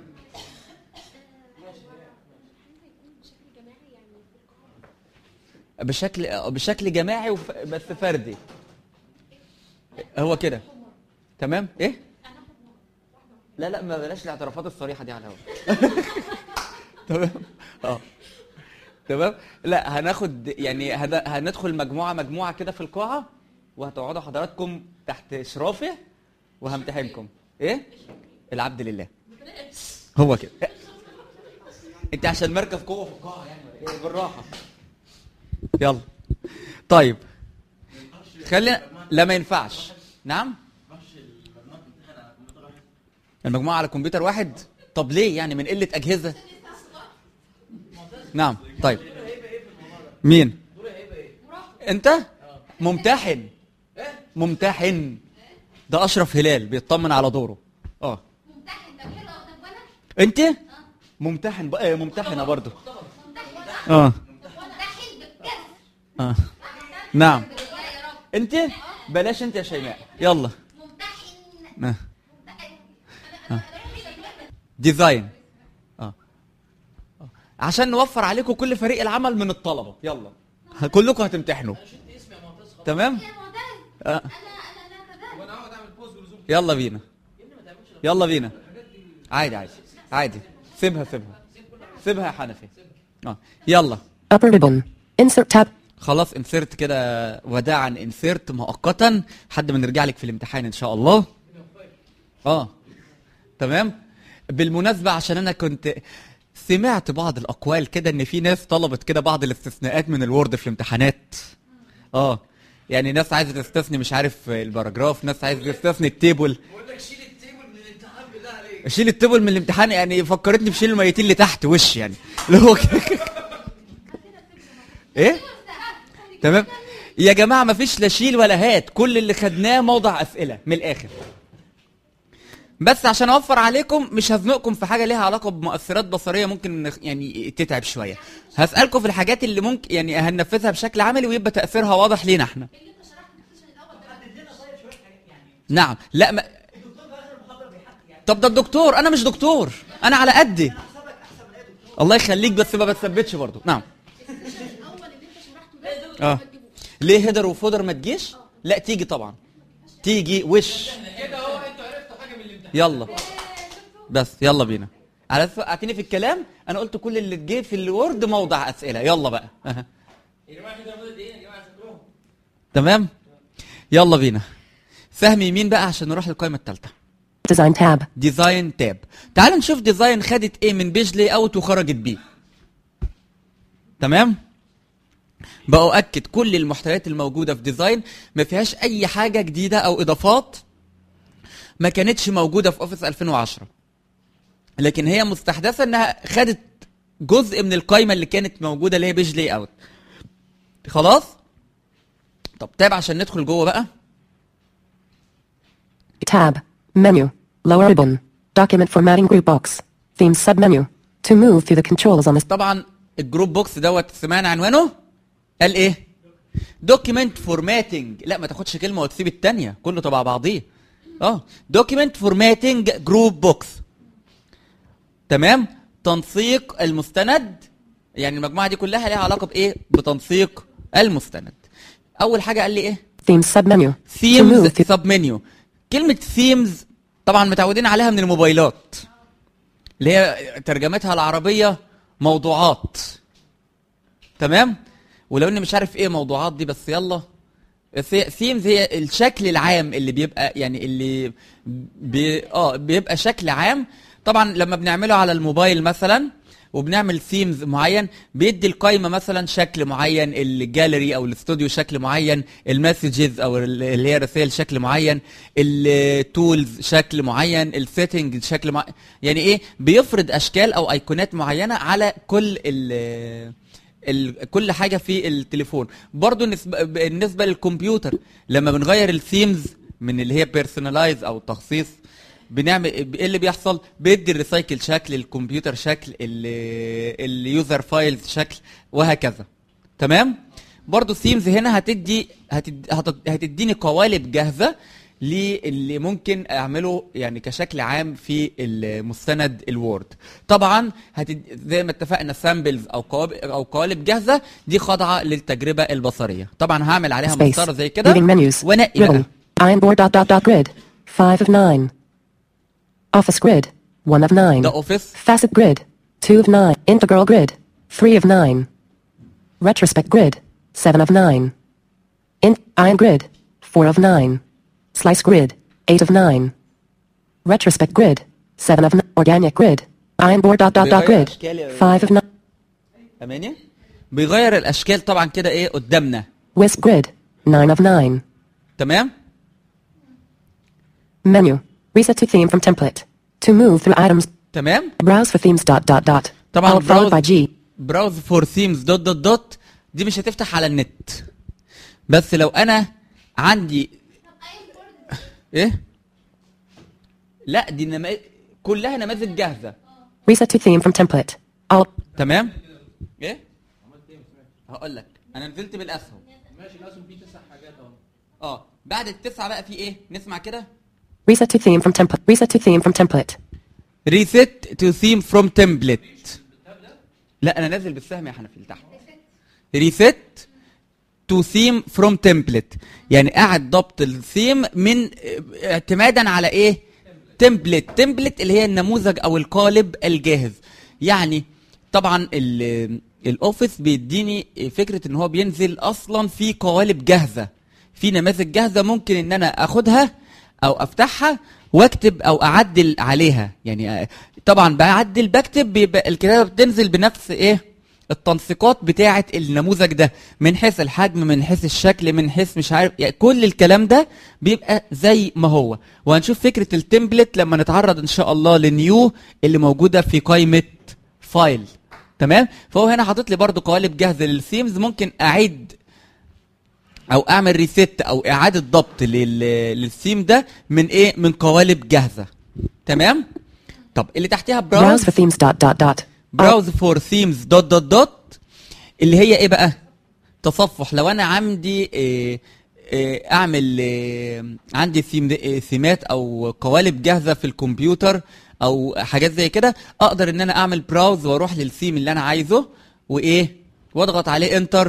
بشكل آه، بشكل جماعي وف... بس فردي هو كده تمام ايه لا لا ما بلاش الاعترافات الصريحه دي على الهواء تمام اه تمام لا هناخد يعني هن- هندخل مجموعه مجموعه كده في القاعه وهتقعدوا حضراتكم تحت اشرافي وهمتحنكم ايه العبد لله هو كده انت عشان مركز قوه في القاعه يعني إيه، بالراحه يلا طيب خلينا لا ما ينفعش نعم المجموعه على كمبيوتر واحد طب ليه يعني من قله اجهزه نعم طيب مين انت ممتحن ممتحن ده اشرف هلال بيطمن على دوره اه ممتحن ده حلو أوي. طب وانا انت ممتحن بقى ممتحنه برضو اه ممتحن بالكسر اه نعم يا رب انت بلاش انت يا شيماء يلا ممتحن آه. ممتحن ديزاين اه آه. عشان نوفر عليكم كل فريق العمل من الطلبه يلا ه- كلكم هتمتحنوا تمام آه. انا انا انا ده يلا بينا يلا بينا عادي عادي عادي سيبها سيبها سيبها يا حنفي اه يلا Upper ribbon. Insert tab. خلاص انسرت كده وداعا انسرت مؤقتا لحد ما نرجع لك في الامتحان ان شاء الله اه تمام بالمناسبه عشان انا كنت سمعت بعض الاقوال كده ان في ناس طلبت كده بعض الاستثناءات من الوورد في الامتحانات اه يعني ناس عايزه تستثني مش عارف الباراجراف ناس عايزه تستثني التيبل بقول لك شيل التيبل من الامتحان بالله عليك اشيل التيبل من الامتحان يعني فكرتني بشيل الميتين اللي تحت وش يعني اللي هو كده ايه تمام يا جماعه ما فيش لا شيل ولا هات كل اللي خدناه موضع اسئله من الاخر بس عشان اوفر عليكم مش هزنقكم في حاجه ليها علاقه بمؤثرات بصريه ممكن نخ- يعني تتعب شويه هسالكم في الحاجات اللي ممكن يعني هننفذها بشكل عملي ويبقى تاثيرها واضح لينا احنا نعم لا ما... طب ده الدكتور انا مش دكتور انا على قدي الله يخليك بس ما بتثبتش برضو نعم اه ليه هيدر وفودر ما تجيش لا تيجي طبعا تيجي وش كده اهو انتوا عرفتوا حاجه من الامتحان يلا بس يلا بينا على اساس وقعتني في الكلام انا قلت كل اللي جه في الوورد موضع اسئله يلا بقى أها. يا جماعه كده مدة ايه يا جماعه شكلهم تمام يلا بينا سهم يمين بقى عشان نروح للقائمه الثالثه Design tab. ديزاين تاب تعال نشوف ديزاين خدت ايه من بيج لاي اوت وخرجت بيه تمام بقى اكد كل المحتويات الموجوده في ديزاين ما فيهاش اي حاجه جديده او اضافات ما كانتش موجوده في اوفيس 2010 لكن هي مستحدثه انها خدت جزء من القائمه اللي كانت موجوده اللي هي بيج لاي اوت خلاص طب تاب عشان ندخل جوه بقى Tab. Menu. Lower ribbon. Document formatting group box. Themes submenu. To move through the controls on this طبعا الجروب بوكس دوت سمعنا عنوانه قال ايه دوكيمنت فورماتنج لا ما تاخدش كلمه وتسيب التانية كله تبع بعضيه اه دوكيمنت فورماتنج جروب بوكس تمام تنسيق المستند يعني المجموعه دي كلها ليها علاقه بايه بتنسيق المستند اول حاجه قال لي ايه themes submenu. To ثيمز move through سب منيو كلمة ثيمز طبعا متعودين عليها من الموبايلات اللي هي ترجمتها العربية موضوعات تمام ولو اني مش عارف ايه موضوعات دي بس يلا ثيمز هي الشكل العام اللي بيبقى يعني اللي بي اه بيبقى شكل عام طبعا لما بنعمله على الموبايل مثلا وبنعمل ثيمز معين بيدي القائمه مثلا شكل معين الجاليري او الاستوديو شكل معين المسجز او ال- اللي هي رسائل شكل معين التولز شكل معين السيتنج شكل معين يعني ايه بيفرض اشكال او ايقونات معينه على كل ال ال... كل حاجه في التليفون برضو بالنسبه بالنسبه للكمبيوتر لما بنغير الثيمز من اللي هي بيرسونلايز او تخصيص بنعمل ايه اللي بيحصل بيدي الريسايكل شكل الكمبيوتر شكل ال- اليوزر فايلز شكل وهكذا تمام برضو الثيمز هنا هتدي هتد... هت- هتديني قوالب جاهزه للي ممكن اعمله يعني كشكل عام في المستند الوورد طبعا هتد... زي ما اتفقنا سامبلز او قوالب او قوالب جاهزه دي خاضعه للتجربه البصريه طبعا هعمل عليها space. مسطره زي كده Moving menus. وانقي Ribbon. بقى Iron board dot dot dot grid. 5 of 9. Office grid. 1 of 9. ده اوفيس Facet grid. 2 of 9. Integral grid. 3 of 9. Retrospect grid. 7 of 9. In Iron grid. 4 of 9. Slice grid. 8 of 9. Retrospect grid. 7 of 9. Organic grid. Iron board dot dot dot بيغير grid. أشكال يا- 5 of 9. اماني بيغير الاشكال طبعا كده ايه قدامنا Wisp grid. 9 of 9. تمام Menu. Reset to theme from template. To move through items. تمام Browse for themes dot dot dot. طبعا Alt followed by براوز G. براوز فور ثيمز دوت دوت دوت دي مش هتفتح على النت بس لو انا عندي ايه لا دي نما... كلها نماذج جاهزه Reset to theme from template. Alt. تمام ايه هقول لك انا نزلت بالاسهم ماشي الاسهم فيه تسع حاجات اهو اه بعد التسعه بقى في ايه نسمع كده Reset to theme from template. Reset to theme from template. ريسيت تو ثيم فروم تمبلت لا انا نازل بالسهم يا حنفي لتحت ريسيت تو ثيم فروم تمبلت يعني قاعد ضبط الثيم من اعتمادا على ايه تمبلت تمبلت اللي هي النموذج او القالب الجاهز يعني طبعا ال- الاوفيس بيديني فكره ان هو بينزل اصلا في قوالب جاهزه في نماذج جاهزه ممكن ان انا اخدها او افتحها واكتب او اعدل عليها يعني آه، طبعا بعدل بكتب بيبقى الكتابه بتنزل بنفس ايه التنسيقات بتاعه النموذج ده من حيث الحجم من حيث الشكل من حيث مش عارف يعني كل الكلام ده بيبقى زي ما هو وهنشوف فكره التمبلت لما نتعرض ان شاء الله للنيو اللي موجوده في قائمه فايل تمام فهو هنا حاطط لي برضو قوالب جاهزه للثيمز ممكن اعيد او اعمل ريست او اعاده ضبط لل- للثيم ده من ايه من قوالب جاهزه تمام طب اللي تحتها براوز Browse for themes dot dot dot. براوز فور ثيمز دوت دوت دوت اللي هي ايه بقى تصفح لو انا عندي إيه إيه اعمل إيه عندي ثيم إيه ثيمات او قوالب جاهزه في الكمبيوتر او حاجات زي كده اقدر ان انا اعمل براوز واروح للثيم اللي انا عايزه وايه واضغط عليه انتر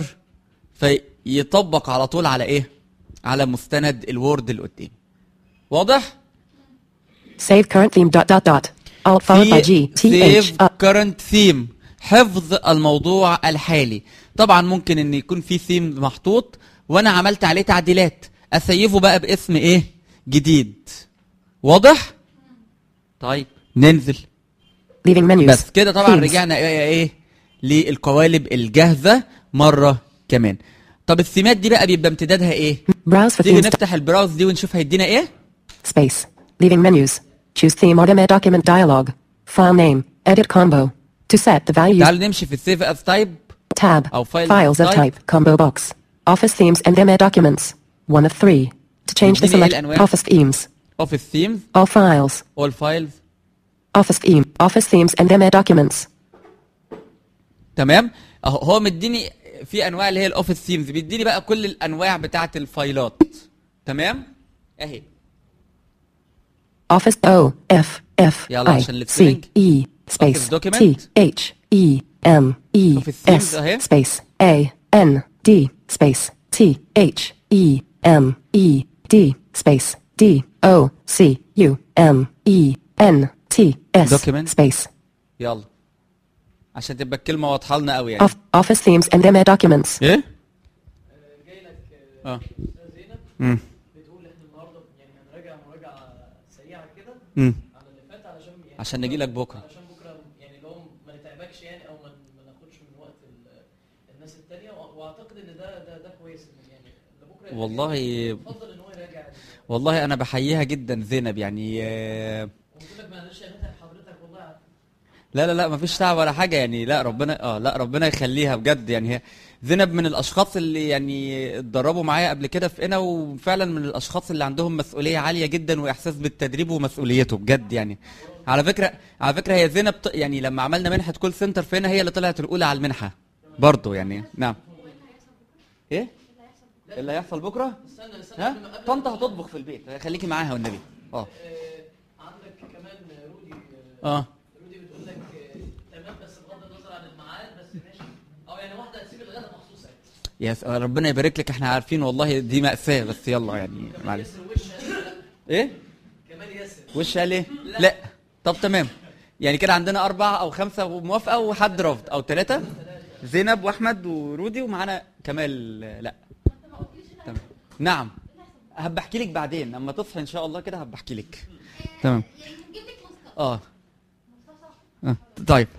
فيطبق على طول على ايه على مستند الوورد اللي قدامي واضح Save current theme dot dot dot. Alt followed by G T H save up. current theme حفظ الموضوع الحالي طبعا ممكن ان يكون في ثيم محطوط وانا عملت عليه تعديلات اسيفه بقى باسم ايه جديد واضح طيب ننزل Leaving menus. بس كده طبعا Themes. رجعنا ايه ايه للقوالب الجاهزه مره كمان طب الثيمات دي بقى بيبقى امتدادها ايه Browse for تيجي themes. dot- نفتح البراوز دي ونشوف هيدينا ايه Space. Leaving menus. Choose theme automatic document dialog. File name. Edit combo. To set the value. تعالوا نمشي في السيف از تايب Tab. أو file Files of type. type. Combo box. Office themes and MA documents. One of three. To change the اديني إيه select. الأنواع؟ Office themes. اوفيس ثيمز All files. اول فايلز Office theme. Office themes and MA documents. تمام اهو هو مديني في انواع اللي هي الاوفيس ثيمز بيديني بقى كل الانواع بتاعه الفايلات تمام اهي Office O F F يلا I عشان C السبيلنج. E space Office document. T H E M E Office themes S أهي. space A N D space T H E M E D space D O C U M E N T S Document. space يلا عشان تبقى الكلمه واضحه لنا قوي يعني Off Office themes and MA documents. ايه جاي لك اه استاذ زينب امم بتقول احنا النهارده يعني هنراجع مراجعه سريعه كده امم على اللي فات علشان يعني عشان نجي لك بكره علشان بكره يعني لو ما نتعبكش يعني او ما ما ناخدش من وقت ال- الناس التانية وأ- واعتقد ان ده ده ده كويس إن يعني ده بكره يبقى والله يفضل ان هو يراجع والله انا بحييها جدا زينب يعني آه، وقلت لك معلش يا مدحت حضرتك والله لا لا لا مفيش تعب ولا حاجه يعني لا ربنا اه لا ربنا يخليها بجد يعني هي زينب من الاشخاص اللي يعني اتدربوا معايا قبل كده في قنا وفعلا من الاشخاص اللي عندهم مسؤوليه عاليه جدا واحساس بالتدريب ومسؤوليته بجد يعني على فكره على فكره هي زينب ط- يعني لما عملنا منحه كول سنتر في هنا هي اللي طلعت الاولى على المنحه برضه يعني نعم ايه اللي هيحصل بكره استنى استنى ها قبل ما- قبل طنطا ما- هتطبخ في البيت خليكي معاها والنبي اه آه، عندك كمان رودي آه، اه رودي بتقول لك آه، تمام بس بغض النظر عن الميعاد بس ماشي او يعني واحده هتسيب الغدا مخصوص يعني يا س- ربنا يبارك لك احنا عارفين والله دي مأساة بس يلا يعني معلش ياسر وش قال لا ايه كمال ياسر وش قال ايه لا طب تمام يعني كده عندنا أربعة أو خمسة موافقة وحد رافض أو ثلاثة زينب وأحمد ورودي ومعانا كمال لا تمام نعم هبقى احكي لك بعدين اما تصحي ان شاء الله كده هبقى احكي لك تمام يعني هنجيب لك مصطفى اه آه، طيب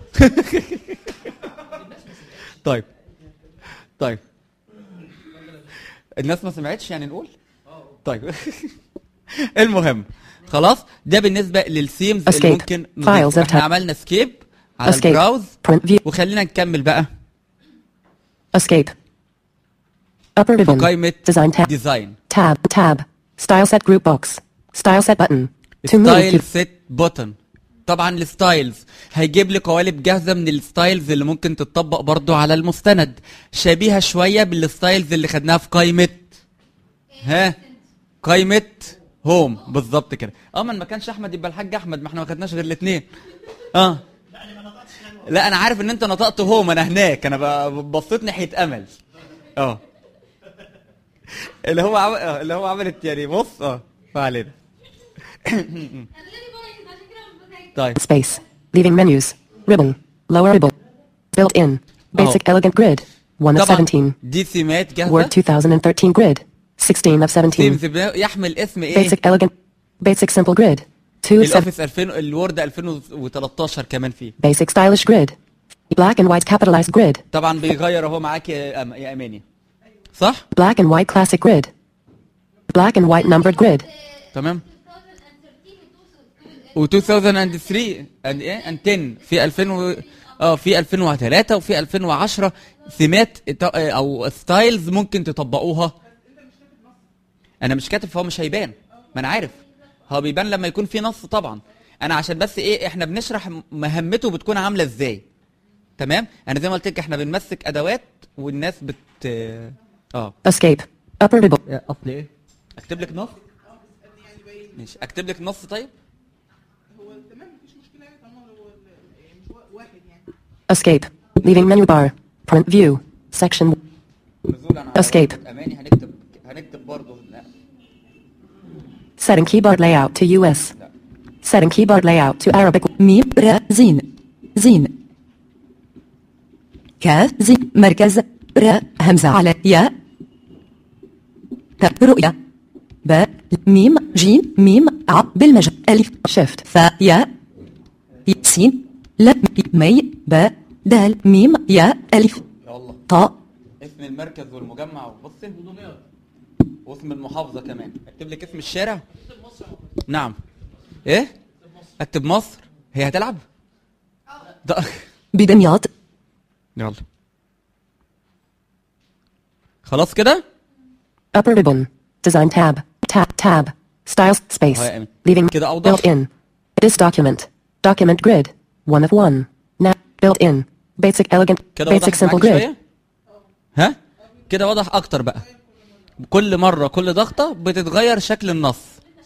طيب طيب الناس ما سمعتش يعني نقول طيب المهم خلاص ده بالنسبه للثيمز اللي Escape. ممكن Files نضيفها. of احنا tab. عملنا سكيب على Escape. البراوز Print view. وخلينا نكمل بقى Escape. Upper ribbon. قائمه Design tab. ديزاين Tab. Tab. Style set group box. Style set button. To move ستايل to سيت بوتن طبعا الستايلز هيجيب لي قوالب جاهزه من الستايلز اللي ممكن تتطبق برضو على المستند شبيهه شويه بالستايلز اللي خدناها في قائمه ها قائمه هوم بالظبط كده اه ما ما كانش احمد يبقى الحاج احمد ما احنا ما خدناش غير الاثنين اه لا انا عارف ان انت نطقت هوم انا هناك انا ب- بصيت ناحيه امل اه اللي هو عمل آه، اللي هو عملت يعني بص اه ما علينا انا لاني بايظ عشان كده مش بذاكر طيب space. Leaving menus. Ribbon. Lower ribbon. Built in. Basic elegant grid. 1 of طبعا 17. دي سمات Word جاهزه 2013 grid. 16 of 17. تيمز يحمل اسم ايه Basic elegant. Basic simple grid. 2 of 7. الاوفيس 2000 الوورد 2013 كمان فيه Basic stylish grid. Black and white capitalized grid. طبعا بيغير اهو معاك يا أم- يا اماني صح Black and white classic grid. Black and white numbered grid. تمام و 2003 and ايه and 10 في 2000 و... اه في 2003 وفي 2010 ثيمات ت- او ستايلز ممكن تطبقوها انا مش كاتب فهو مش هيبان ما انا عارف هو بيبان لما يكون في نص طبعا انا عشان بس ايه احنا بنشرح مهمته بتكون عامله ازاي تمام انا زي ما قلت لك احنا بنمسك ادوات والناس بت اه Escape. Upper ribbon. اصل ايه اكتب لك نص ماشي اكتب لك نص طيب هو تمام مفيش مشكله يعني طالما هو ال- يعني مش وا- واحد يعني Escape. Leaving menu bar. Print view. Section. نزول عن Escape. اماني هنكتب هنكتب برضه لا Setting keyboard layout to US. Setting keyboard layout to Arabic. ميم را زين زين كاف زين مركز را همزة على ياء ت رؤيا باء ميم جيم ميم ع بالمجد ألف Shift. فاء ياء سين لام مي باء دال ميم ياء ألف يلا طاء اسم المركز والمجمع وبصي واسم المحافظة كمان اكتب لك اسم الشارع نعم ايه اكتب مصر هي هتلعب ده بدمياط يلا خلاص كده Upper ribbon. Design tab. Tab. Tab. Styles space. أهو يا أمين. Leaving كده أوضح. built in. This document. Document grid. One of one. Now built in. Basic elegant. كده Basic وضحت simple معاكي grid. شوية ها كده واضح اكتر بقى كل مرة كل ضغطة بتتغير شكل النص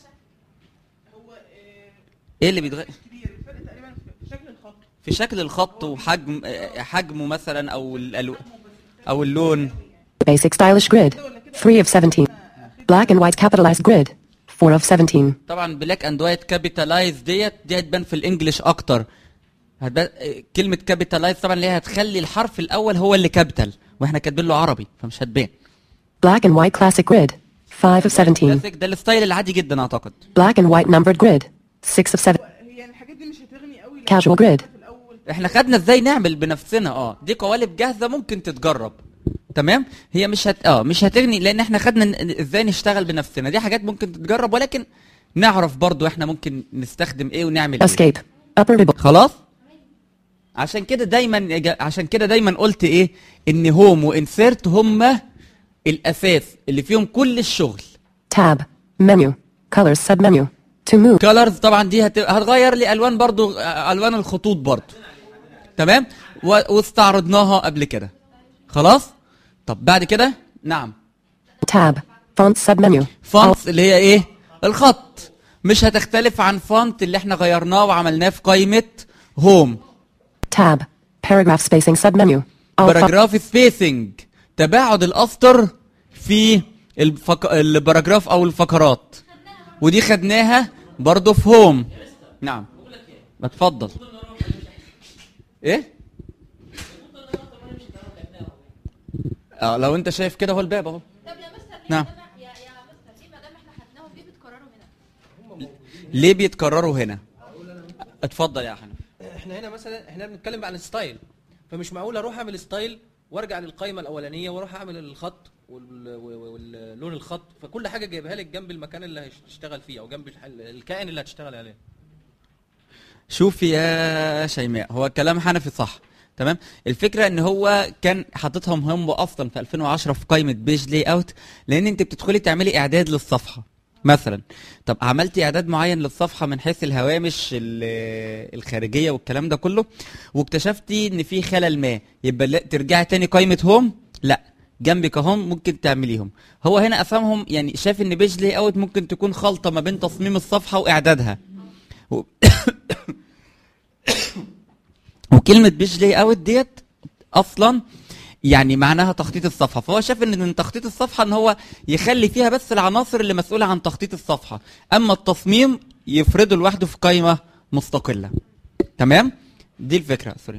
ايه اللي بيتغير كبير الفرق تقريبا في شكل الخط في شكل الخط وحجم آه، حجمه مثلا او الألو... او اللون Basic stylish grid. Three of 17. Black and white capitalized grid. Four of 17. طبعا بلاك اند وايت كابيتالايز ديت دي هتبان في الانجليش اكتر هتبان آه، كلمة كابيتالايز طبعا اللي هي هتخلي الحرف الاول هو اللي كابيتال واحنا كاتبين له عربي فمش هتبان Black and white classic grid. Five of 17. كلاسيك ده الستايل العادي جدا اعتقد Black and white numbered grid. Six of 7. هي يعني الحاجات دي مش هتغني قوي لو Casual grid. في الاول احنا خدنا ازاي نعمل بنفسنا اه دي قوالب جاهزه ممكن تتجرب تمام هي مش هت... اه مش هتغني لان احنا خدنا ن- ازاي نشتغل بنفسنا دي حاجات ممكن تتجرب ولكن نعرف برضو احنا ممكن نستخدم ايه ونعمل ايه Escape. Upper ribbon. خلاص عشان كده دايما يا جا- عشان كده دايما قلت ايه ان هوم وانسيرت هما الاساس اللي فيهم كل الشغل Tab. Menu. Colors submenu. To move. كولرز طبعا دي هت... هتغير لي الوان برضو آه، الوان الخطوط برضو تمام و... واستعرضناها قبل كده خلاص طب بعد كده نعم Tab. Font submenu. فونت اللي هي ايه الخط مش هتختلف عن فونت اللي احنا غيرناه وعملناه في قائمه هوم Tab. Paragraph spacing submenu. All fo- باراجراف سبيسنج تباعد الاسطر في الفق... الباراجراف او الفقرات ودي خدناها برضو في هوم نعم اتفضل ايه اه لو انت شايف كده هو الباب اهو طب يا مستر ليه نعم. ما دام- يا يا مستر ليه ما دام احنا خدناهم ليه بتكرروا هنا؟ ليه بيتكرروا هنا اتفضل يا حنف احنا هنا مثلا احنا بنتكلم عن الستايل فمش معقول اروح اعمل ستايل وارجع للقائمه الاولانيه واروح اعمل الخط وال- و- واللون الخط فكل حاجه جايبها لك جنب المكان اللي هتشتغل فيه او جنب الح- الكائن اللي هتشتغل عليه شوفي يا شيماء هو كلام حنفي صح تمام الفكره ان هو كان حاططهم هم اصلا في 2010 في قائمه بيج لاي اوت لان انت بتدخلي تعملي اعداد للصفحه مثلا طب عملتي اعداد معين للصفحه من حيث الهوامش ال- الخارجيه والكلام ده كله واكتشفتي ان في خلل ما يبقى لا ترجعي تاني قائمه هوم لا جنبك اهم ممكن تعمليهم هو هنا افهمهم يعني شايف ان بيج لاي اوت ممكن تكون خلطه ما بين تصميم الصفحه واعدادها و- وكلمه بيج لاي اوت ديت اصلا يعني معناها تخطيط الصفحه فهو شاف ان من تخطيط الصفحه ان هو يخلي فيها بس العناصر اللي مسؤوله عن تخطيط الصفحه اما التصميم يفرده لوحده في قائمه مستقله تمام دي الفكره سوري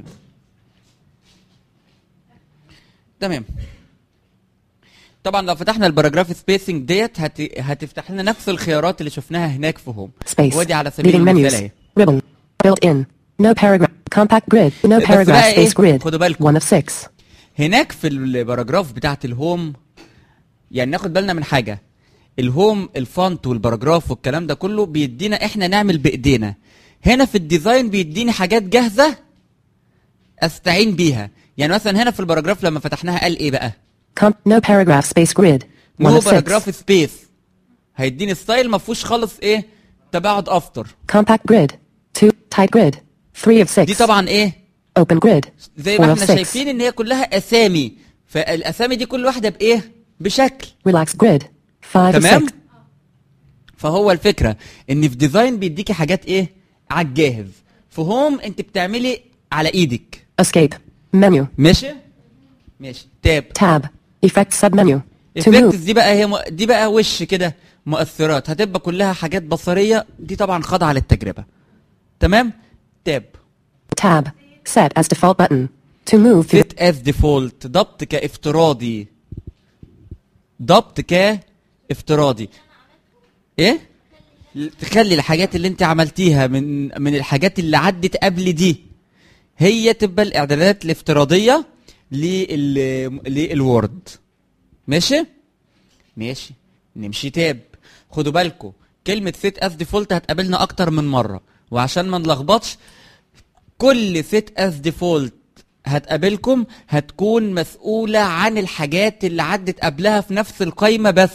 تمام طبعا لو فتحنا الباراجراف سبيسنج ديت هت... هتفتح لنا نفس الخيارات اللي شفناها هناك في هوم Space. ودي على سبيل Leaving المثال menus. اهي Ribbon. Built in. No paragraph. Compact grid. No بس paragraph بقى ايه space grid. خدوا بالكم One of six. هناك في الباراجراف بتاعت الهوم يعني ناخد بالنا من حاجه الهوم الفونت والباراجراف والكلام ده كله بيدينا احنا نعمل بايدينا هنا في الديزاين بيديني حاجات جاهزه استعين بيها يعني مثلا هنا في الباراجراف لما فتحناها قال ايه بقى Com- no paragraph space grid. One نو of six. باراجراف سبيس هيديني ستايل ما فيهوش خالص ايه تباعد افتر Compact grid. Two. Tight grid. Three of دي six. طبعا ايه Open grid. زي Four ما of احنا six. شايفين ان هي كلها اسامي فالاسامي دي كل واحده بايه بشكل Relax grid. Five of تمام six. فهو الفكره ان في ديزاين بيديكي حاجات ايه على الجاهز في هوم انت بتعملي على ايدك Escape. Menu. ماشي ماشي تاب Tab. Effect submenu. To افكتس move. دي بقى هي م... دي بقى وش كده مؤثرات هتبقى كلها حاجات بصريه دي طبعا خاضعه للتجربه تمام تاب Tab. Set as default button. To move to فيت از ديفولت ضبط كافتراضي ضبط كافتراضي ايه تخلي الحاجات اللي انت عملتيها من من الحاجات اللي عدت قبل دي هي تبقى الاعدادات الافتراضيه لل للوورد ماشي ماشي نمشي تاب خدوا بالكم كلمه سيت از ديفولت هتقابلنا اكتر من مره وعشان ما نلخبطش كل سيت از ديفولت هتقابلكم هتكون مسؤولة عن الحاجات اللي عدت قبلها في نفس القايمة بس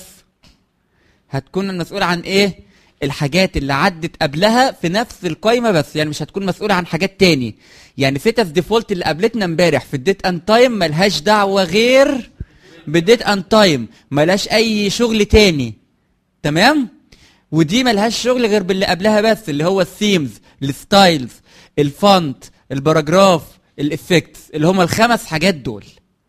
هتكون المسؤولة عن ايه الحاجات اللي عدت قبلها في نفس القايمة بس يعني مش هتكون مسؤولة عن حاجات تاني يعني سيت از ديفولت اللي قابلتنا امبارح في الديت اند تايم ملهاش دعوة غير بالديت اند تايم ملهاش اي شغل تاني تمام ودي ملهاش شغل غير باللي قبلها بس اللي هو الثيمز الستايلز الفونت الباراجراف الافكتس اللي هم الخمس حاجات دول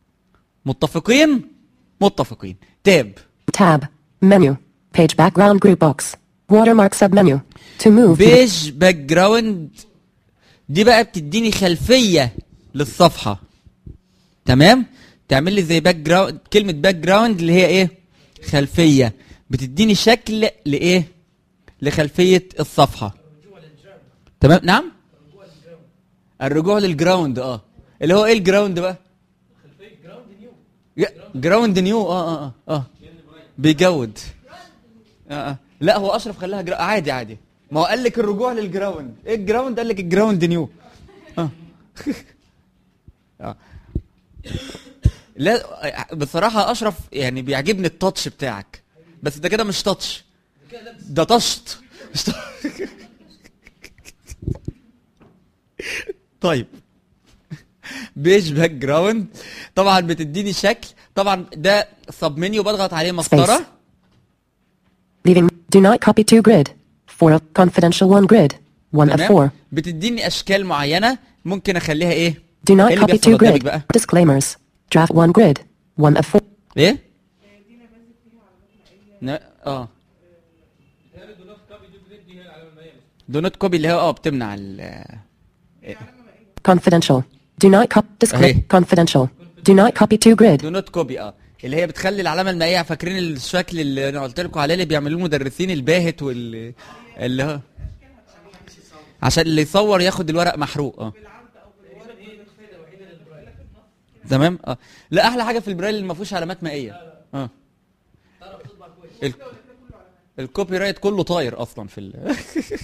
متفقين متفقين تاب Tab. Menu. Page background group box. Watermark submenu. To move to the بيج باك جراوند دي بقى بتديني خلفيه للصفحه تمام تعمل لي زي باك جراوند كلمه باك جراوند اللي هي ايه خلفيه بتديني شكل لايه لخلفيه الصفحه تمام نعم الرجوع للجراوند اه اللي هو ايه الجراوند بقى جراوند نيو اه اه اه اه بيجود اه اه لا هو اشرف خلاها جرا... عادي عادي ما هو قال لك الرجوع للجراوند ايه الجراوند قال لك الجراوند نيو اه اه لا بصراحة أشرف يعني بيعجبني التاتش بتاعك بس ده كده مش تاتش ده طشت مش ط- طيب بيج باك جراوند طبعا بتديني شكل طبعا ده سب منيو بضغط عليه مسطرة leaving. Do not copy to grid. Four of confidential one grid. One of four. تمام بتديني أشكال معينة ممكن أخليها إيه؟ Do not إيه اللي copy بيحصل to قدامك grid. بقى؟ Disclaimers. Draft one grid. One of four. ايه ن- اه دو نوت كوبي اللي هي اه بتمنع ال Confidential. Do not copy. Disclaim. Okay. Confidential. Do not copy to grid. دو نوت كوبي اه اللي هي بتخلي العلامه المائيه فاكرين الشكل اللي انا قلت لكم عليه اللي بيعملوه المدرسين الباهت وال اللي هو عشان اللي يصور ياخد الورق محروق اه تمام اه لا احلى حاجه في البرايل اللي ما فيهوش علامات مائيه اه ال... الكوبي رايت كله طاير اصلا في ال...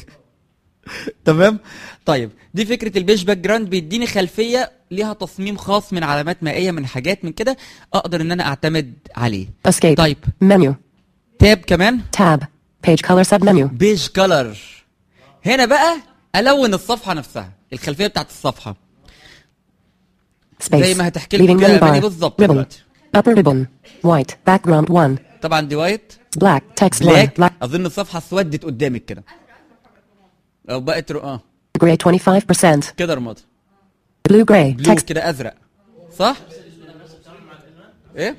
تمام طيب دي فكره البيج باك جراوند بيديني خلفيه ليها تصميم خاص من علامات مائيه من حاجات من كده اقدر ان انا اعتمد عليه Escape. طيب Menu. تاب كمان Tab. Page color submenu. بيج كلر هنا بقى الون الصفحه نفسها الخلفيه بتاعت الصفحه Space. زي ما هتحكي لكم Leaving كده menu مني bar. بالظبط Ribbon. دلوقتي Upper ribbon. White. Background one. طبعا دي وايت Black. Text one. بلاك Black. اظن الصفحه اسودت قدامك كده او بقت رو... اه Gray 25%. كده رماد Blue gray. بلو Text. كده ازرق صح ايه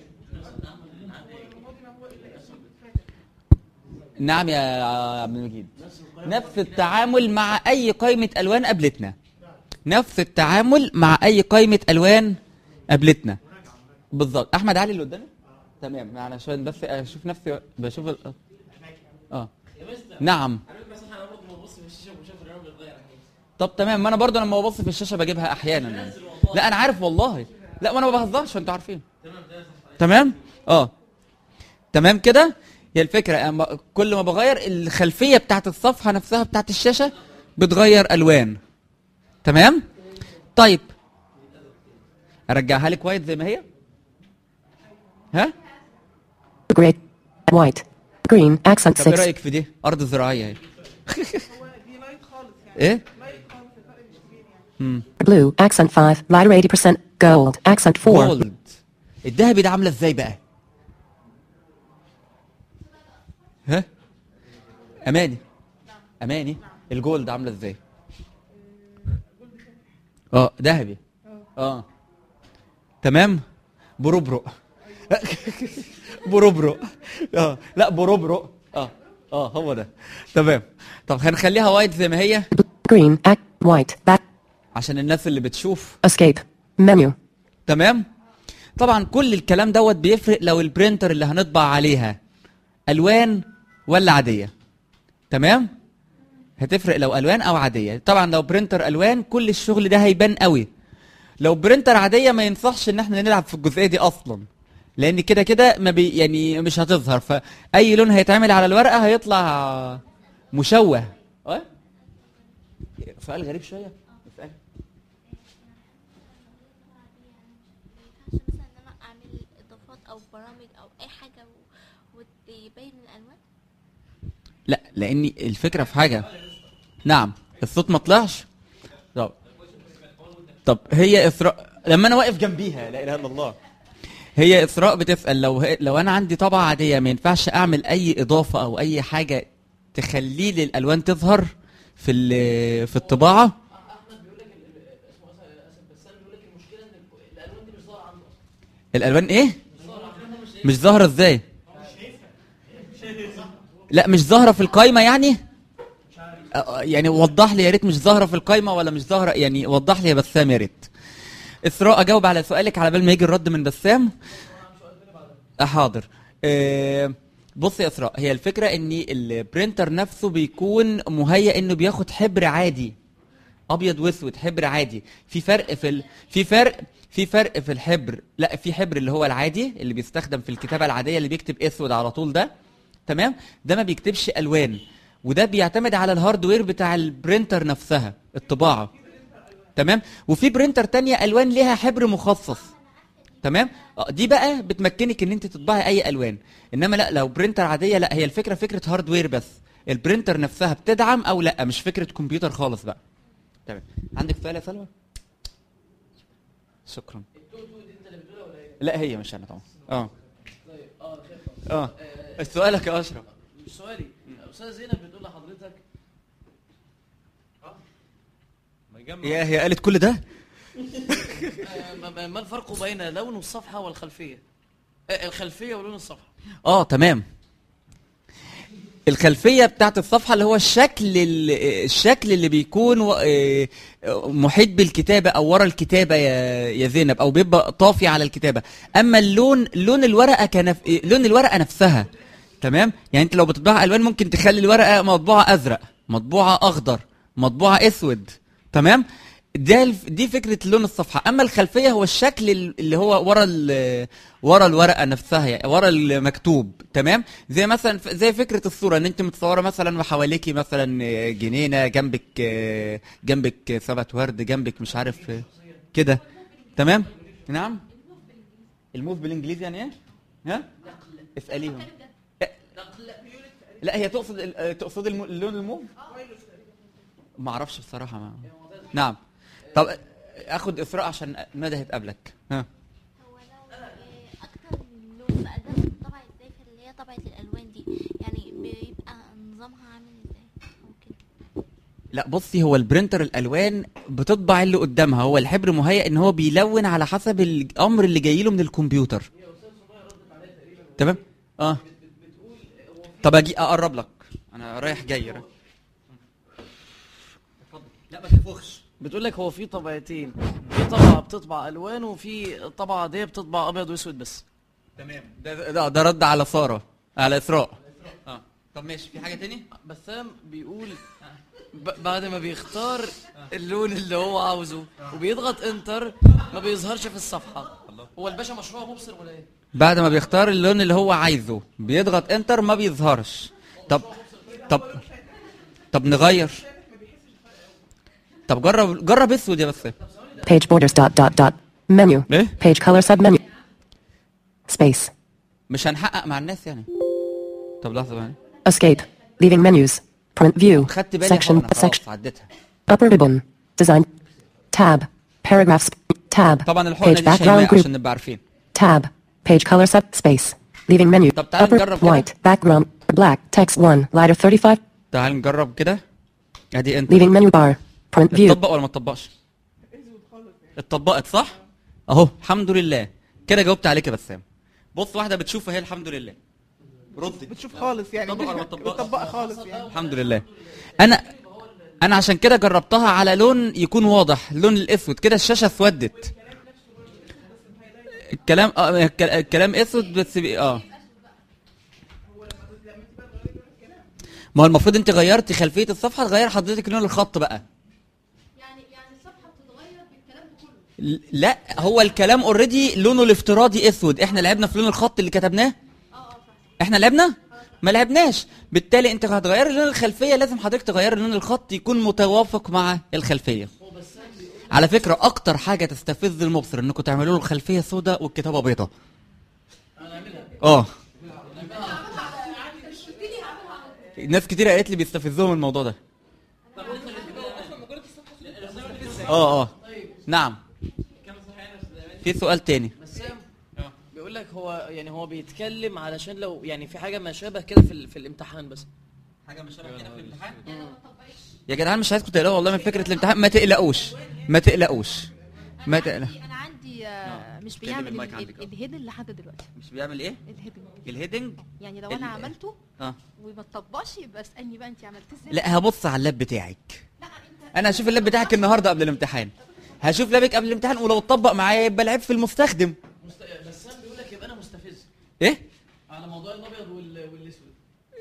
نعم يا عبد المجيد نفس التعامل مع اي قائمه الوان قابلتنا نفس التعامل مع اي قائمه الوان قابلتنا بالظبط احمد علي اللي قدامي تمام يعني عشان بس اشوف نفسي بشوف ال... اه نعم طب تمام ما انا برضه لما ببص في الشاشه بجيبها احيانا يعني. لا انا عارف والله لا وانا ما بهزرش انتوا عارفين تمام اه تمام كده هي الفكره أما كل ما بغير الخلفيه بتاعت الصفحه نفسها بتاعت الشاشه بتغير الوان تمام طيب ارجعها لك وايت زي ما هي ها Gray. White. Green. Accent طب ايه 6. رايك في دي ارض زراعيه اهي هو دي لايت خالص يعني ايه لايت خالص الفرق مش كبير يعني Blue. Accent 5. Lighter 80%. Gold. Accent 4. جولد الذهبي ده عامله ازاي بقى ها اماني اماني الجولد عامله ازاي اه ذهبي اه تمام بربرق بربرق اه لا بربرق اه اه هو ده تمام طب هنخليها وايت زي ما هي Green. Ac- white. Back. عشان الناس اللي بتشوف Escape. Menu. تمام طبعا كل الكلام دوت بيفرق لو البرينتر اللي هنطبع عليها الوان ولا عاديه تمام هتفرق لو الوان او عاديه طبعا لو برينتر الوان كل الشغل ده هيبان قوي لو برينتر عاديه ما ينصحش ان احنا نلعب في الجزئيه دي اصلا لان كده كده ما بي يعني مش هتظهر فاي لون هيتعمل على الورقه هيطلع مشوه اه سؤال غريب شويه اسال ما ينفعش مثلا ان انا اعمل اضافات او برامج او اي حاجه و- وتبين الالوان لا لان الفكره في حاجه نعم الصوت ما طلعش طب طب هي اسراء لما انا واقف جنبيها لا اله الا الله هي اسراء بتسال لو هي... لو انا عندي طبعه عاديه ما ينفعش اعمل اي اضافه او اي حاجه تخلي لي الالوان تظهر في ال- في الطباعه احمد بيقول لك ال- ال- اسمه اسف بسام بيقول لك المشكله ان ال- الالوان دي مش ظاهره عنده اصلا الالوان ايه مش ظاهره ازاي لا مش ظاهره في القايمه يعني آه، يعني وضح لي يا ريت مش ظاهره في القايمه ولا مش ظاهره يعني وضح لي يا بسام يا ريت اسراء اجاوب على سؤالك على بال ما يجي الرد من بسام آه، حاضر آه، بص يا اسراء هي الفكره ان البرينتر نفسه بيكون مهيأ انه بياخد حبر عادي ابيض واسود حبر عادي في فرق في ال... في فرق في فرق في الحبر لا في حبر اللي هو العادي اللي بيستخدم في الكتابه العاديه اللي بيكتب اسود على طول ده تمام ده ما بيكتبش الوان وده بيعتمد على الهاردوير بتاع البرينتر نفسها الطباعه تمام وفي برينتر تانية الوان ليها حبر مخصص تمام آه، دي بقى بتمكنك ان انت تطبعي اي الوان انما لا لو برينتر عاديه لا هي الفكره فكره هاردوير بس البرينتر نفسها بتدعم او لا مش فكره كمبيوتر خالص بقى تمام عندك سؤال يا سلوى شكرا لا هي مش انا طبعا اه اه سؤالك يا اشرف مش سؤالي استاذه زينب بتقول لحضرتك يا هي قالت كل ده آه، ما- ما ما الفرق بين لون الصفحه والخلفيه آه، الخلفيه ولون الصفحه اه تمام الخلفيه بتاعت الصفحه اللي هو الشكل ال- الشكل اللي بيكون و- آه، محيط بالكتابه او ورا الكتابه يا يا زينب او بيبقى طافي على الكتابه اما اللون لون الورقه كنف... لون الورقه نفسها تمام يعني انت لو بتطبعها الوان ممكن تخلي الورقه مطبوعه ازرق مطبوعه اخضر مطبوعه اسود تمام ده الف- دي فكره لون الصفحه اما الخلفيه هو الشكل ال- اللي هو ورا ال- ورا الورقه نفسها يعني ورا المكتوب تمام زي مثلا ف- زي فكره الصوره ان انت متصوره مثلا وحواليكي مثلا آه، جنينه جنبك آه، جنبك ثبت ورد جنبك مش عارف آه، كده تمام نعم الموف بالانجليزي يعني ايه ها اساليهم آه، لا هي تقصد ال- آه، تقصد الم- اللون الموف ما اعرفش بصراحه ما نعم طب آه، اخد اسراء عشان ندى هتقابلك ها هو لو آه، اكتر من لون بقى ده طبعا ازاي في اللي هي طبعه الالوان دي يعني بيبقى نظامها عامل ازاي او كده لا بصي هو البرينتر الالوان بتطبع اللي قدامها هو الحبر مهيأ ان هو بيلون على حسب الامر اللي جاي له من الكمبيوتر تمام اه طب اجي اقرب لك انا رايح جاي رايح. لا ما تنفخش بتقول لك هو في طبعتين في طبعه بتطبع الوان وفي طبعه عاديه بتطبع ابيض واسود بس تمام ده, ده, ده رد على ساره على اسراء اه طب ماشي في حاجه تاني بسام بيقول ب... بعد ما بيختار اللون اللي هو عاوزه وبيضغط انتر ما بيظهرش في الصفحه هو الباشا مشروع مبصر ولا ايه بعد ما بيختار اللون اللي هو عايزه بيضغط انتر ما بيظهرش طب طب طب نغير طب جرب جرب اسود يا بسام Page borders dot dot dot. Menu. Eh? Page color submenu. Space. مش هنحقق مع الناس يعني طب لحظه بقى Escape. Leaving menus. Print view. خدت بالي Section. وانا خلاص Section. عديتها Upper ribbon. Design. Tab. Paragraphs. Tab. طبعا الحقنه Page دي background شيماء group. عشان نبقى عارفين Tab. Page color sub space. Leaving menu. طب تعال Upper نجرب كده. white. Background. Black. Text 1. Lighter 35. تعال نجرب كده ادي انت Leaving menu bar. Print view. اتطبق ولا ما اتطبقش اتطبقت صح اهو الحمد لله كده جاوبت عليك يا بسام بص واحده بتشوف اهي الحمد لله ردي بتشوف خالص يعني طبق ولا ما مش تطبقش؟ بتطبق خالص يعني الحمد لله انا انا عشان كده جربتها على لون يكون واضح اللون الاسود كده الشاشه اسودت الكلام اه الك- الكلام اسود بس بي- اه ما هو المفروض انت غيرتي خلفيه الصفحه تغير حضرتك لون الخط بقى يعني يعني الصفحه بتتغير بالكلام ده كله ل- لا هو الكلام اوريدي لونه الافتراضي اسود احنا لعبنا في لون الخط اللي كتبناه احنا لعبنا ما لعبناش بالتالي انت هتغيري لون الخلفيه لازم حضرتك تغيري لون الخط يكون متوافق مع الخلفيه على فكره اكتر حاجه تستفز المبصر انكم تعملوا له الخلفيه سوداء والكتابه بيضاء اه ناس كتير قالت لي بيستفزهم الموضوع ده اه اه نعم في سؤال تاني بسام بيقول لك هو يعني هو بيتكلم علشان لو يعني في حاجه ما شابه كده في, ال- في الامتحان بس حاجه مش شبه كده في الامتحان يا جدعان مش عايزكم تقلقوا والله من فكره الامتحان ما تقلقوش ما تقلقوش ما تقلق انا عندي آه، مش اتكلم بيعمل المايك ال- عندك، اه. الهيدن لحد دلوقتي مش بيعمل ايه الهيدن الهيدنج يعني لو ال- انا عملته اه وما اتطبقش يبقى اسالني بقى انت عملت ازاي لا هبص على اللاب بتاعك انا هشوف اللاب بتاعك النهارده قبل الامتحان هشوف لابك قبل الامتحان ولو اتطبق معايا يبقى العيب في المستخدم مست... بسام بيقول لك يبقى انا مستفز ايه على موضوع الابيض وال... والاسود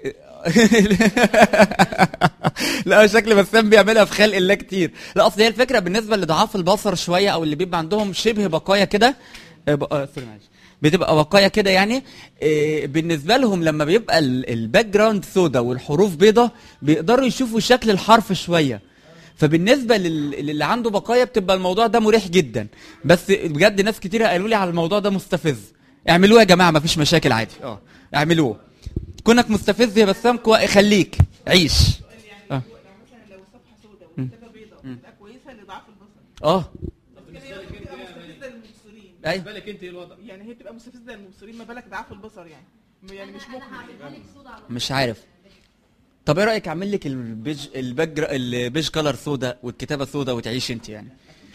لا هو شكل بسام بيعملها في خلق الله كتير لا اصل هي الفكره بالنسبه لضعاف البصر شويه او اللي بيبقى عندهم شبه بقايا كده آه، ب- آه، سوري معلش بتبقى بقايا كده يعني آه، بالنسبه لهم لما بيبقى ال- الباك جراوند سودا والحروف بيضة بيقدروا يشوفوا شكل الحرف شويه فبالنسبه لل- للي عنده بقايا بتبقى الموضوع ده مريح جدا بس بجد ناس كتير قالوا لي على الموضوع ده مستفز اعملوه يا جماعه مفيش مشاكل عادي اه اعملوه كونك مستفز يا بسام كوا- خليك عيش اه لو مثلا لو الصفحه سوداء والكتابه بيضاء تبقى كويسه لضعف البصر اه لكن هي بتبقى مستفزه للمبصرين ايوه بالك انت ايه الوضع يعني هي بتبقى مستفزه للمبصرين ما بالك ضعف البصر يعني يعني مش مقنع مش عارف طب ايه رايك اعمل لك البيج الباك جرا- البيج كلر سودا والكتابه سودا وتعيش انت يعني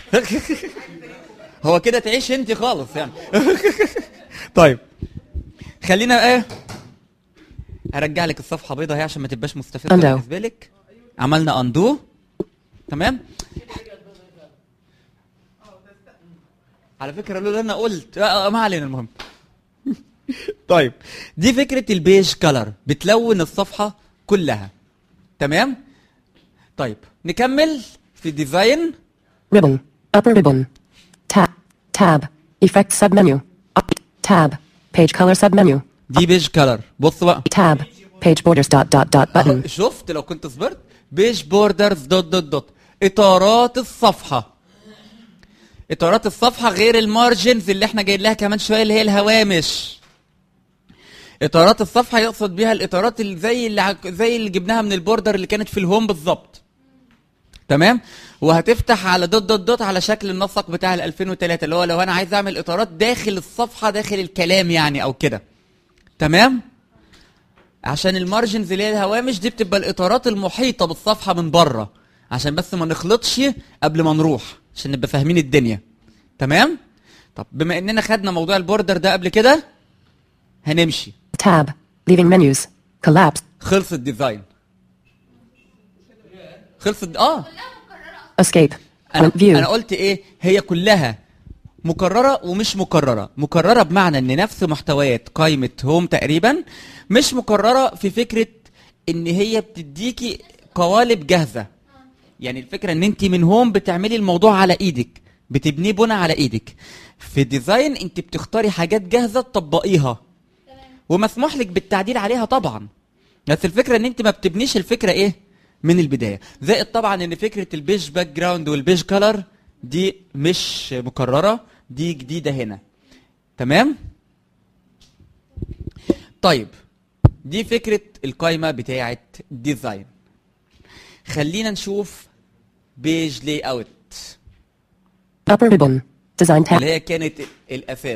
هو كده تعيش انت خالص يعني طيب خلينا ايه هرجع لك الصفحه بيضة اهي عشان ما تبقاش مستفزه Undo. بالنسبه لك عملنا اندو تمام على فكره لولا انا قلت آه، آه، ما علينا المهم طيب دي فكره البيج كلر بتلون الصفحه كلها تمام طيب نكمل في ديزاين Ribbon. Upper ribbon. Tab. Tab. Effect submenu. Up. Tab. Page color submenu. دي بيج كلر بص بقى Tab. Page borders dot dot dot أهو، button. شفت لو كنت صبرت بيج بوردرز دوت دوت دوت اطارات الصفحه اطارات الصفحه غير المارجنز اللي احنا جايين لها كمان شويه اللي هي الهوامش اطارات الصفحه يقصد بيها الاطارات اللي زي اللي ع- زي اللي جبناها من البوردر اللي كانت في الهوم بالظبط تمام وهتفتح على دوت دوت دوت على شكل النسق بتاع ال 2003 اللي هو لو انا عايز اعمل اطارات داخل الصفحه داخل الكلام يعني او كده تمام عشان المارجنز اللي هي الهوامش دي بتبقى الاطارات المحيطه بالصفحه من بره عشان بس ما نخلطش قبل ما نروح عشان نبقى فاهمين الدنيا تمام طب بما اننا خدنا موضوع البوردر ده قبل كده هنمشي Tab. Leaving menus. Collapse. خلص الديزاين خلص الد... اه Escape. انا Print view. انا قلت ايه هي كلها مكرره ومش مكرره مكرره بمعنى ان نفس محتويات قائمه هوم تقريبا مش مكرره في فكره ان هي بتديكي قوالب جاهزه يعني الفكره ان انت من هون بتعملي الموضوع على ايدك بتبنيه بنى على ايدك في ديزاين انت بتختاري حاجات جاهزه تطبقيها ومسموح لك بالتعديل عليها طبعا بس الفكره ان انت ما بتبنيش الفكره ايه من البدايه زائد طبعا ان فكره البيج باك جراوند والبيج كلر دي مش مكرره دي جديده هنا تمام طيب دي فكره القائمه بتاعه ديزاين خلينا نشوف بيج لاي اوت Upper ribbon. Design tab. اللي هي كانت الاساس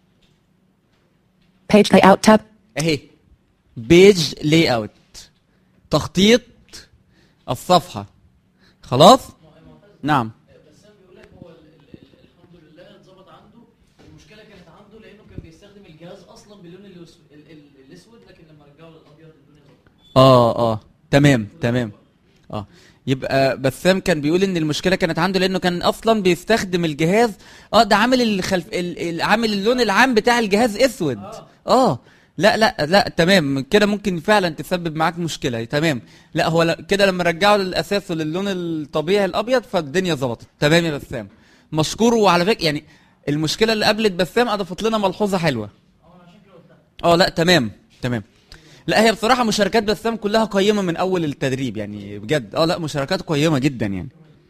Page layout tab. اهي بيج لاي اوت تخطيط الصفحه خلاص نعم بسام بيقول لك هو ال- ال- ال- الحمد لله اتظبط عنده المشكله كانت عنده لانه كان بيستخدم الجهاز اصلا باللون الأس- ال- ال- الاسود لكن لما رجعه للابيض الدنيا ظبطت اه اه تمام تمام اه يبقى بسام كان بيقول ان المشكله كانت عنده لانه كان اصلا بيستخدم الجهاز اه ده عامل الخلف ال- ال- عامل اللون العام بتاع الجهاز اسود اه لا لا لا تمام كده ممكن فعلا تسبب معاك مشكله تمام لا هو لا- كده لما رجعه للاساس وللون الطبيعي الابيض فالدنيا ظبطت تمام يا بسام مشكور وعلى فكره يعني المشكله اللي قابلت بسام اضافت لنا ملحوظه حلوه اه لا تمام تمام لا هي بصراحة مشاركات بسام كلها قيمة من أول التدريب يعني بجد اه لا مشاركات قيمة جدا يعني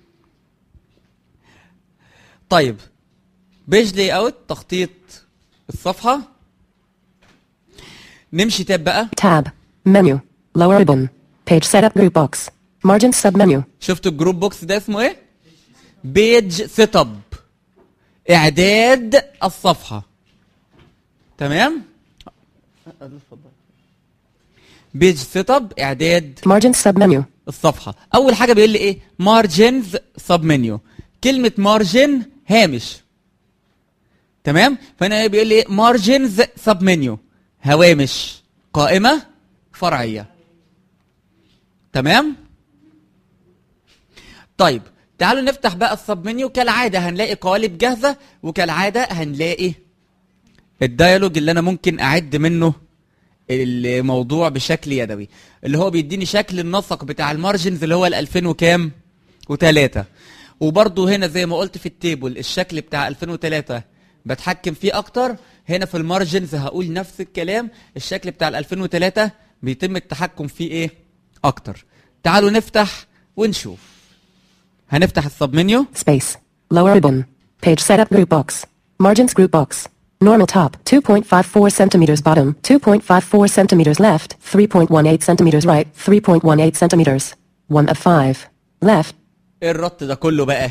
طيب بيج لاي اوت تخطيط الصفحة نمشي تاب بقى Tab. Menu. Lower ribbon. Page setup group box. Margin submenu. شفتوا الجروب بوكس ده اسمه ايه؟ بيج سيت اب اعداد الصفحة تمام؟ بيج سيت اب اعداد Margin submenu. الصفحه اول حاجه بيقول لي ايه مارجنز سب منيو كلمه مارجن هامش تمام فانا بيقول لي مارجنز سب منيو هوامش قائمه فرعيه تمام طيب تعالوا نفتح بقى السب منيو كالعاده هنلاقي قوالب جاهزه وكالعاده هنلاقي الديالوج اللي انا ممكن اعد منه الموضوع بشكل يدوي اللي هو بيديني شكل النسق بتاع المارجنز اللي هو ال 2000 وكام و3 وبرضه هنا زي ما قلت في التيبل الشكل بتاع 2003 بتحكم فيه اكتر هنا في المارجنز هقول نفس الكلام الشكل بتاع ال 2003 بيتم التحكم فيه ايه اكتر تعالوا نفتح ونشوف هنفتح السب منيو Space. Lower ribbon. Page setup group box. Margins group box. Normal top 2.54 centimeters bottom 2.54 centimeters left 3.18 centimeters right 3.18 centimeters 1 of 5 left ايه الرط ده كله بقى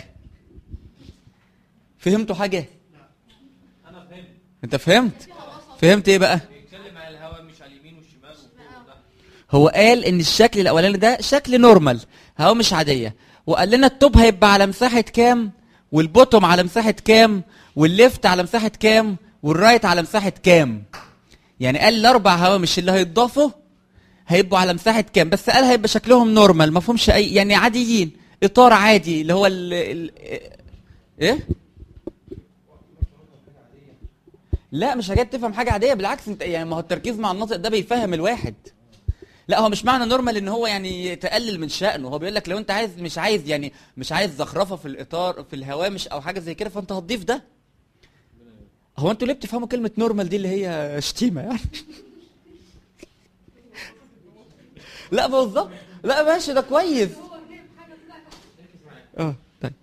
فهمتوا حاجه انا فهمت انت فهمت فهمت ايه بقى بيتكلم على الهواء مش على اليمين والشمال وفوق وتحت هو قال ان الشكل الاولاني ده شكل نورمال هو مش عاديه وقال لنا التوب هيبقى على مساحه كام والبوتوم على مساحه كام والليفت على مساحه كام والرايت على مساحه كام يعني قال الاربع هوامش اللي هيتضافوا هيبقوا على مساحه كام بس قال هيبقى شكلهم نورمال ما فيهمش اي يعني عاديين اطار عادي اللي هو ال, ال... ايه لا مش حاجات تفهم حاجه عاديه بالعكس انت يعني ما هو التركيز مع الناطق ده بيفهم الواحد لا هو مش معنى نورمال ان هو يعني تقلل من شأنه هو بيقول لك لو انت عايز مش عايز يعني مش عايز زخرفه في الاطار في الهوامش او حاجه زي كده فانت هتضيف ده هو انتوا ليه بتفهموا كلمه نورمال دي اللي هي شتيمه يعني لا بالظبط لا ماشي ده كويس اه طيب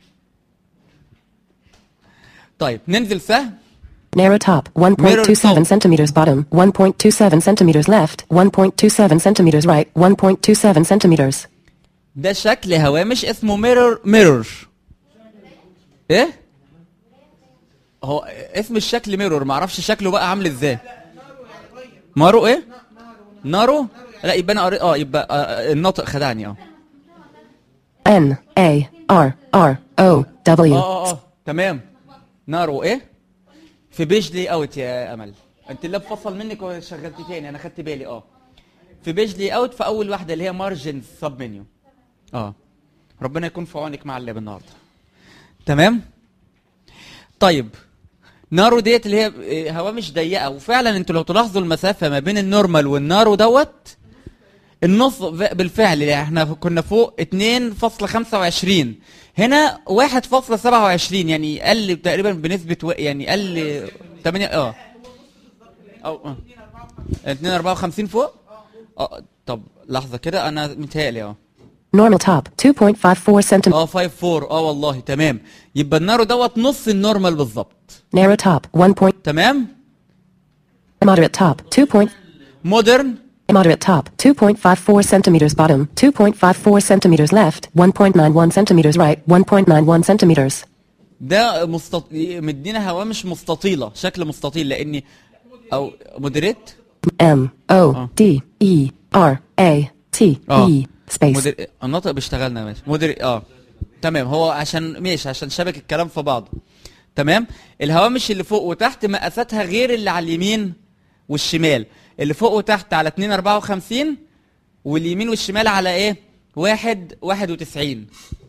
طيب ننزل سهم Narrow top, 1.27 centimeters bottom, 1.27 centimeters left, 1.27 centimeters right, 1.27 centimeters. ده شكل هوامش اسمه ميرور ميرور ايه هو اسم الشكل ميرور معرفش شكله بقى عامل ازاي مارو ايه نارو لا يبقى انا قريت اه يبقى آه الناطق خدعني اه N A R R O W. اه اه اه تمام نارو ايه في بيج لي اوت يا امل انت اللاب فصل منك وشغلت تاني انا خدت بالي اه في بيج لي اوت في اول واحده اللي هي مارجنز سب منيو اه ربنا يكون في عونك مع اللاب النهارده تمام طيب نارو ديت اللي هي آه، هوامش ضيقه وفعلا انتوا لو تلاحظوا المسافه ما بين النورمال والنارو دوت النص ب- بالفعل يعني احنا كنا فوق 2.25 هنا 1.27 يعني قل تقريبا بنسبة و... يعني قل 8 اه او اه 254 فوق اه طب لحظة كده انا متهيألي اه Normal top 2.54 centimeters. اه 5 4 اه والله تمام يبقى النارو دوت نص النورمال بالظبط Narrow top 1 point. تمام Moderate top 2 point. مودرن Moderate top 2.54 centimeters bottom 2.54 centimeters left 1.91 centimeters right 1.91 centimeters. ده مستط... مدينا هوامش مستطيلة شكل مستطيل لاني او مودريت M O D E R A T اه E space. مدر... النطق بيشتغلنا ماشي مدر اه تمام هو عشان ماشي عشان شبك الكلام في بعضه تمام الهوامش اللي فوق وتحت مقاساتها غير اللي على اليمين والشمال اللي فوق وتحت على 2 54 واليمين والشمال على ايه واحد واحد وتسعين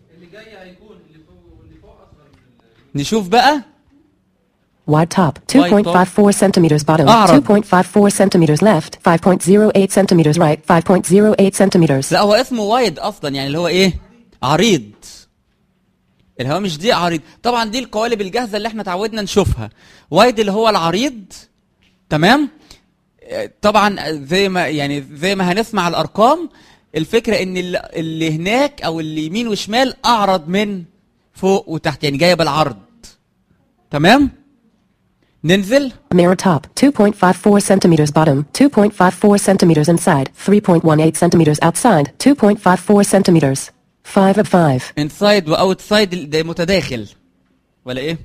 نشوف بقى Wide top Wide top. 2.54 centimeters bottom أعرض. 2.54 centimeters left 5.08 centimeters right 5.08 centimeters. لا هو اسمه وايد اصلا يعني اللي هو ايه عريض الهوامش دي عريض طبعا دي القوالب الجاهزه اللي احنا اتعودنا نشوفها وايد اللي هو العريض تمام آه، طبعا زي ما يعني زي ما هنسمع الارقام الفكره ان ال- اللي هناك او اللي يمين وشمال اعرض من فوق وتحت يعني جايه بالعرض تمام ننزل Mirror top 2.54 centimeters bottom 2.54 centimeters inside 3.18 centimeters outside 2.54 centimeters 5 of 5. انسايد واوتسايد ده متداخل ولا ايه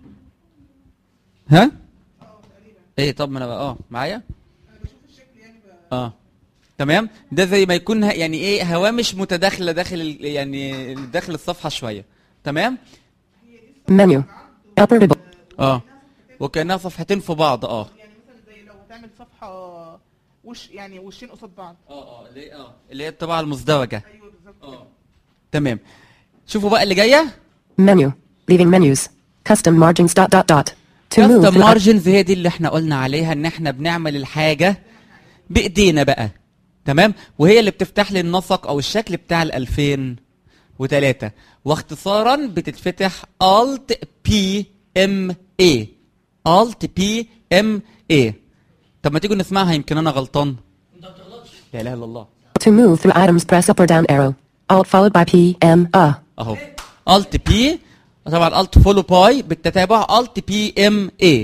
ها ايه طب ما انا بقى اه معايا اه تمام ده زي ما يكون ه- يعني ايه هوامش متداخله داخل ال- يعني داخل الصفحه شويه تمام Menu. Upper ribbon. اه وكانها صفحتين في بعض اه يعني مثلا زي لو تعمل صفحه وش يعني وشين قصاد بعض اه اه اللي اه اللي هي الطباعه المزدوجه ايوه بالظبط اه تمام شوفوا بقى اللي جايه Menu. Leaving menus. Custom margins dot dot dot. To move كاستم through مارجنز هي دي اللي احنا قلنا عليها ان احنا بنعمل الحاجه بايدينا بقى تمام وهي اللي بتفتح لي النسق او الشكل بتاع ال 2003 واختصارا بتتفتح Alt P M A Alt P M A طب ما تيجوا نسمعها يمكن انا غلطان لا اله الا الله To move through items press up or down arrow. Alt followed by P M A. اهو Alt P طبعا Alt فولو باي بالتتابع Alt P M A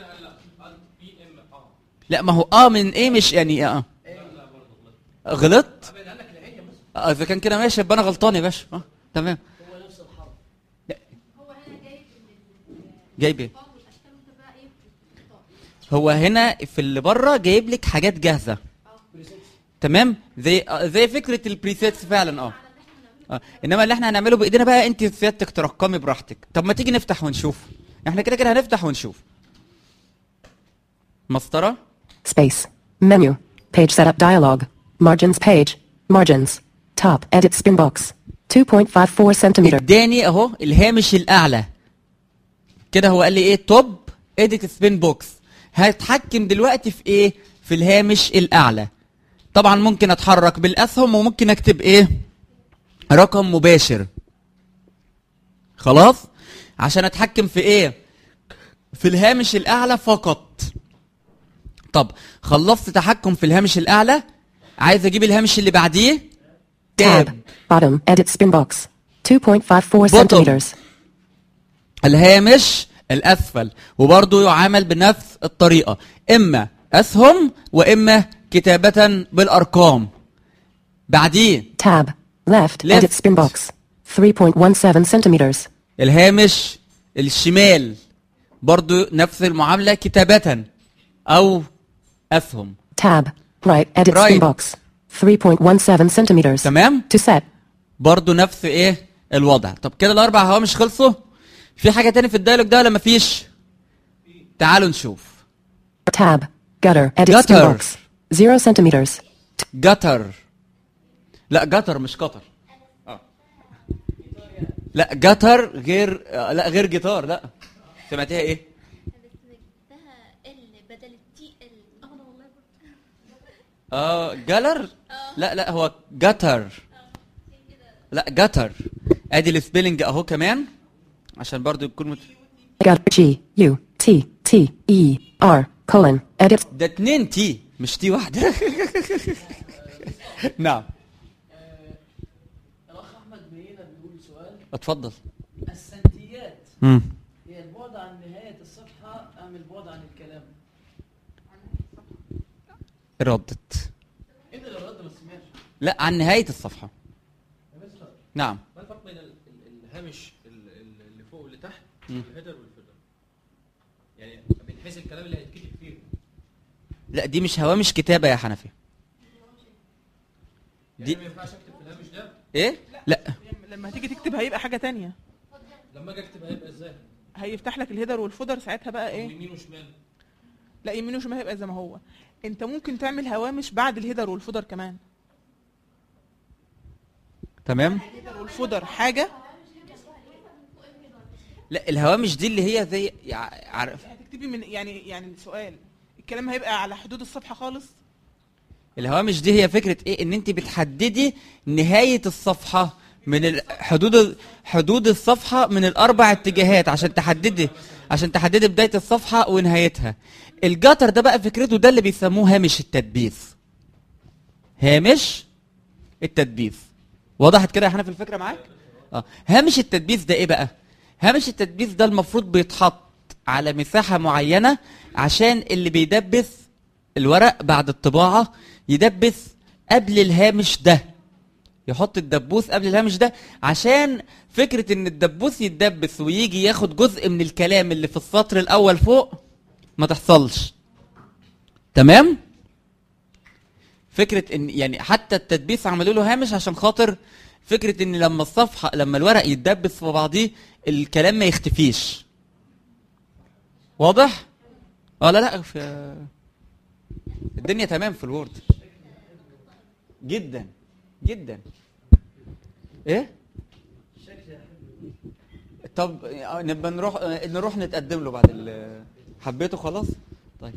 لا ما هو اه من ايه مش يعني اه غلط اه اذا كان كده ماشي يبقى انا غلطان يا باشا اه تمام لا. جايب ايه هو هنا في اللي بره جايب لك حاجات جاهزه تمام زي آه، زي فكره البريسيتس فعلا اه اه انما اللي احنا هنعمله بايدينا بقى انت سيادتك ترقمي براحتك طب ما تيجي نفتح ونشوف احنا كده كده هنفتح ونشوف مسطره Space. Menu. Page setup dialog. Margins page. Margins. Top. Edit spin box. 2.54 centimeter. اداني اهو الهامش الاعلى كده هو قال لي ايه توب اديت سبين بوكس هتحكم دلوقتي في ايه في الهامش الاعلى طبعا ممكن اتحرك بالاسهم وممكن اكتب ايه رقم مباشر خلاص عشان اتحكم في ايه في الهامش الاعلى فقط طب خلصت تحكم في الهامش الاعلى عايز اجيب الهامش اللي بعديه Tab. Bottom. Edit spin box. 2.54 centimeters. الهامش الاسفل وبرضه يعامل بنفس الطريقه اما اسهم واما كتابه بالارقام بعديه Tab. Left. Left. Edit spin box. 3.17 centimeters. الهامش الشمال برضه نفس المعامله كتابه او اسهم Tab. Right. Edit Right. spin box. 3.17 centimeters. تمام To set. برضه نفس ايه الوضع طب كده الاربع هوامش خلصوا في حاجه تاني في الدايلوج ده ولا مفيش تعالوا نشوف Tab. Gutter. Edit spin Gutter. box. 0 centimeters. جتر لا جتر مش قطر اه لا جتر غير آه، لا غير جيتار لا سمعتيها ايه جبتها ال بدل التي ال اه والله اه جلر لا لا هو جتر لا جتر ادي السبيلنج اهو كمان عشان برضو يكون مت... Gutter. G U T T E R colon edit ده اتنين تي مش تي واحدة نعم الاخ احمد مينا بيقول سؤال اتفضل السنتيات مم. هي البعد عن نهايه الصفحه ام البعد عن الكلام ردت انت اللي رد ما سمعش لا عن نهاية الصفحة يا مستر نعم ما الفرق بين ال- ال- الهامش ال- ال- اللي فوق واللي تحت مم. والهيدر والفوتر يعني من حيث الكلام اللي هيتكتب فيه لا دي مش هوامش كتابة يا حنفي يعني دي ما ينفعش اكتب في الهامش ده ايه لا لما هتيجي تكتب هيبقى حاجه تانية لما اجي اكتب هيبقى ازاي هيفتح لك الهيدر والفودر ساعتها بقى ايه يمين وشمال لا يمين وشمال هيبقى زي ما هو انت ممكن تعمل هوامش بعد الهيدر والفودر كمان تمام الهيدر والفودر حاجه لا الهوامش دي اللي هي زي يع- عارف هتكتبي من يعني يعني السؤال الكلام هيبقى على حدود الصفحه خالص الهوامش دي هي فكرة ايه ان انت بتحددي نهاية الصفحة من ال- حدود حدود الصفحة من الاربع اتجاهات عشان تحددي عشان تحددي بداية الصفحة ونهايتها الجتر ده بقى فكرته ده اللي بيسموه هامش التدبيس هامش التدبيس وضحت كده يا حنفي الفكرة معاك اه هامش التدبيس ده ايه بقى هامش التدبيس ده المفروض بيتحط على مساحة معينة عشان اللي بيدبس الورق بعد الطباعة يدبس قبل الهامش ده يحط الدبوس قبل الهامش ده عشان فكرة ان الدبوس يتدبس ويجي ياخد جزء من الكلام اللي في السطر الاول فوق ما تحصلش تمام فكرة ان يعني حتى التدبيس عملوا له هامش عشان خاطر فكرة ان لما الصفحة لما الورق يتدبس في بعضيه الكلام ما يختفيش واضح؟ اه لا لا في الدنيا تمام في الوورد جدا جدا ايه طب آه، نبقى نروح آه، نروح نتقدم له بعد ال- حبيته خلاص طيب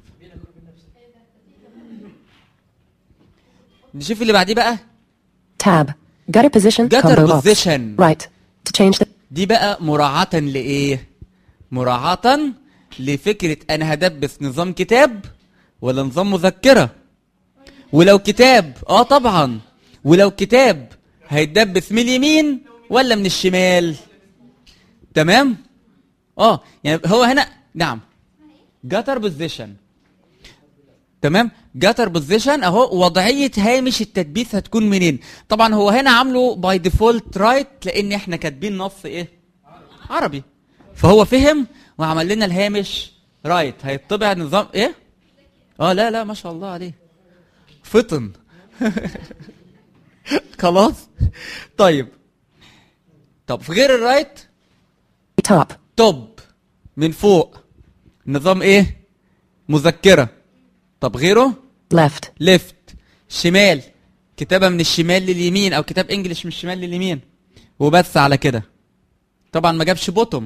نشوف اللي بعديه بقى Tab. Gutter position. Gutter combo box. position. Right. To change the دي بقى مراعاة لإيه؟ مراعاة لفكرة أنا هدبس نظام كتاب ولا نظام مذكرة؟ ولو كتاب اه طبعا ولو كتاب هيتدبس من اليمين ولا من الشمال؟ تمام؟ اه يعني هو هنا نعم جاتر بوزيشن تمام جاتر بوزيشن اهو وضعيه هامش التدبيس هتكون منين طبعا هو هنا عامله باي ديفولت رايت لان احنا كاتبين نص ايه عربي فهو فهم وعمل لنا الهامش رايت هيطبع نظام ايه اه لا لا ما شاء الله عليه فطن خلاص طيب طب في غير الرايت top. توب من فوق نظام ايه مذكره طب غيره Left. ليفت شمال كتابه من الشمال لليمين او كتاب انجلش من الشمال لليمين وبس على كده طبعا ما جابش بوتوم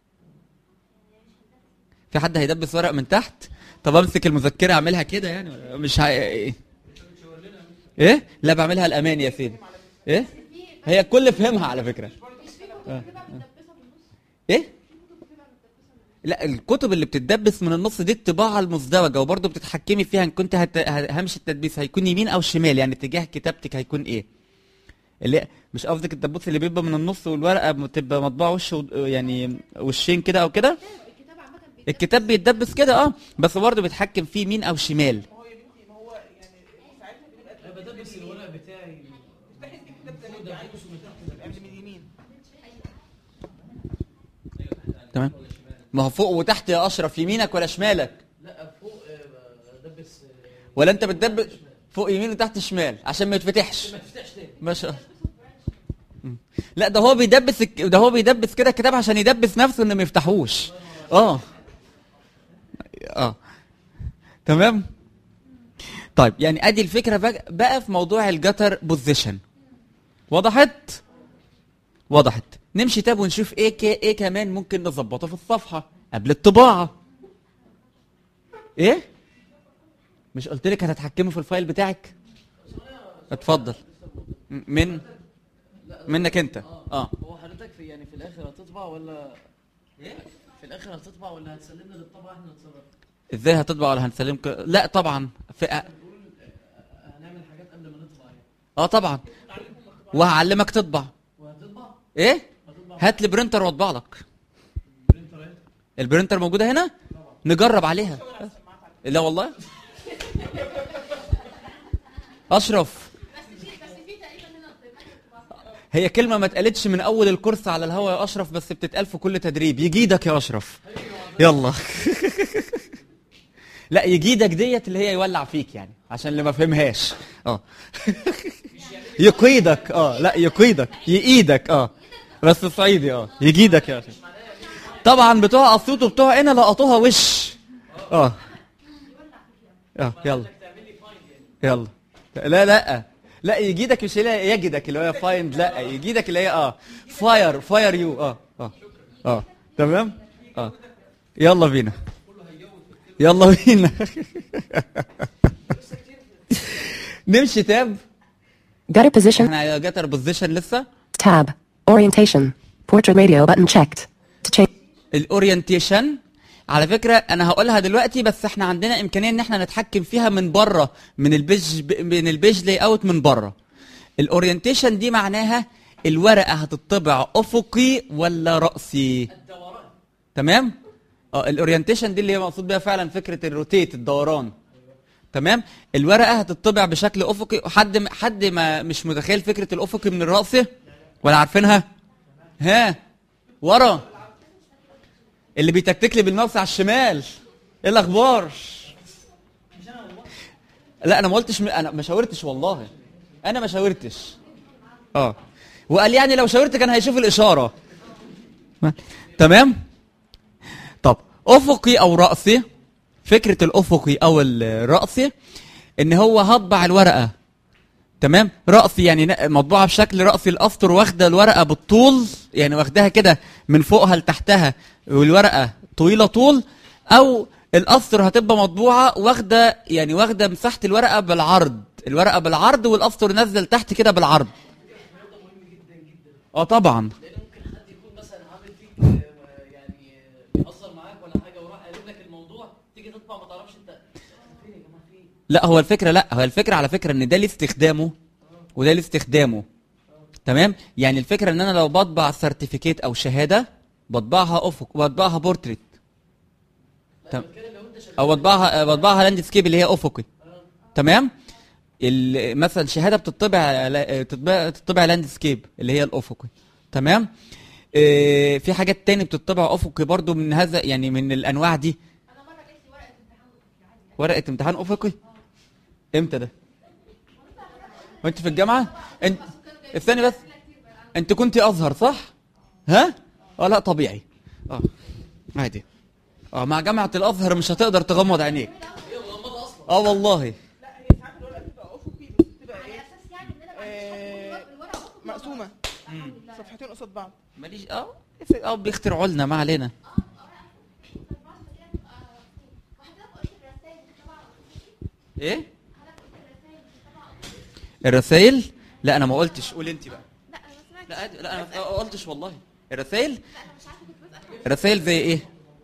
في حد هيدبس ورق من تحت طب امسك المذكره اعملها كده يعني ولا مش ه... ايه ايه لا بعملها الامان يا سيدي ايه هي الكل فهمها على فكره آه. آه. ايه لا الكتب اللي بتتدبس من النص دي الطباعه المزدوجه وبرضه بتتحكمي فيها ان كنت هت... ه- هامش التدبيس هيكون يمين او شمال يعني اتجاه كتابتك هيكون ايه اللي مش قصدك الدبوس اللي بيبقى من النص والورقه بتبقى مطبوعه وش و... يعني وشين كده او كده الكتاب بيتدبس كده اه بس برضه بيتحكم فيه يمين او شمال انا بدبس الورق بتاعي قبل من اليمين تمام ما هو فوق وتحت يا اشرف يمينك ولا شمالك لا فوق آه، بدبس آه، ولا انت بتدبس فوق يمين وتحت شمال عشان ما يتفتحش ما تفتحش تاني ما شاء الله مم. لا ده هو بيدبس الك- ده هو بيدبس كده الكتاب عشان يدبس نفسه ان ما يفتحوش اه اه تمام طيب يعني ادي الفكره بقى- بقى في موضوع الجتر بوزيشن وضحت وضحت نمشي تاب ونشوف ايه ك... ايه كمان ممكن نظبطه في الصفحه قبل الطباعه ايه مش قلت لك هتتحكمي في الفايل بتاعك اتفضل م- من منك انت اه هو حضرتك في يعني في الاخر هتطبع ولا ايه في الاخر هتطبع ولا هتسلمنا للطبعه احنا نتصرف ازاي هتطبع ولا هنسلمك لا طبعا في هنعمل حاجات قبل ما نطبع يعني اه طبعا وهعلمك تطبع وهتطبع ايه هات لي برينتر واطبع لك البرينتر موجوده هنا نجرب عليها لا والله اشرف هي كلمة ما اتقالتش من أول الكورس على الهوا يا أشرف بس بتتقال في كل تدريب يجيدك يا أشرف يلا لا يجيدك ديت اللي هي يولع فيك يعني عشان اللي ما فهمهاش اه يقيدك اه لا يقيدك يقيدك اه بس صعيدي اه يجيدك يا أشرف طبعا بتوع اسيوط وبتوع هنا لقطوها وش اه اه يلا يلا لا لا لا يجيدك مش اللي هي يجدك اللي هي فايند لا يجيدك اللي هي اه فاير فاير يو اه اه اه تمام اه يلا بينا يلا بينا نمشي تاب Gutter position. احنا جاتر بوزيشن لسه Tab. Orientation. Portrait radio button checked. To change. الاورينتيشن على فكره انا هقولها دلوقتي بس احنا عندنا امكانيه ان احنا نتحكم فيها من بره من البيج من البيج لاي اوت من بره الاورينتيشن دي معناها الورقه هتطبع افقي ولا راسي تمام اه الاورينتيشن دي اللي هي مقصود بيها فعلا فكره الروتيت الدوران تمام الورقه هتطبع بشكل افقي حد حد ما مش متخيل فكره الافقي من الراسي ولا عارفينها ها ورا اللي بيتكتك لي بالماوس على الشمال ايه الاخبار لا انا ما قلتش م... انا ما شاورتش والله انا ما شاورتش اه وقال يعني لو شاورت كان هيشوف الاشاره تمام طب افقي او راسي فكره الافقي او الراسي ان هو هطبع الورقه تمام راسي يعني ن- مطبوعه بشكل راسي الاسطر واخده الورقه بالطول يعني واخداها كده من فوقها لتحتها والورقه طويله طول او الاسطر هتبقى مطبوعه واخده يعني واخده مساحه الورقه بالعرض الورقه بالعرض والاسطر نازله لتحت كده بالعرض اه طبعا حد يكون مثلا عامل فيك آه، يعني آه، بيهزر معاك ولا حاجه وراح قالب لك الموضوع تيجي تطبع ما تعرفش انت فين يا جماعه في إيه؟ لا هو الفكره لا هو الفكره على فكره ان ده ليه استخدامه وده ليه استخدامه تمام يعني الفكره ان انا لو بطبع سيرتيفيكيت او شهاده بطبعها افق بطبعها بورتريت تم- او بطبعها بطبعها لاند سكيب اللي هي افقي تمام ال- مثلا شهاده بتطبع لا- بتطبع بتطبع لاند سكيب اللي هي الافقي تمام إيه، في حاجات تاني بتطبع افقي برضو من هذا يعني من الانواع دي ورقه امتحان افقي امتى ده وانت في الجامعه انت استني بس انت كنت ازهر صح ها اه لا طبيعي اه عادي اه مع جامعه الازهر مش هتقدر تغمض عينيك اه والله لا هي ساعات الورقه بتبقى افقي بس بتبقى ايه آه، مقسومه صفحتين قصاد بعض ماليش اه اه بيخترعوا لنا ما علينا ايه الرسائل لا انا ما قلتش قول انت بقى لا عادي، لا انا ما قلتش والله الرسائل الرسائل زي ايه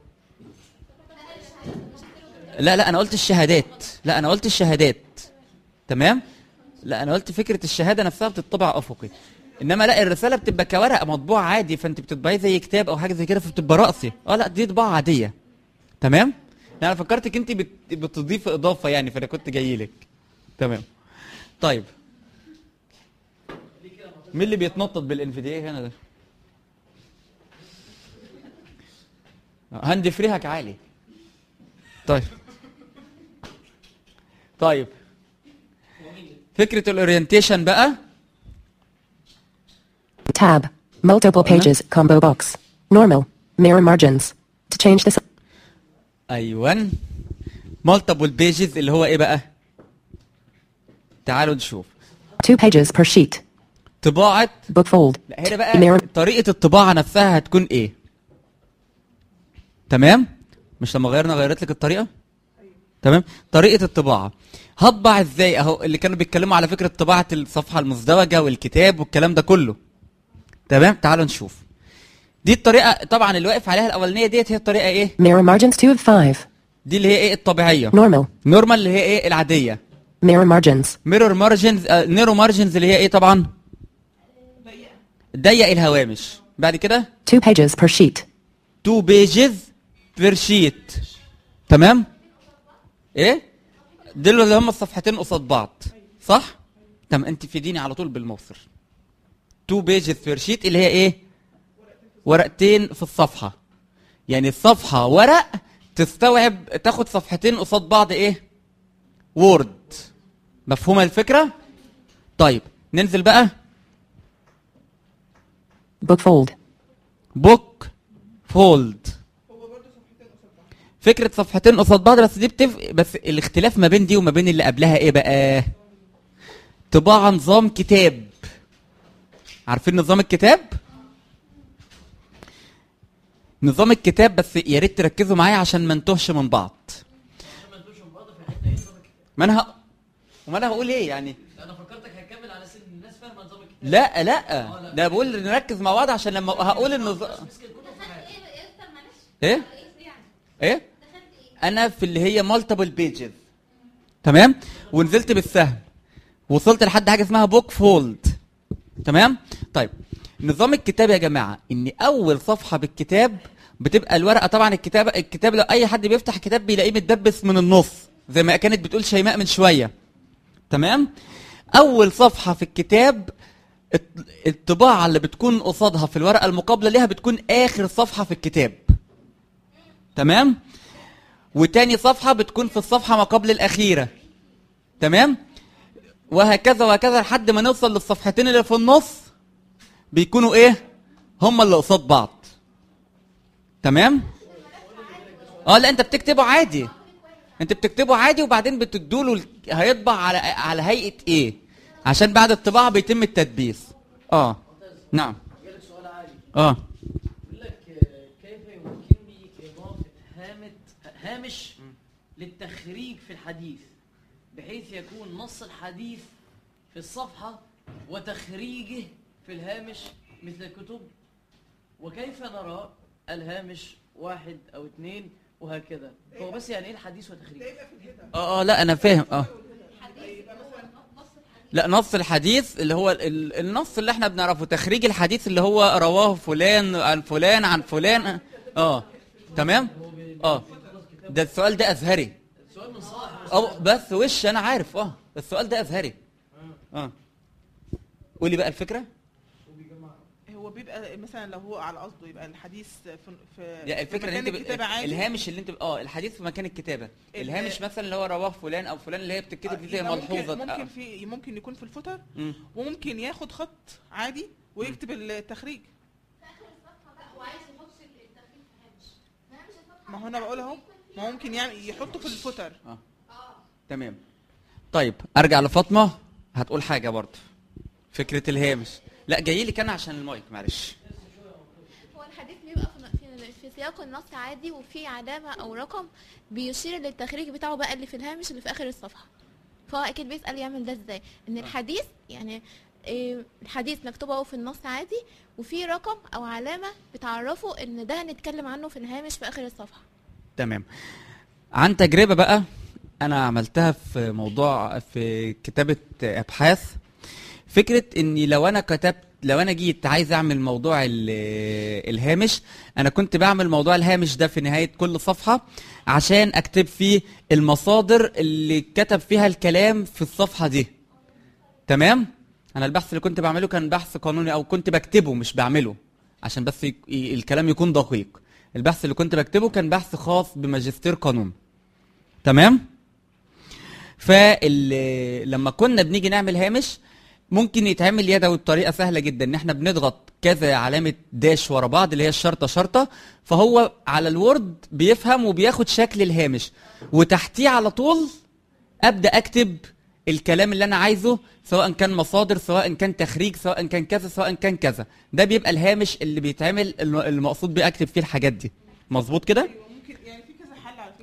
لا لا انا قلت الشهادات لا انا قلت الشهادات تمام لا انا قلت فكره الشهاده نفسها بتطبع افقي انما لا الرساله بتبقى كورقه مطبوعه عادي فانت بتطبعيه زي كتاب او حاجه زي كده فبتبقى راسي اه لا دي طباعه عاديه تمام لا انا فكرتك انت بت... بتضيف اضافه يعني فانا كنت جاي لك تمام طيب مين اللي بيتنطط بالانفيديا هنا ده هاند فريهك عالي طيب طيب فكره الاورينتيشن بقى Tab. Multiple pages. Combo box. Normal. Mirror margins. To change this. ايوه مالتيبل بيجز اللي هو ايه بقى تعالوا نشوف Two pages per sheet. طباعه Book fold. لا هنا بقى Mirror. طريقه الطباعه نفسها هتكون ايه تمام مش لما غيرنا غيرت لك الطريقه تمام طريقه الطباعه هطبع ازاي اهو اللي كانوا بيتكلموا على فكره طباعه الصفحه المزدوجه والكتاب والكلام ده كله تمام تعالوا نشوف دي الطريقه طبعا اللي واقف عليها الاولانيه ديت هي الطريقه ايه Mirror margins 2 of 5. دي اللي هي ايه الطبيعيه Normal. نورمال اللي هي ايه العاديه Mirror margins. ميرور مارجنز نيرو مارجنز اللي هي ايه طبعا ضيق الهوامش بعد كده 2 pages per sheet. 2 بيجز بير شيت تمام ايه دول اللي هم الصفحتين قصاد بعض صح تمام انت فيديني على طول بالمصر 2 بيجز بير شيت اللي هي ايه ورقتين في الصفحه يعني الصفحه ورق تستوعب تاخد صفحتين قصاد بعض ايه وورد مفهومه الفكره طيب ننزل بقى Book fold. بوك فولد فكرة صفحتين قصاد بعض بس دي بتف... بس الاختلاف ما بين دي وما بين اللي قبلها ايه بقى؟ طباعة نظام كتاب عارفين نظام الكتاب؟ نظام الكتاب بس يا ريت تركزوا معايا عشان ما نتوهش من بعض ما انا ه... وما انا هقول ايه يعني انا فكرتك هتكمل على سن الناس فاهمه نظام الكتاب لا لا ده بقول نركز مع بعض عشان لما هقول النظام ايه ايه انا في اللي هي مالتيبل بيجز تمام ونزلت بالسهم وصلت لحد حاجه اسمها بوك فولد تمام طيب نظام الكتاب يا جماعه ان اول صفحه بالكتاب بتبقى الورقه طبعا الكتاب الكتاب لو اي حد بيفتح كتاب بيلاقيه متدبس من النص زي ما كانت بتقول شيماء من شويه تمام اول صفحه في الكتاب الط- الطباعه اللي بتكون قصادها في الورقه المقابله ليها بتكون اخر صفحه في الكتاب تمام وتاني صفحه بتكون في الصفحه ما قبل الاخيره تمام وهكذا وهكذا لحد ما نوصل للصفحتين اللي في النص بيكونوا ايه هما اللي قصاد بعض تمام اه لا انت بتكتبه عادي انت بتكتبه عادي وبعدين بتدوله ال- هيطبع على على هيئه ايه عشان بعد الطباعه بيتم التدبيس اه نعم جالك سؤال عالي اه بيقول لك آه، كيف يمكنني اضافه هامه هامش للتخريج في الحديث بحيث يكون نص الحديث في الصفحه وتخريجه في الهامش مثل الكتب وكيف نرى الهامش واحد او اثنين وهكذا هو بس يعني ايه الحديث وتخريجه اه اه لا انا فاهم اه لا نص الحديث اللي هو ال- النص اللي احنا بنعرفه تخريج الحديث اللي هو رواه فلان عن فلان عن فلان اه تمام اه ده السؤال ده ازهري السؤال من صالح اه بس وش انا عارف اه السؤال ده ازهري اه قولي بقى الفكره هو بيبقى مثلا لو هو على قصده يبقى الحديث في في يعني في الفكره ان مكان انت ب- الكتابة عادي الهامش اللي انت اه الحديث في مكان الكتابه ال- الهامش مثلا اللي هو رواه فلان او فلان اللي هي بتتكتب فيه زي يبقى ممكن ملحوظه ممكن آه. في ممكن يكون في الفوتر مم. وممكن ياخد خط عادي ويكتب التخريج ما هو انا بقول اهو ما هو ممكن يعمل يحطه في الفوتر تمام طيب ارجع لفاطمه هتقول حاجه برضه فكره الهامش لا جاي لك انا عشان المايك معلش هو الحديث بيبقى في, في, في سياق النص عادي وفي علامة أو رقم بيشير للتخريج بتاعه بقى اللي في الهامش اللي في آخر الصفحة فهو أكيد بيسأل يعمل ده ازاي إن الحديث يعني إيه، الحديث مكتوب اهو في النص عادي وفي رقم أو علامة بتعرفه إن ده هنتكلم عنه في الهامش في آخر الصفحة تمام عن تجربه بقى انا عملتها في موضوع في كتابه ابحاث فكره اني لو انا كتبت لو انا جيت عايز اعمل موضوع ال- الهامش انا كنت بعمل موضوع الهامش ده في نهايه كل صفحه عشان اكتب فيه المصادر اللي كتب فيها الكلام في الصفحه دي تمام انا البحث اللي كنت بعمله كان بحث قانوني او كنت بكتبه مش بعمله عشان بس يك- ي- الكلام يكون دقيق البحث اللي كنت بكتبه كان بحث خاص بماجستير قانون تمام فلما كنا بنيجي نعمل هامش ممكن يتعمل يدوي بطريقه سهله جدا ان احنا بنضغط كذا علامه داش ورا بعض اللي هي الشرطه شرطه فهو على الوورد بيفهم وبياخد شكل الهامش وتحتيه على طول ابدا اكتب الكلام اللي انا عايزه سواء كان مصادر سواء كان تخريج سواء كان كذا سواء كان كذا ده بيبقى الهامش اللي بيتعمل الم- المقصود بيه اكتب فيه الحاجات دي مظبوط كده ممكن يعني في كذا حل على فكره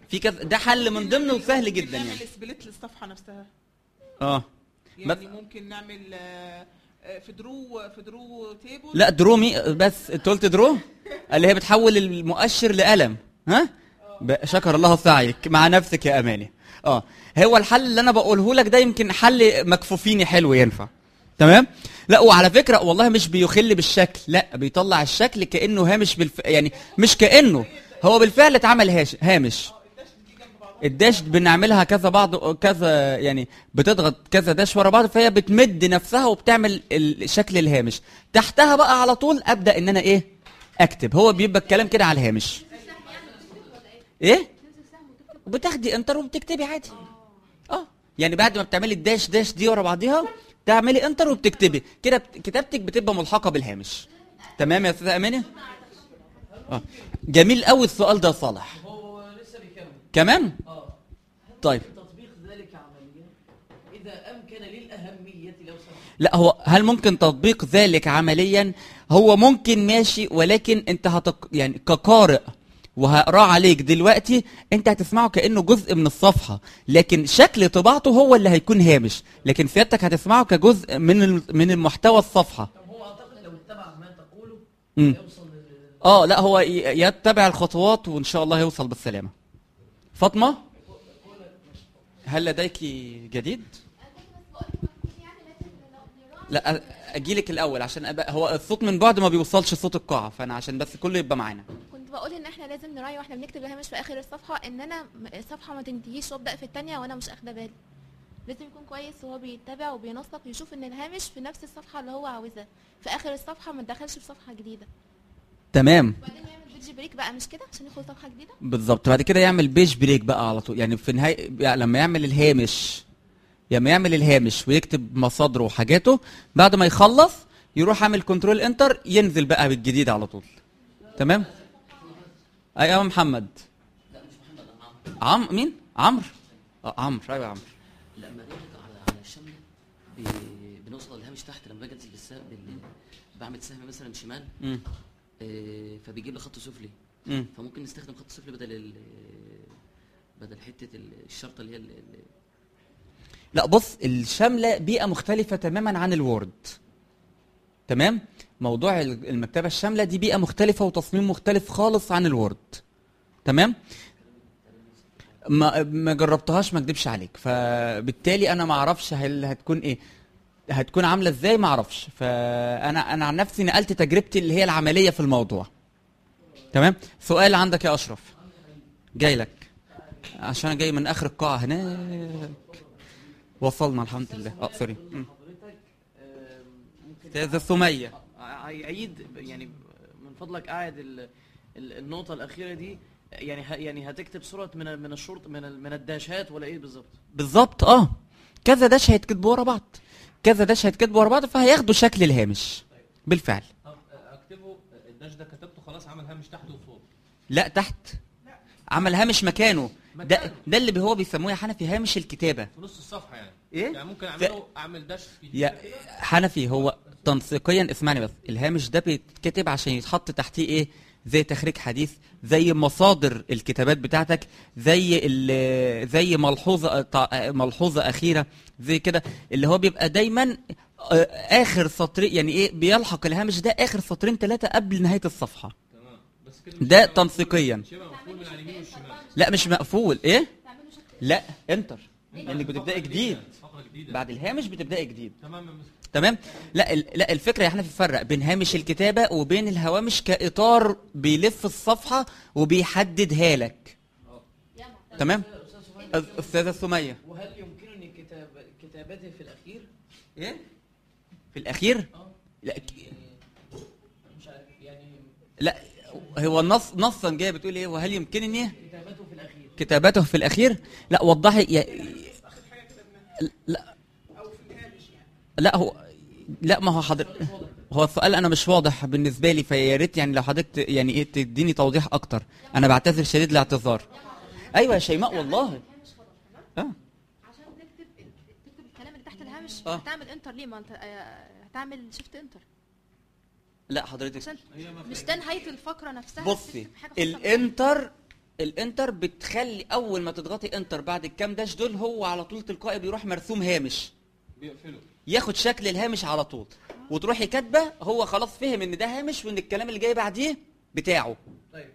في كذا ده حل من ضمنه وسهل ممكن جدا نعمل يعني سبليت للصفحه نفسها اه يعني ممكن نعمل آه، آه، في درو في درو تيبل لا درو مي بس انت قلت درو اللي هي بتحول المؤشر لقلم ها ب- شكر الله سعيك مع نفسك يا اماني اه هو الحل اللي انا بقوله لك ده يمكن حل مكفوفيني حلو ينفع تمام لا وعلى فكره والله مش بيخل بالشكل لا بيطلع الشكل كانه هامش بالف... يعني مش كانه هو بالفعل اتعمل هاش... هامش الداش بنعملها كذا بعض كذا يعني بتضغط كذا داش ورا بعض فهي بتمد نفسها وبتعمل الشكل الهامش تحتها بقى على طول ابدا ان انا ايه اكتب هو بيبقى الكلام كده على الهامش ايه بتاخدي انتر وبتكتبي عادي اه يعني بعد ما بتعملي الداش داش دي ورا بعضيها تعملي انتر وبتكتبي كده بت- كتابتك بتبقى ملحقه بالهامش تمام يا استاذه امانه اه جميل قوي السؤال ده يا صالح هو لسه بيكمل كمان اه طيب تطبيق ذلك عمليا اذا امكن للاهميه لو سمحت لا هو هل ممكن تطبيق ذلك عمليا هو ممكن ماشي ولكن انت هتق... يعني كقارئ وهقراه عليك دلوقتي انت هتسمعه كانه جزء من الصفحه لكن شكل طباعته هو اللي هيكون هامش لكن سيادتك هتسمعه كجزء من ال- من المحتوى الصفحه طب هو اعتقد لو اتبع ما تقوله مم. يوصل لل- اه لا هو ي- يتبع الخطوات وان شاء الله يوصل بالسلامه فاطمه هل لديك جديد لا اجي لك الاول عشان أبقى هو الصوت من بعد ما بيوصلش صوت القاعه فانا عشان بس كله يبقى معانا كنت بقول ان احنا لازم نراعي واحنا بنكتب الهامش في اخر الصفحه ان انا م- الصفحه ما تنتهيش وابدا في الثانيه وانا مش اخده بالي لازم يكون كويس وهو بيتابع وبينسق يشوف ان الهامش في نفس الصفحه اللي هو عاوزها في اخر الصفحه ما تدخلش في صفحه جديده تمام وبعدين يعمل بيج بريك بقى مش كده عشان يدخل صفحه جديده بالظبط بعد كده يعمل بيج بريك بقى على طول يعني في نهايه يعني لما يعمل الهامش لما يعمل الهامش ويكتب مصادره وحاجاته بعد ما يخلص يروح عامل كنترول انتر ينزل بقى بالجديد على طول تمام ايوه محمد عم مين عمرو اه عمرو ايوه يا عمرو لما باجي على على الشمل بي- بنوصل الهامش تحت لما باجي انزل بالسهم بال- بعمل سهم مثلا شمال مم. آه، فبيجيب لي خط سفلي مم. فممكن نستخدم خط سفلي بدل ال بدل حته ال- الشرطه اللي هي ال- ال- لا بص الشامله بيئه مختلفه تماما عن الوورد تمام موضوع ال- المكتبه الشامله دي بيئه مختلفه وتصميم مختلف خالص عن الوورد تمام ما ما جربتهاش ما اكدبش عليك فبالتالي انا ما اعرفش هل هتكون ايه هتكون عامله ازاي ما اعرفش فانا انا عن نفسي نقلت تجربتي اللي هي العمليه في الموضوع تمام سؤال عندك يا اشرف جاي لك عشان أنا جاي من اخر القاعه هناك وصلنا الحمد لله اه سوري مم. حضرتك آم، ممكن استاذه سميه ع- عيد يعني من فضلك قاعد ال- ال- النقطة الأخيرة دي يعني ه- يعني هتكتب صورة من ال- من الشرط من ال- من الداشات ولا إيه بالظبط؟ بالظبط اه كذا داش هيتكتبوا ورا بعض كذا داش هيتكتبوا ورا بعض فهياخدوا شكل الهامش بالفعل اكتبه الداش ده كتبته خلاص عمل هامش تحت وفوق لا تحت عمل هامش مكانه ده مكانه. ده اللي هو بيسموه يا حنفي هامش الكتابه في نص الصفحه يعني إيه؟ يعني ممكن اعمله اعمل داش في يا حنفي هو تنسيقيا اسمعني بس الهامش ده بيتكتب عشان يتحط تحتيه ايه زي تخريج حديث زي مصادر الكتابات بتاعتك زي ال- زي ملحوظه تع- ملحوظه اخيره زي كده اللي هو بيبقى دايما آه، اخر سطرين يعني ايه بيلحق الهامش ده اخر سطرين ثلاثه قبل نهايه الصفحه تمام بس كده ده تنسيقيا شبه مقفول من على اليمين والشمال لا مش مقفول ايه لا انتر لانك بتبداي جديد فقره جديده بعد الهامش بتبداي جديد تمام يا مستر. تمام لا ال- لا الفكره احنا بنفرق بين هامش الكتابه وبين الهوامش كاطار بيلف الصفحه وبيحددها لك تمام أز- استاذه سميه وهل يمكنني كتاب كتابته في الأخير؟ ايه في الاخير لا ك- مش عارف يعني لا هو النص نصا جاي بتقول ايه وهل يمكنني كتابته في الأخير كتابته في الاخير لا وضحي يا لا لا هو لا ما هو حضرتك هو السؤال انا مش واضح بالنسبه لي فيا ريت يعني لو حضرتك ت- يعني ايه تديني توضيح اكتر انا بعتذر شديد الاعتذار ايوه يا شيماء والله اه عشان تكتب تكتب الكلام اللي تحت الهامش آه. هتعمل انتر ليه ما انت آه، هتعمل شيفت انتر لا حضرتك عشان مش ده نهايه الفقره نفسها بصي تكتب حاجة خاصة الانتر الانتر بتخلي اول ما تضغطي انتر بعد الكام داش دول هو على طول تلقائي بيروح مرسوم هامش بيقفله ياخد شكل الهامش على طول وتروحي كاتبه هو خلاص فهم ان ده هامش وان الكلام اللي جاي بعديه بتاعه طيب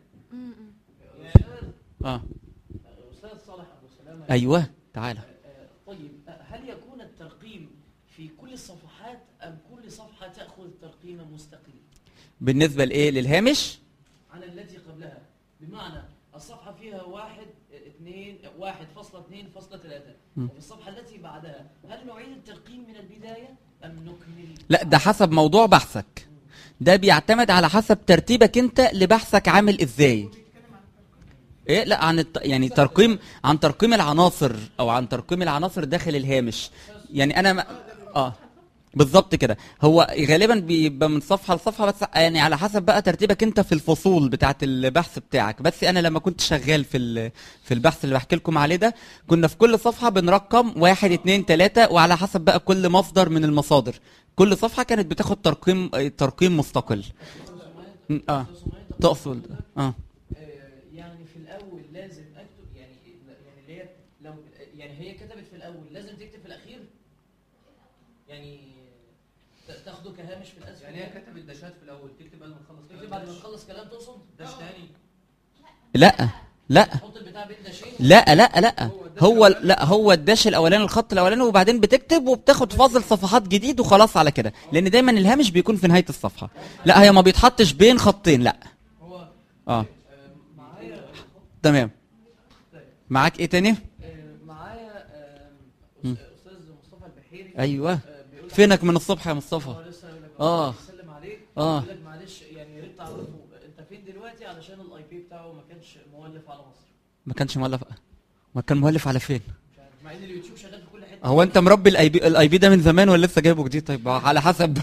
اه استاذ صالح ابو سلامه ايوه تعالى آه، طيب آه، هل يكون الترقيم في كل الصفحات ام كل صفحه تاخذ ترقيما مستقل بالنسبه لايه للهامش عن التي قبلها بمعنى الصفحه فيها واحد آه، اثنين آه، واحد فاصلة اثنين فاصلة ثلاثة وفي الصفحه التي بعدها هل نعيد الترقيم من البدايه ام نكمل لا ده حسب موضوع بحثك ده بيعتمد على حسب ترتيبك انت لبحثك عامل ازاي ايه لا عن الت... يعني ترقيم عن ترقيم العناصر او عن ترقيم العناصر داخل الهامش يعني انا ما... اه بالظبط كده هو غالبا بيبقى من صفحه لصفحه بس يعني على حسب بقى ترتيبك انت في الفصول بتاعه البحث بتاعك بس انا لما كنت شغال في ال... في البحث اللي بحكي لكم عليه ده كنا في كل صفحه بنرقم واحد اتنين تلاته وعلى حسب بقى كل مصدر من المصادر كل صفحه كانت بتاخد ترقيم ترقيم مستقل م- اه تقصد اه آه، يعني في الاول لازم اكتب يعني يعني اللي هي لو يعني هي كتبت في الاول لازم تكتب في الاخير يعني ت- تاخده كهامش في الاسفل يعني هي كتبت داشات في الاول تكتب بعد ما تخلص تكتب بعد ما تخلص كلام تقصد داش تاني لا لا تحط البتاع بين داشين لا لا لا هو لا هو الداش الاولاني الخط الاولاني وبعدين بتكتب وبتاخد فاصل صفحات جديد وخلاص على كده لان دايما الهامش بيكون في نهايه الصفحه لا هي ما بيتحطش بين خطين لا هو اه آه، معايا تمام معاك ايه تاني آه، معايا آه، أس- استاذ مصطفى البحيري ايوه آه، بيقول لك- فينك من الصبح يا هو مصطفى لسه هيقول لك آه. بيسلم عليك آه. بيقول لك معلش يعني يا ريت تعرفوا انت فين دلوقتي علشان الاي بي بتاعه ما كانش مولف على مصر ما كانش مؤلف ما كان مؤلف على فين مش عارف مع ان اليوتيوب شغال في كل حته هو انت مربي الاي بي الاي بي ده من زمان ولا لسه جايبه جديد طيب على حسب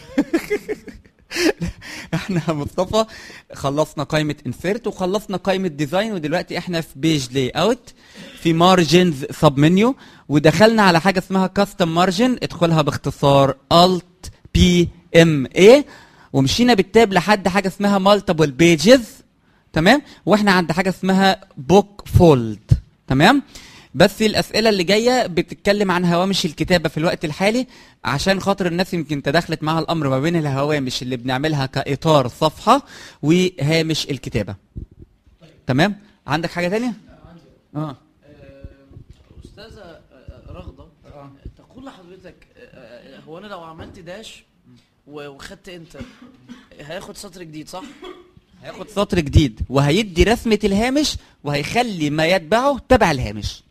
احنا يا مصطفى خلصنا قائمه انسيرت وخلصنا قائمه ديزاين ودلوقتي احنا في بيج لاي اوت في مارجنز سب منيو ودخلنا على حاجه اسمها كاستم مارجن ادخلها باختصار الت بي ام اي ومشينا بالتاب لحد حاجه اسمها مالتيبل بيجز تمام واحنا عند حاجه اسمها بوك فولد تمام بس الاسئله اللي جايه بتتكلم عن هوامش الكتابه في الوقت الحالي عشان خاطر الناس يمكن تداخلت معاها الامر ما بين الهوامش اللي بنعملها كاطار صفحه وهامش الكتابه تمام عندك حاجه تانية اه آه، استاذه آه، رغده تقول لحضرتك آه، آه، هو انا لو عملت داش و- وخدت انتر هياخد سطر جديد صح؟ هياخد سطر جديد وهيدي رسمه الهامش وهيخلي ما يتبعه تبع الهامش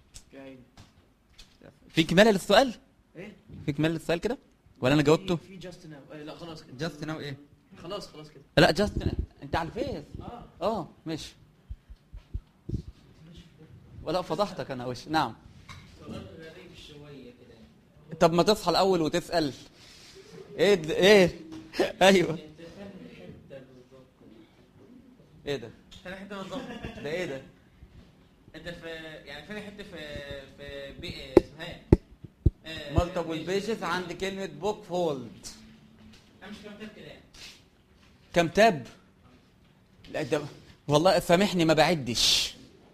في كماله للسؤال ايه؟ في كماله للسؤال كده ولا انا جاوبته في جاست ناو لا خلاص كده جاست ناو ايه خلاص خلاص كده لا جاست انت على الفيس اه اه ماشي ولا فضحتك انا وش نعم غريب شويه كده طب ما تصحى الاول وتسال ايه د- ايه ايوه ايه ده فين حته بالظبط ده ايه ده انت في يعني فين حته في في بي اسمها ايه؟ آه، مالتيبل بيجز عند كلمه بوك فولد انا مش فاهم كده يعني كم تاب لا ده والله سامحني ما بعدش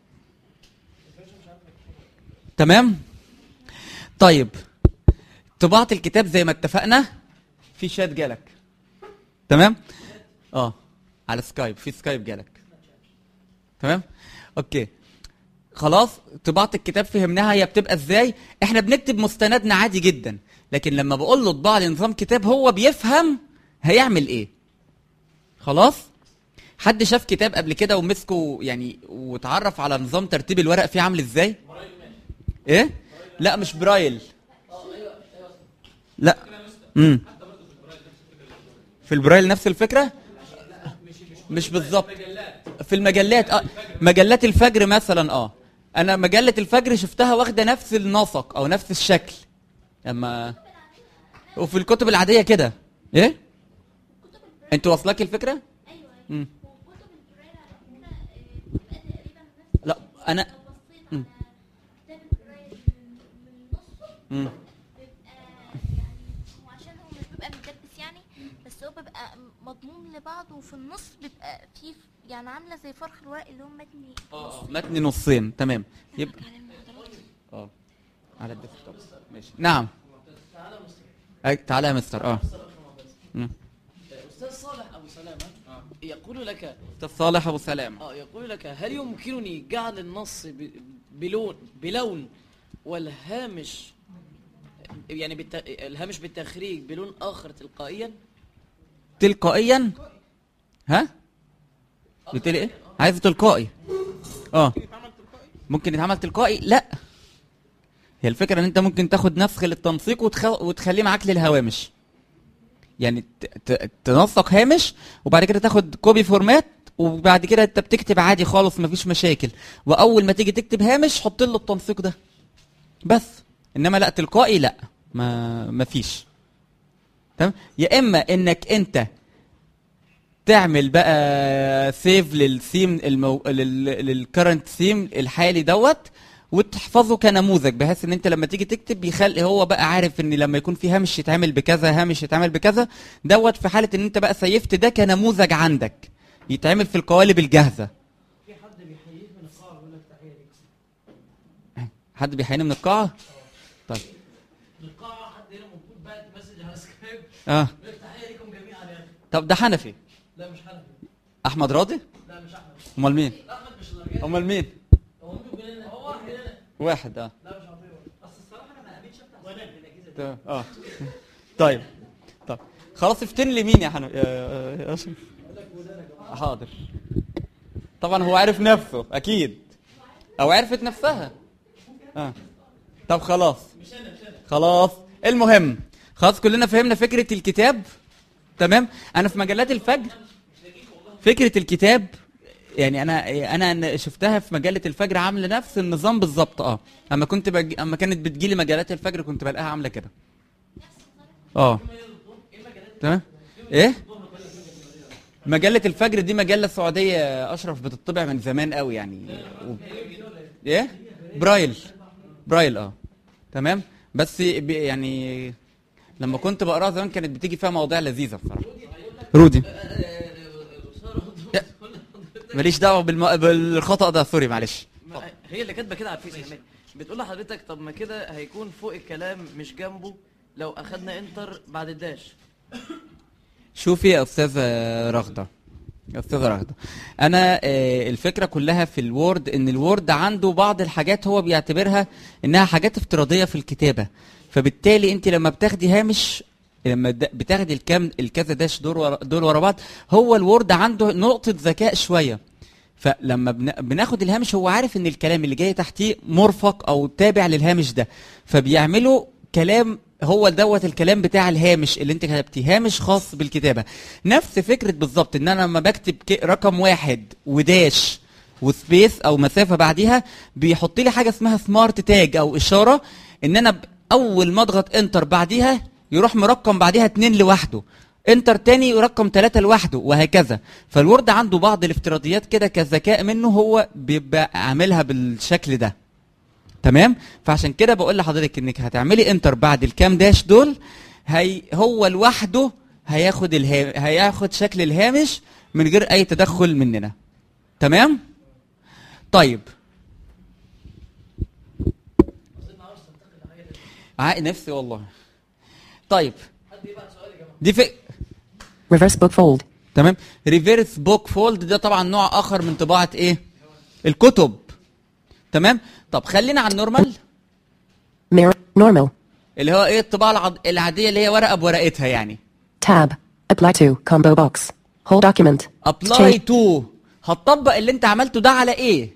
تمام طيب طباعة الكتاب زي ما اتفقنا في شات جالك تمام اه على سكايب في سكايب جالك تمام اوكي خلاص طباعة الكتاب فهمناها هي بتبقى ازاي احنا بنكتب مستندنا عادي جدا لكن لما بقول له اطبع لي نظام كتاب هو بيفهم هيعمل ايه خلاص حد شاف كتاب قبل كده ومسكه يعني واتعرف على نظام ترتيب الورق فيه عامل ازاي ايه لا مش برايل لا امم في البرايل نفس الفكره مش بالظبط في المجلات اه مجلات الفجر مثلا اه انا مجله الفجر شفتها واخده نفس النسق او نفس الشكل اما وفي الكتب العاديه كده ايه انت واصلك الفكره مم. لا انا مم. مم. وعشان هو مش بيبقى متدبس يعني بس هو بيبقى مضموم لبعض وفي النص بيبقى فيه يعني عامله زي فرخ الورق اللي هو متني اه متن نصين تمام يبقى اه على الديسكتوب ماشي نعم أي تعالى يا مستر اه مم. استاذ صالح ابو سلامه يقول لك استاذ صالح ابو سلام اه يقول لك هل يمكنني جعل النص ب- بلون بلون والهامش يعني بالت... الهامش بالتخريج بلون اخر تلقائيا تلقائيا ها قلت لي ايه عايز تلقائي اه ممكن يتعمل تلقائي لا هي الفكره ان انت ممكن تاخد نسخ للتنسيق وتخ... وتخليه معاك للهوامش يعني ت... ت... تنسق هامش وبعد كده تاخد كوبي فورمات وبعد كده انت بتكتب عادي خالص مفيش مشاكل واول ما تيجي تكتب هامش حط له التنسيق ده بس انما لا تلقائي لا ما مفيش تمام يا اما انك انت تعمل بقى سيف للثيم المو... لل... للكرنت ثيم الحالي دوت وتحفظه كنموذج بحيث ان انت لما تيجي تكتب بيخلي هو بقى عارف ان لما يكون في هامش يتعمل بكذا هامش يتعمل بكذا دوت في حاله ان انت بقى سيفت ده كنموذج عندك يتعمل في القوالب الجاهزه في حد بيحييك من القاعه بيقول لك تحيه ليك حد بيحييني من القاعه طيب من القاعه حد هنا موجود بعت مسج على سكايب اه بيقول لك تحيه ليكم جميعا يا اخي طب ده حنفي لا مش حنفي احمد راضي لا مش احمد امال مين احمد مش الرجال امال مين هو مين بيقول لنا هو واحد هنا واحد اه لا مش عطيه اصل الصراحه انا ما قابلتش افتح وانا بالاجهزه دي تمام اه طيب طب خلاص افتن لي مين يا حنو يا- يا- يا شيخ. حاضر طبعا هو عارف نفسه اكيد او عرفت نفسها اه طب خلاص خلاص المهم خلاص كلنا فهمنا فكرة الكتاب تمام انا في مجلات الفجر فكرة الكتاب يعني انا انا أنا شفتها في مجله الفجر عامله نفس النظام بالظبط اه اما كنت بج... اما كانت بتجيلي مجلات الفجر كنت بلاقيها عامله كده اه تمام ايه مجله الفجر دي مجله سعوديه اشرف بتطبع من زمان قوي يعني و... ايه برايل برايل اه تمام بس ب... يعني لما كنت بقراها زمان كانت بتيجي فيها مواضيع لذيذه بصراحه رودي ماليش دعوه بالم... بالخطا ده سوري معلش ما- هي اللي كاتبه كده على الفيس كمان بتقول لحضرتك طب ما كده هيكون فوق الكلام مش جنبه لو اخدنا انتر بعد الداش شوفي يا استاذه رغده يا استاذه رغده انا آه، الفكره كلها في الوورد ان الوورد عنده بعض الحاجات هو بيعتبرها انها حاجات افتراضيه في الكتابه فبالتالي انت لما بتاخدي هامش لما د- بتاخدي الكام الكذا داش دول ورا دول ورا بعض هو الوورد عنده نقطه ذكاء شويه فلما بن- بناخد الهامش هو عارف ان الكلام اللي جاي تحتيه مرفق او تابع للهامش ده فبيعملوا كلام هو دوت الكلام بتاع الهامش اللي انت كتبتيه هامش خاص بالكتابه نفس فكره بالظبط ان انا لما بكتب ك- رقم واحد وداش وسبيس او مسافه بعديها بيحط لي حاجه اسمها سمارت تاج او اشاره ان انا ب- اول ما اضغط انتر بعديها يروح مرقم بعديها اتنين لوحده انتر تاني يرقم ثلاثة لوحده وهكذا فالورد عنده بعض الافتراضيات كده كذكاء منه هو بيبقى عاملها بالشكل ده تمام فعشان كده بقول لحضرتك انك هتعملي انتر بعد الكام داش دول هي هو لوحده هياخد الها... هياخد شكل الهامش من غير اي تدخل مننا تمام طيب عاق نفسي والله طيب دي في Reverse book fold. تمام ريفيرس بوك فولد ده طبعا نوع اخر من طباعه ايه الكتب تمام طب خلينا على النورمال Mirror. Normal. اللي هو ايه الطباعه العض... العاديه اللي هي ورقه بورقتها يعني Tab. Apply to. Combo box. Whole document. ابلاي تو هتطبق اللي انت عملته ده على ايه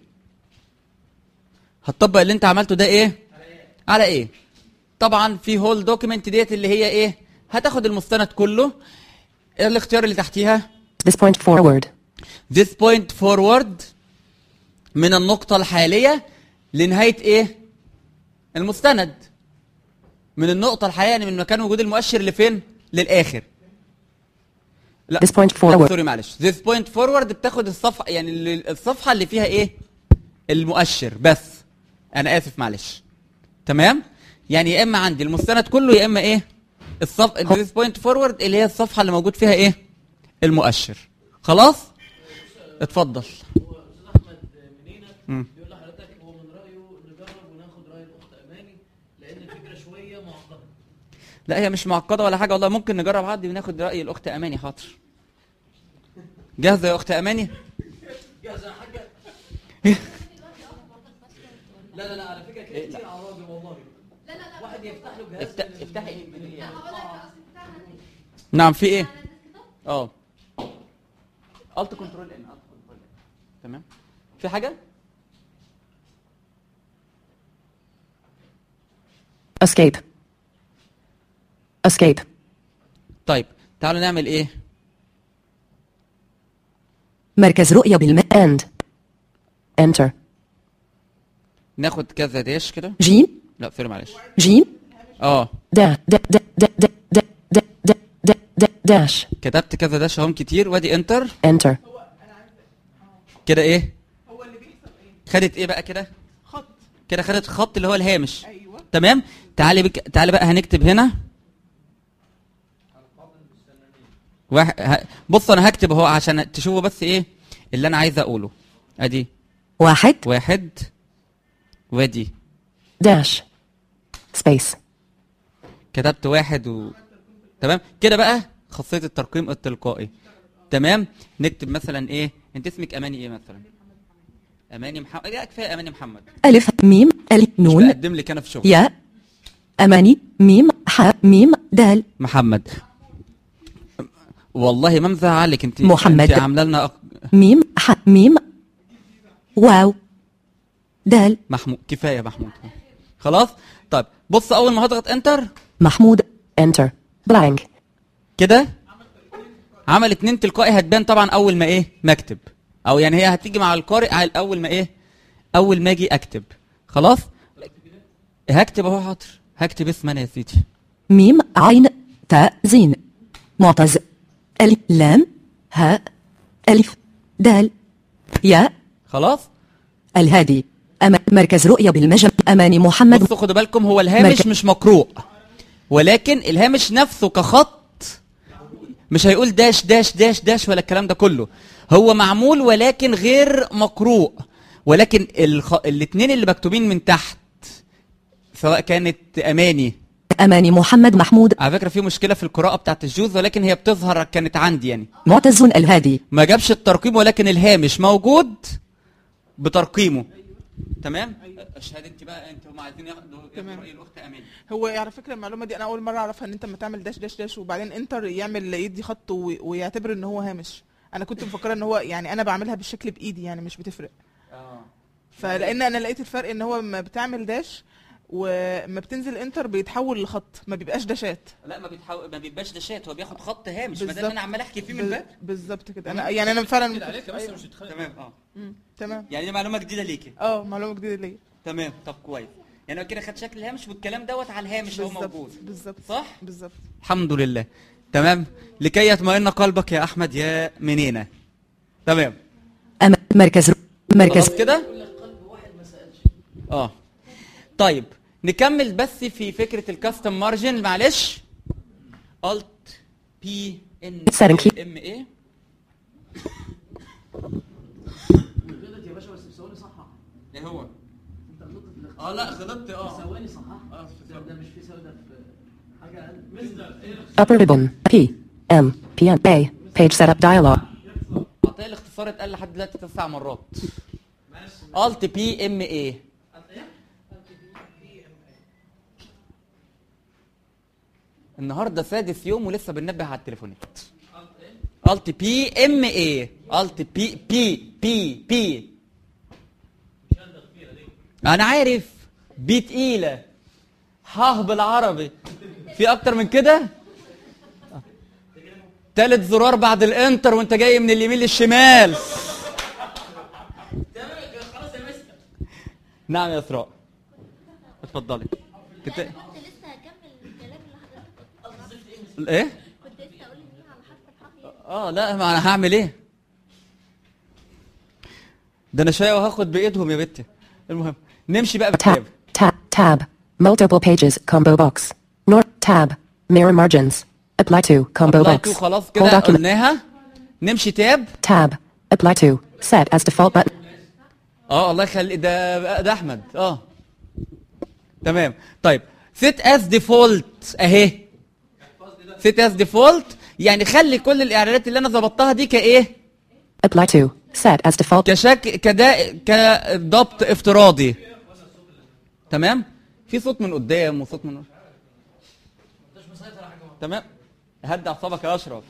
هتطبق اللي انت عملته ده ايه على ايه طبعا في هول دوكيمنت ديت اللي هي ايه هتاخد المستند كله الاختيار اللي تحتيها This point forward. this point forward من النقطة الحالية لنهاية ايه المستند من النقطة الحالية يعني من مكان وجود المؤشر لفين للآخر لا This point forward. سوري معلش this point forward بتاخد الصفحة يعني ال- الصفحة اللي فيها ايه المؤشر بس انا اسف معلش تمام يعني يا اما عندي المستند كله يا اما ايه الصف this point forward اللي هي الصفحة اللي موجود فيها ايه المؤشر خلاص اتفضل مم. بيقول لحضرتك هو من رايه نجرب وناخد راي الاخت اماني لان الفكره شويه معقده لا هي مش معقده ولا حاجه والله ممكن نجرب عادي وناخد راي الاخت اماني حاضر جاهزه يا اخت اماني جاهزه يا حاجه لا لا لا على فكره كده كتير على الراجل والله لا لا لا واحد يفتح له جهاز افتح- افتحي ايه من ايه نعم في ايه اه الت كنترول ان الت كنترول ان تمام في حاجه Escape. Escape. طيب تعالوا نعمل ايه مركز رؤية بالم End. Enter. ناخد كذا داش كده جيم لا سوري معلش جيم اه Da, da, da, da, da, da, da, da, da, da, dash. كتبت كذا داش اهم كتير وادي انتر Enter. كده ايه خدت ايه بقى كده خط كده خدت خط اللي هو الهامش ايوه تمام تعالي بك... تعالي بقى هنكتب هنا واحد ه... بص انا هكتب اهو عشان تشوفوا بس ايه اللي انا عايز اقوله ادي واحد واحد وادي Dash. Space. كتبت واحد و... تمام كده بقى خاصية الترقيم التلقائي تمام نكتب مثلا ايه انت اسمك اماني ايه مثلا اماني محمد لا كفايه اماني محمد ألف ميم ألف مش نون بقدم لي انا في شغل يا أماني ميم ح ميم دال محمد والله ما مزعلك انت محمد. انت عامله لنا أق... ميم ح ميم واو دال محمود كفايه محمود خلاص طيب بص اول ما هضغط انتر محمود Enter. Blank. كده عمل اتنين تلقائي هتبان طبعا اول ما ايه ما اكتب او يعني هي هتيجي مع القارئ على اول ما ايه اول ما اجي اكتب خلاص هكتب اهو حاضر هكتب اسم انا يا سيدي ميم عين تاء زين معتز ألف لام هاء ألف دال ياء خلاص الهادي أما مركز رؤية بالمجم أماني محمد بصوا خدوا بالكم هو الهامش مركز- مش مقروء ولكن الهامش نفسه كخط مش هيقول داش داش داش داش ولا الكلام ده كله هو معمول ولكن غير مقروء ولكن الخ... الاثنين اللي مكتوبين من تحت سواء كانت اماني أماني محمد محمود على فكره في مشكله في القراءه بتاعت الجوز ولكن هي بتظهر كانت عندي يعني معتز الهادي ما جابش الترقيم ولكن الهامش موجود بترقيمه تمام اشهد انت بقى انت هم عايزين ياخدوا ياخدوا تمام. راي الاخت اماني هو على فكره المعلومه دي انا اول مره اعرفها ان انت لما تعمل داش داش داش وبعدين انتر يعمل يدي خط و- ويعتبر ان هو هامش انا كنت مفكره ان هو يعني انا بعملها بالشكل بايدي يعني مش بتفرق اه فلان انا لقيت الفرق ان هو لما بتعمل داش وما بتنزل انتر بيتحول لخط ما بيبقاش داشات لا ما بيتحول ما بيبقاش داشات هو بياخد خط هامش ما ده بالظبط. اللي انا عمال احكي فيه من بال- بدري بالظبط كده انا يعني انا فعلا عليك بس مش تتخانق تمام اه مم، تمام يعني دي معلومه جديده ليكي اه معلومه جديده ليا تمام طب كويس يعني هو كده خد شكل الهامش والكلام دوت على الهامش هو بالظبط موجود بالظبط صح بالظبط الحمد لله تمام لكي يطمئن قلبك يا احمد يا منينه تمام أما مركز مركز خلاص كده اه طيب نكمل بس في فكره الكاستم مارجن معلش الت بي ان Setting key. ام ايه غلط يا باشا بس ثواني صح ايه هو انت غلطت في الاختيار اه لا غلطت اه ثواني صح ده ده مش في ثواني ده في حاجه اقل مستر Upper ribbon. P. M. P. M. A. Page setup dialog. عطيه الاختصار اتقال لحد دلوقتي تسع مرات الت بي ام ايه النهارده سادس يوم ولسه بننبه على التليفونات الت بي ام ايه الت بي بي بي بي انا عارف بي تقيله ها بالعربي في اكتر من كده تالت زرار بعد الانتر وانت جاي من اليمين للشمال خلاص يا مستر نعم يا اسراء اتفضلي كنت كنت لسه هكمل الكلام اللي حضرتك ايه كنت لسه اقول ان هي على حرف الحاء اه لا ما انا هعمل ايه ده انا شويه وهاخد بايدهم يا بنتي المهم نمشي بقى بالكتاب Tab. Tab. Tab. Multiple pages. Combo box. Nor. Tab. Mirror margins. Apply to. Combo Apply box. to خلاص Whole كده document. قلناها نمشي تاب Tab. Apply to. Set as default button. اه الله يخلي ده ده احمد اه تمام طيب set as default اهي set as default يعني خلي كل الاعلانات اللي انا ظبطتها دي كايه Apply to. Set as default. كشك كدا كضبط افتراضي تمام في صوت من قدام وصوت من ورا. تمام هدي اعصابك يا اشرف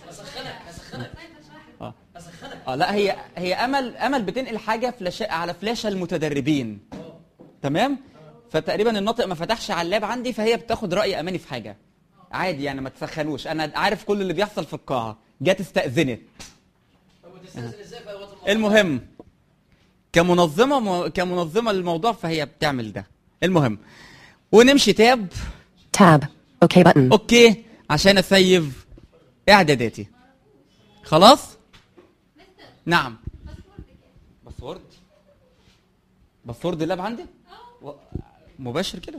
اه اه لا هي هي امل امل بتنقل حاجه فلاش على فلاشه المتدربين تمام فتقريبا الناطق ما فتحش على اللاب عندي فهي بتاخد راي اماني في حاجه عادي يعني ما تسخنوش انا عارف كل اللي بيحصل في القاعه جت استاذنت المهم كمنظمه م... كمنظمه للموضوع فهي بتعمل ده المهم ونمشي تاب Tab. OK button. اوكي عشان اسيف اعداداتي خلاص نعم باسورد باسورد اللاب عندي و- مباشر كده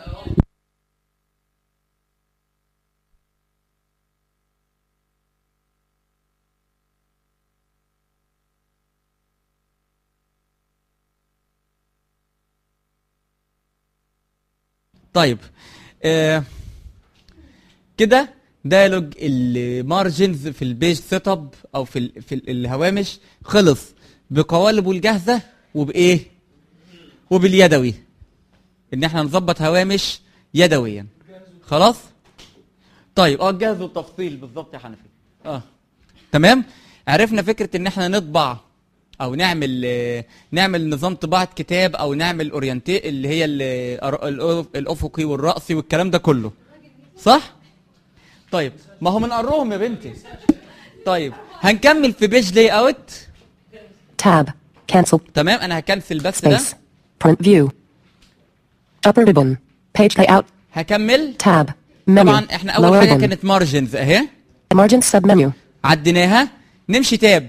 طيب آه كده ديالوج المارجنز في البيج سيت اب او في ال في ال- الهوامش خلص بقوالبه الجاهزه وبايه وباليدوي ان احنا نظبط هوامش يدويا خلاص طيب اه جاهز التفصيل بالظبط يا حنفي اه تمام عرفنا فكره ان احنا نطبع او نعمل آه، نعمل نظام طباعه كتاب او نعمل اورينتي اللي هي ال- الأف- الافقي والراسي والكلام ده كله صح طيب ما هو بنقرهم يا بنتي طيب هنكمل في بيج لاي اوت Tab. Cancel. تمام انا هكنسل بس ده Space. Print view. Upper ribbon. Page layout. هكمل Tab. Menu. طبعا احنا اول Lower حاجه ribbon. كانت مارجنز اهي Margin submenu. عديناها نمشي تاب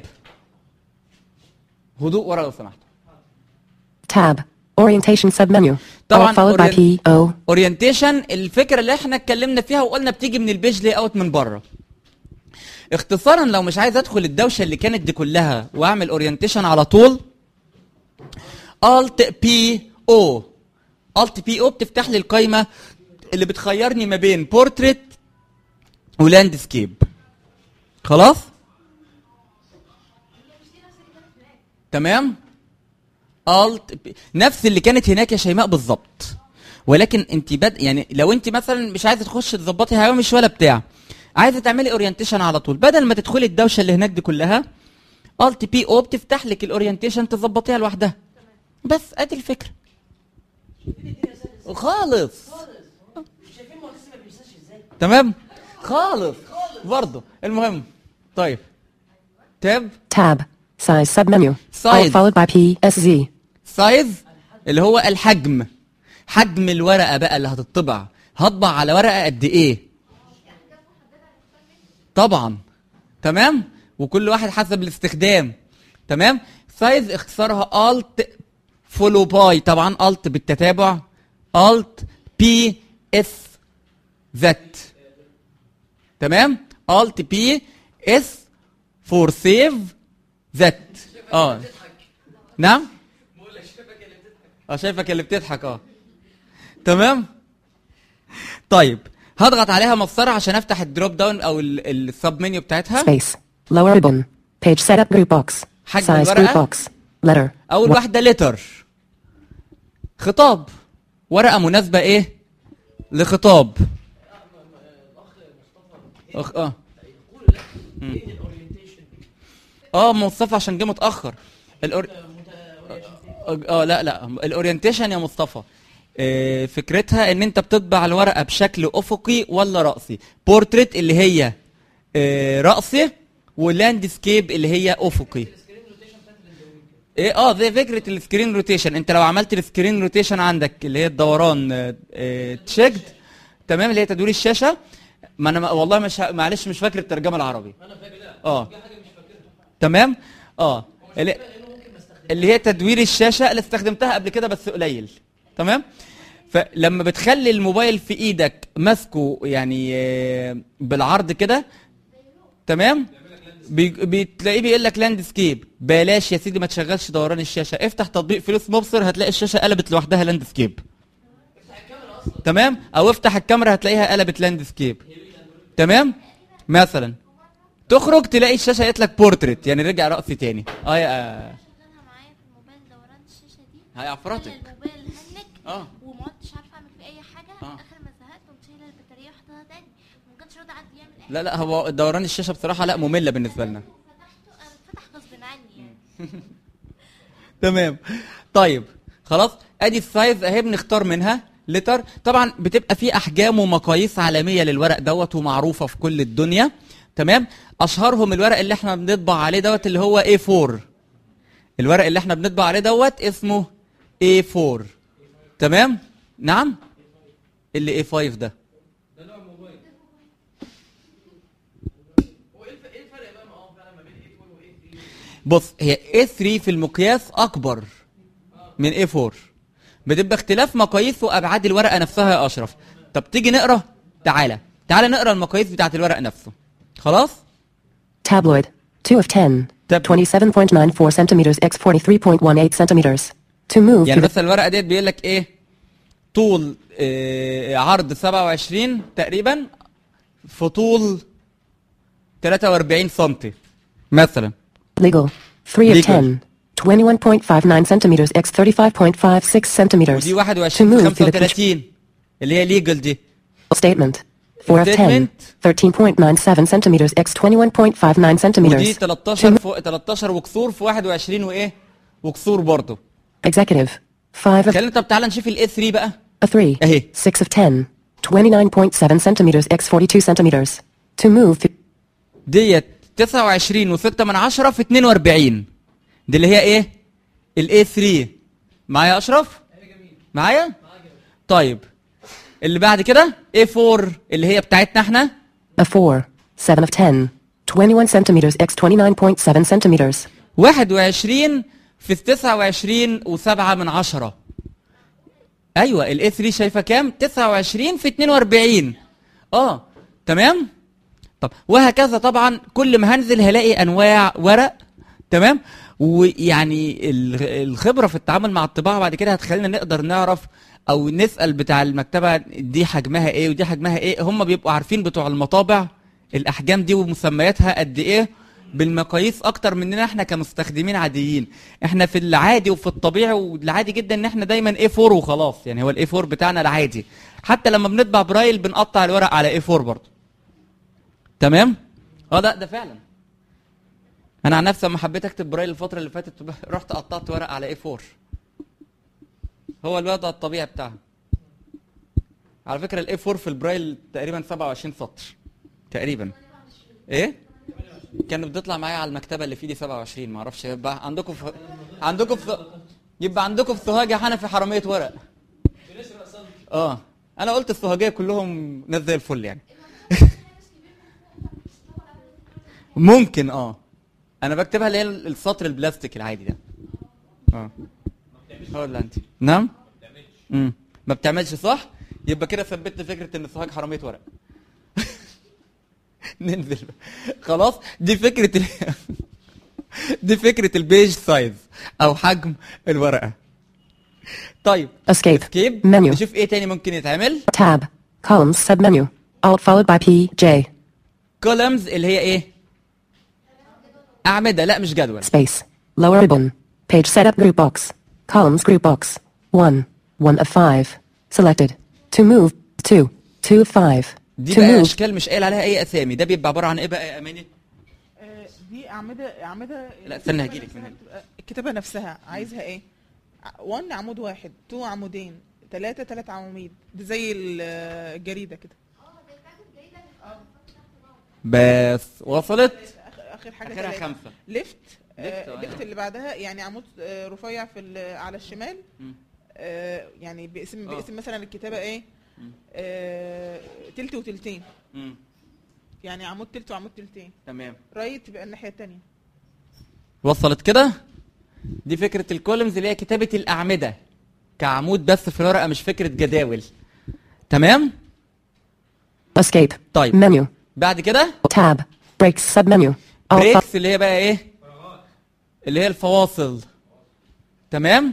هدوء ورا لو سمحت Tab. Orientation submenu. طبعا All followed by P O. اورينتيشن الفكره اللي احنا اتكلمنا فيها وقلنا بتيجي من البيج لاي اوت من بره اختصارا لو مش عايز ادخل الدوشه اللي كانت دي كلها واعمل اورينتيشن على طول الت بي او الت بي او بتفتح لي القايمه اللي بتخيرني ما بين بورتريت ولاندسكيب خلاص تمام الت نفس اللي كانت هناك يا شيماء بالظبط ولكن انت بد يعني لو انت مثلا مش عايزه تخشي تظبطي هوامش ولا بتاع عايزه تعملي اورينتيشن على طول بدل ما تدخلي الدوشه اللي هناك دي كلها الت بي او بتفتح لك الاورينتيشن تظبطيها لوحدها بس ادي الفكره خالص شايفين ما لسه ما بينساش ازاي تمام خالص برضه المهم طيب تاب Tab. Size submenu. All Size. followed by P S Z. سايز اللي هو الحجم حجم الورقه بقى اللي هتطبع هطبع على ورقه قد ايه طبعا تمام وكل واحد حسب الاستخدام تمام سايز اختصارها الت فولو باي طبعا الت بالتتابع الت بي اس ذات تمام الت بي اس فور سيف ذات اه نعم اه شايفك اللي بتضحك اه تمام طيب هضغط عليها مسطره عشان افتح الدروب داون او ال- السب منيو بتاعتها Space. Lower ribbon. Page setup group box. حجم Size group الورقة. box. Letter. اول Wa- واحده لتر خطاب ورقه مناسبه ايه لخطاب أخ... اه مم. اه مصطفى عشان جه متاخر الأور... اه آه، لا لا الاورينتيشن يا مصطفى آه، فكرتها ان انت بتطبع الورقه بشكل افقي ولا راسي بورتريت اللي هي آه، راسي ولاندسكيب اللي هي افقي ايه اه زي فكره السكرين روتيشن انت لو عملت السكرين روتيشن عندك اللي هي الدوران آه، آه، تشيكد تمام اللي هي تدوير الشاشه ما انا ما- والله مش ه- معلش مش فاكر الترجمه العربي اه تمام اه اللي, اللي هي تدوير الشاشه اللي استخدمتها قبل كده بس قليل تمام فلما بتخلي الموبايل في ايدك ماسكه يعني آه، بالعرض كده تمام بي... بتلاقيه بيقول لك لاند سكيب بلاش يا سيدي ما تشغلش دوران الشاشه افتح تطبيق فلوس مبصر هتلاقي الشاشه قلبت لوحدها لاند سكيب تمام او افتح الكاميرا هتلاقيها قلبت لاند سكيب تمام مثلا تخرج تلاقي الشاشه قالت لك بورتريت يعني رجع رأس تاني اه يا هيعفرتك الموبايل هنك اه وما عدتش عارفه اعمل فيه اي حاجه آه. اخر ما زهقت قمت شايله البطاريه وحطيتها تاني وما كانش راضي عاد يعمل اي لا لا هو دوران الشاشه بصراحه لا ممله بالنسبه لنا فتح غصب عني يعني تمام طيب خلاص ادي السايز اهي بنختار منها لتر طبعا بتبقى في احجام ومقاييس عالميه للورق دوت ومعروفه في كل الدنيا تمام اشهرهم الورق اللي احنا بنطبع عليه دوت اللي هو A4 الورق اللي احنا بنطبع عليه دوت اسمه A4 تمام نعم اللي A5 ده بص هي A3 في المقياس اكبر من A4 بتبقى اختلاف مقاييس وابعاد الورقه نفسها يا اشرف طب تيجي نقرا تعالى تعالى نقرا المقاييس بتاعت الورق نفسه خلاص Tabloid. 2 of 10. 27.94 centimeters x 43.18 centimeters. To move يعني to the مثلا الورقه ديت بيقول لك ايه طول آه عرض 27 تقريبا في طول 43 سم مثلا legal. 3 of Legal. 10. 21.59 centimeters x 35.56 centimeters. ودي To 21 move to the 35 اللي هي ليجل دي statement. 4 of 10. 13.97 centimeters x 21.59 centimeters. ودي 13 فوق 13 وكسور في 21 وايه وكسور برضه Executive. 5 of خلينا طب تعالى نشوف الاي 3 بقى a 3. اهي 6 of 10. 29.7 centimeters x 42 centimeters. To move to ديت 29 و6 من 10 في 42 دي اللي هي ايه الاي 3 معايا يا اشرف معايا طيب اللي بعد كده اي 4 اللي هي بتاعتنا احنا a 4. 7 of 10. 21 centimeters x 29.7 centimeters. 21 في 29 و7 من 10 ايوه الاي 3 شايفه كام 29 في 42 اه تمام طب وهكذا طبعا كل ما هنزل هلاقي انواع ورق تمام ويعني ال- الخبره في التعامل مع الطباعه بعد كده هتخلينا نقدر نعرف او نسال بتاع المكتبه دي حجمها ايه ودي حجمها ايه هم بيبقوا عارفين بتوع المطابع الاحجام دي ومسمياتها قد ايه بالمقاييس اكتر مننا احنا كمستخدمين عاديين احنا في العادي وفي الطبيعي والعادي جدا ان احنا دايما A4 وخلاص يعني هو الاي 4 بتاعنا العادي حتى لما بنطبع برايل بنقطع الورق على A4 برضه تمام اه لا ده فعلا انا عن نفسي لما حبيت اكتب برايل الفتره اللي فاتت رحت قطعت ورق على A4 هو الوضع الطبيعي بتاعها على فكره الاي 4 في البرايل تقريبا 27 سطر تقريبا ايه كانت بتطلع معايا على المكتبه اللي في دي 27 ما اعرفش يبقى عندكم في عندكم في يبقى عندكم في سوهاج يا حنفي حراميه ورق اه انا قلت السوهاجيه كلهم ناس زي الفل يعني ممكن اه انا بكتبها اللي هي السطر البلاستيك العادي ده اه هو اللي انت نعم امم ما بتعملش صح يبقى كده ثبتت فكره ان سوهاج حراميه ورق ننزل بقى. خلاص دي فكره ال... دي فكره البيج سايز او حجم الورقه طيب Escape. اسكيب Menu. نشوف ايه تاني ممكن يتعمل Tab. Columns submenu. Alt followed by P, J. كولمز اللي هي ايه اعمده لا مش جدول Space. Lower ribbon. Page setup group box. Columns group box. 1. 1 of 5. Selected. To move. 2. 2 of 5. دي to بقى move. اشكال مش قايل عليها اي اسامي ده بيبقى عباره عن ايه بقى يا اماني آه، دي اعمده اعمده لا، استنى الكتابة هجيلك من نفسها هنا. بتبقى- الكتابه نفسها عايزها ايه 1 عمود واحد 2 عمودين 3 3 عواميد دي زي ال- الجريده كده بس وصلت آخر- اخر حاجه اخرها تلاتة. خمسه ليفت ليفت، آه، آه. ليفت اللي بعدها يعني عمود آه، رفيع في ال- على الشمال مم. آه، يعني باسم آه. باسم مثلا الكتابه ايه آه، تلت وتلتين مم. يعني عمود تلت وعمود تلتين تمام رايت تبقى الناحيه التانية وصلت كده دي فكره الكولمز اللي هي كتابه الاعمده كعمود بس في الورقه مش فكره جداول تمام Escape. طيب Menu. بعد كده Tab. Breaks submenu. Alt بريكس اللي هي بقى ايه اللي هي الفواصل تمام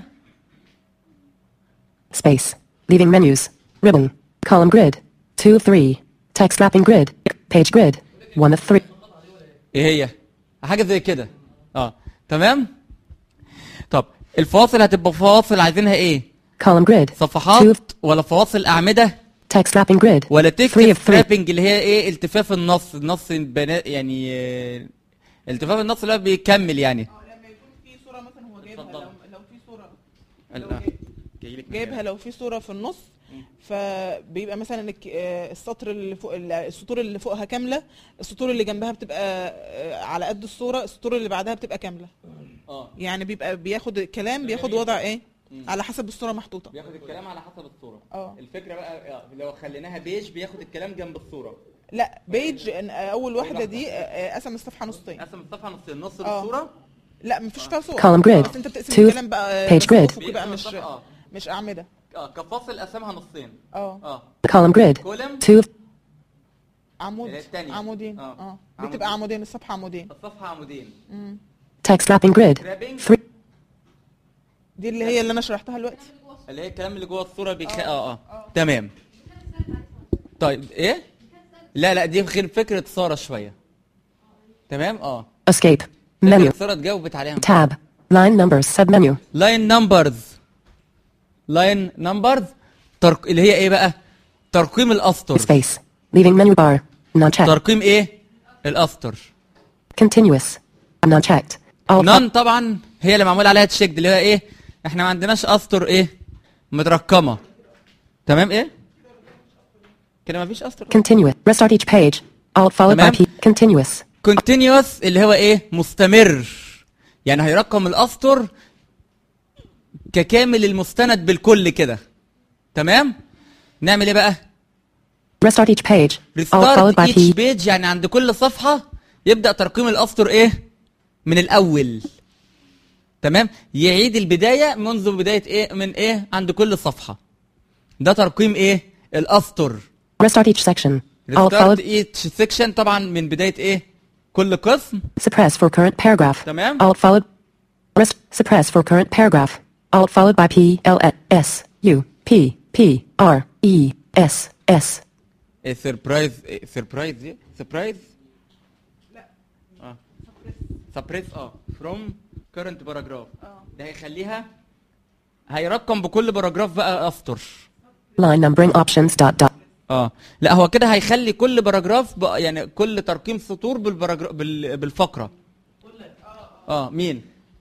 Space. Leaving menus. Ribbon. Column grid. 2 of 3. Text wrapping grid. Page grid. 1 of 3. ايه هي حاجه زي كده اه تمام طب الفواصل هتبقى فواصل عايزينها ايه Column grid. صفحات ولا فواصل اعمده Text wrapping grid. ولا 3 تكتب of 3. سترابنج اللي هي ايه التفاف النص النص بنا يعني آه، التفاف النص اللي هو بيكمل يعني في صوره مثلا هو جايبها لو, لو في صوره ال- آه. جايلك جايبها لو في صوره في النص فبيبقى مثلا الك- آه، السطر اللي فوق ال- السطور اللي فوقها كامله السطور اللي جنبها بتبقى آه، على قد الصوره السطور اللي بعدها بتبقى كامله اه يعني بيبقى بياخد الكلام بياخد وضع ايه على حسب الصوره محطوطه بياخد الكلام على حسب الصوره اه الفكره بقى آه، لو خليناها بيج بياخد الكلام جنب الصوره لا بيج إن- اول واحده دي آه، آه، قسم الصفحه نصين قسم الصفحه نصين نص آه. الصوره لا مفيش فيها صور Column grid. بس انت بتقسم Two الكلام بقى page grid. أفقي بقى مش اه مش اعمده اه كفاصل قسمها نصين اه اه Column grid. كولم 2 of عمود اللي هي التانية. عمودين آه. اه عمودين. بتبقى عمودين الصفحه عمودين الصفحه عمودين مم. Text wrapping grid. Wrapping. 3. دي اللي هي اللي انا شرحتها دلوقتي اللي هي الكلام اللي جوه الصوره بيخ... اه اه تمام طيب ايه لا لا دي غير فكره ساره شويه تمام اه Escape. Menu. ساره اتجاوبت عليها Tab. Line numbers submenu. لاين نمبرز لاين نمبرز ترك... اللي هي ايه بقى ترقيم الاسطر Space. Leaving menu bar. Non checked. ترقيم ايه الاسطر Continuous. Non checked. Alt نون طبعا هي اللي معمول عليها تشيك اللي هي ايه احنا ما عندناش اسطر ايه مترقمه تمام ايه كده ما فيش اسطر Continuous. Restart each page. Alt followed by تمام. P. Continuous. كونتينيوس اللي هو ايه مستمر يعني هيرقم الاسطر ككامل المستند بالكل كده تمام نعمل ايه بقى Restart each page. Alt followed ريستارت by ايتش P. بيج يعني عند كل صفحه يبدا ترقيم الاسطر ايه من الاول تمام يعيد البدايه منذ بدايه ايه من ايه عند كل صفحه ده ترقيم ايه الاسطر Restart each section. Alt ريستارت followed. ايتش سيكشن طبعا من بدايه ايه كل قسم Suppress for current paragraph. تمام. Alt followed. Rest. Suppress for current paragraph. Alt followed by P. L. S. U. P. P. R. E. S. S. سربرايز سربرايز دي سربرايز لا اه سبريس اه فروم كرنت باراجراف ده هيخليها هيرقم بكل باراجراف بقى اسطر Line numbering options. Dot dot. اه لا هو كده هيخلي كل باراجراف بقى يعني كل ترقيم سطور بالباراجراف بال... بالفقره اه مين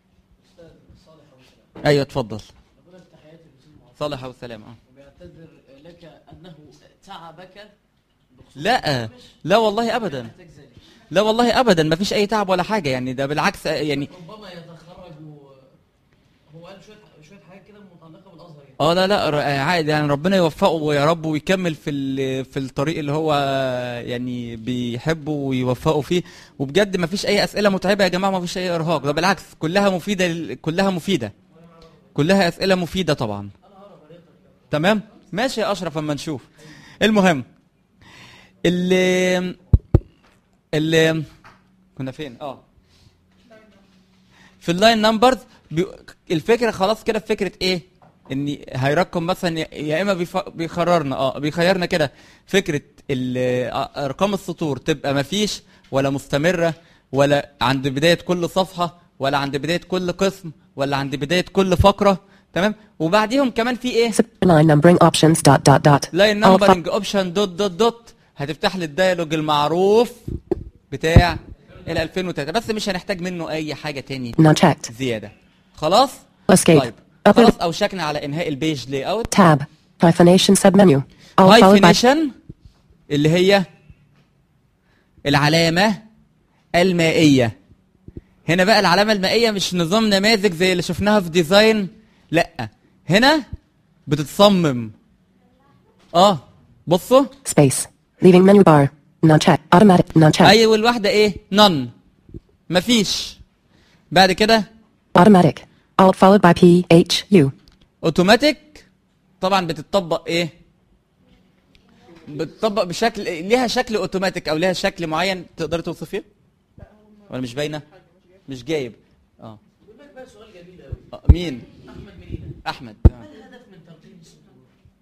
ايوه اتفضل صالح والسلام اه وبيعتذر لك انه تعبك لا لا والله ابدا لا والله ابدا ما فيش اي تعب ولا حاجه يعني ده بالعكس آه، يعني ربما يتخرج هو قال شويه شويه حاجات كده متعلقه بالازهر يعني اه لا لا ر- آه، عادي يعني ربنا يوفقه يا رب ويكمل في ال- في الطريق اللي هو يعني بيحبه ويوفقه فيه وبجد ما فيش اي اسئله متعبه يا جماعه ما فيش اي ارهاق ده بالعكس كلها مفيده لل- كلها مفيده كلها اسئله مفيده طبعا تمام ماشي يا اشرف اما نشوف المهم اللي اللي كنا فين اه في اللاين نمبرز بي... الفكره خلاص كده في فكره ايه ان هيرقم مثلا يا- يا اما بيف... بيخررنا اه بيخيرنا كده فكره ال- آه، ارقام السطور تبقى مفيش ولا مستمره ولا عند بدايه كل صفحه ولا عند بدايه كل قسم ولا عند بدايه كل فقره تمام وبعديهم كمان في ايه Line numbering options. Dot dot dot. لاين Alt fo- نمبرنج اوبشن دوت دوت دوت هتفتح لي الديالوج المعروف بتاع ال 2003 بس مش هنحتاج منه اي حاجه تاني Non checked. زياده خلاص Escape. طيب Upper خلاص اوشكنا على انهاء البيج لاي اوت tab. Hyphenation submenu. Alt followed by هايفينيشن اللي هي العلامه المائيه هنا بقى العلامه المائيه مش نظام نماذج زي اللي شفناها في ديزاين لا هنا بتتصمم اه بصوا space. Leaving menu bar. Non check. Automatic. Non check. اي والواحده ايه نون مفيش بعد كده Automatic. Alt followed by P H U. اوتوماتيك طبعا بتطبق ايه بتطبق بشكل ليها شكل اوتوماتيك او ليها شكل معين تقدر توصفيه ولا مش باينه مش جايب اه بيقول لك بقى سؤال جميل قوي آه، مين احمد منين احمد ما آه. الهدف من ترقيم السطور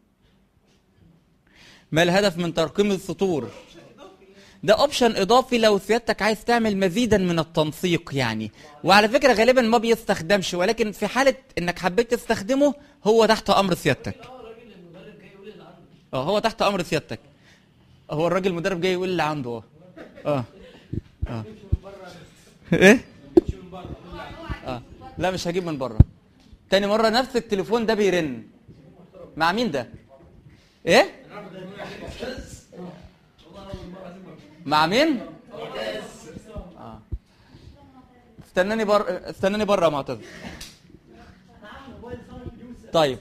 ما الهدف من ترقيم السطور ده اوبشن اضافي لو سيادتك عايز تعمل مزيدا من التنسيق يعني وعلى فكره غالبا ما بيستخدمش ولكن في حاله انك حبيت تستخدمه هو تحت امر سيادتك اه هو تحت امر سيادتك هو الراجل المدرب جاي يقول اللي عنده اه اه اه ايه اه لا مش هجيب من بره تاني مره نفس التليفون ده بيرن مع مين ده ايه مع مين آه. استناني بر استناني بره يا معتز طيب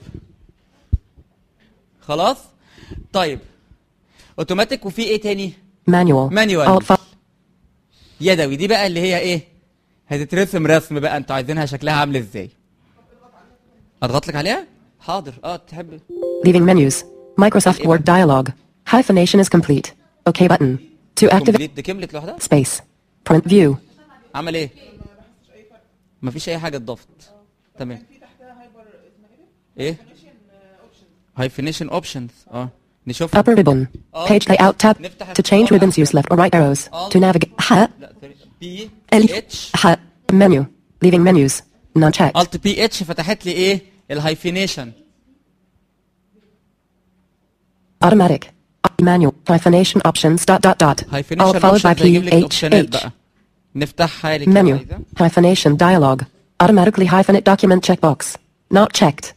خلاص طيب اوتوماتيك وفي ايه تاني Manual. Manual. Alt fi- يدوي دي بقى اللي هي ايه هتترسم رسم بقى انتوا عايزينها شكلها عامل ازاي اضغط لك عليها حاضر اه تحب Leaving menus. Microsoft Word dialog. Hyphenation is complete. OK button. To activate كومبليت دي كملت لوحدها space. Print view. عمل ايه مفيش اي حاجه اتضافت تمام ايه هايفينيشن اوبشنز اه نشوف Upper ribbon. Page layout tab. To change ribbons use left or right arrows. To navigate. Ha. بي Elif. Ha. Menu. Leaving menus. None checked. الت بي اتش فتحت لي ايه الهايفينيشن Automatic. Manual. Hyphenation options. Dot dot dot. Alt هايفينيشن followed by اوبشنز هيجيب لك P H الاوبشنات H. بقى نفتحها لك لو Menu. عايزة. Hyphenation dialog. Automatically hyphenate document checkbox. Not checked.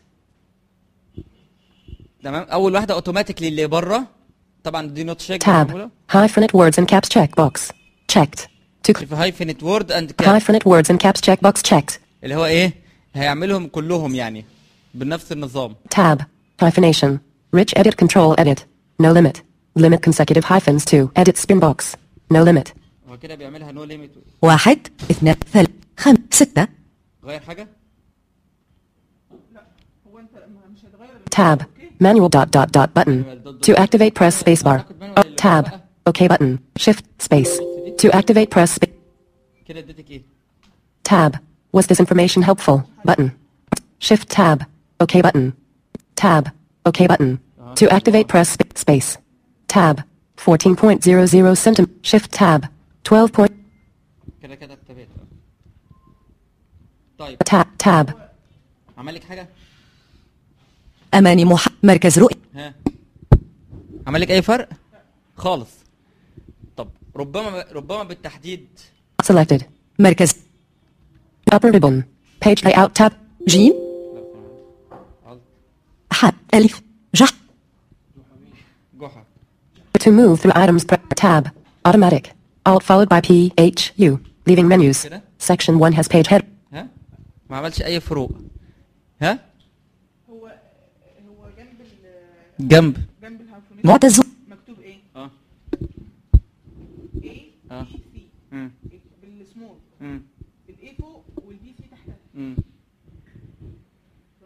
تمام اول واحده اوتوماتيكلي اللي بره طبعا دي نوت شيك Tab. Hyphenate words and caps checkbox. Checked. To في هايفينيت وورد اند كاب hyphenate words and caps checkbox checked. اللي هو ايه هيعملهم كلهم يعني بنفس النظام Tab. Hyphenation. Rich edit control edit. No limit. Limit consecutive hyphens to edit spin box. No limit. هو كده بيعملها نو ليميت واحد اثنان ثلاث خمس ستة غير حاجه Tab. Manual dot dot dot button. To activate press spacebar. Uh, tab. OK button. Shift space. To activate press spa- كده اديتك ايه tab. Was this information helpful? Button. Shift tab. OK button. Tab. OK button. To activate press sp- space. Tab. 14.00 cm. Shift tab. 12. Point- كده كده اكتبت طيب tab. Tab. عمل لك حاجه أماني مح... مركز رؤية ها عمل لك اي فرق خالص طب ربما ربما بالتحديد Selected. مركز Upper ribbon. Page layout tab. جيم ح ألف جح جحا To move through items, press tab. Automatic. Alt followed by P H U. Leaving menus. كده. Section 1 has page head. ها ما عملش اي فروق ها هو هو جنب ال جنب جنب الهايفونيشن معتز مكتوب ايه؟ اه A اه B C مم. بالسمول مم. الاي فوق والبي سي تحتها مم. ف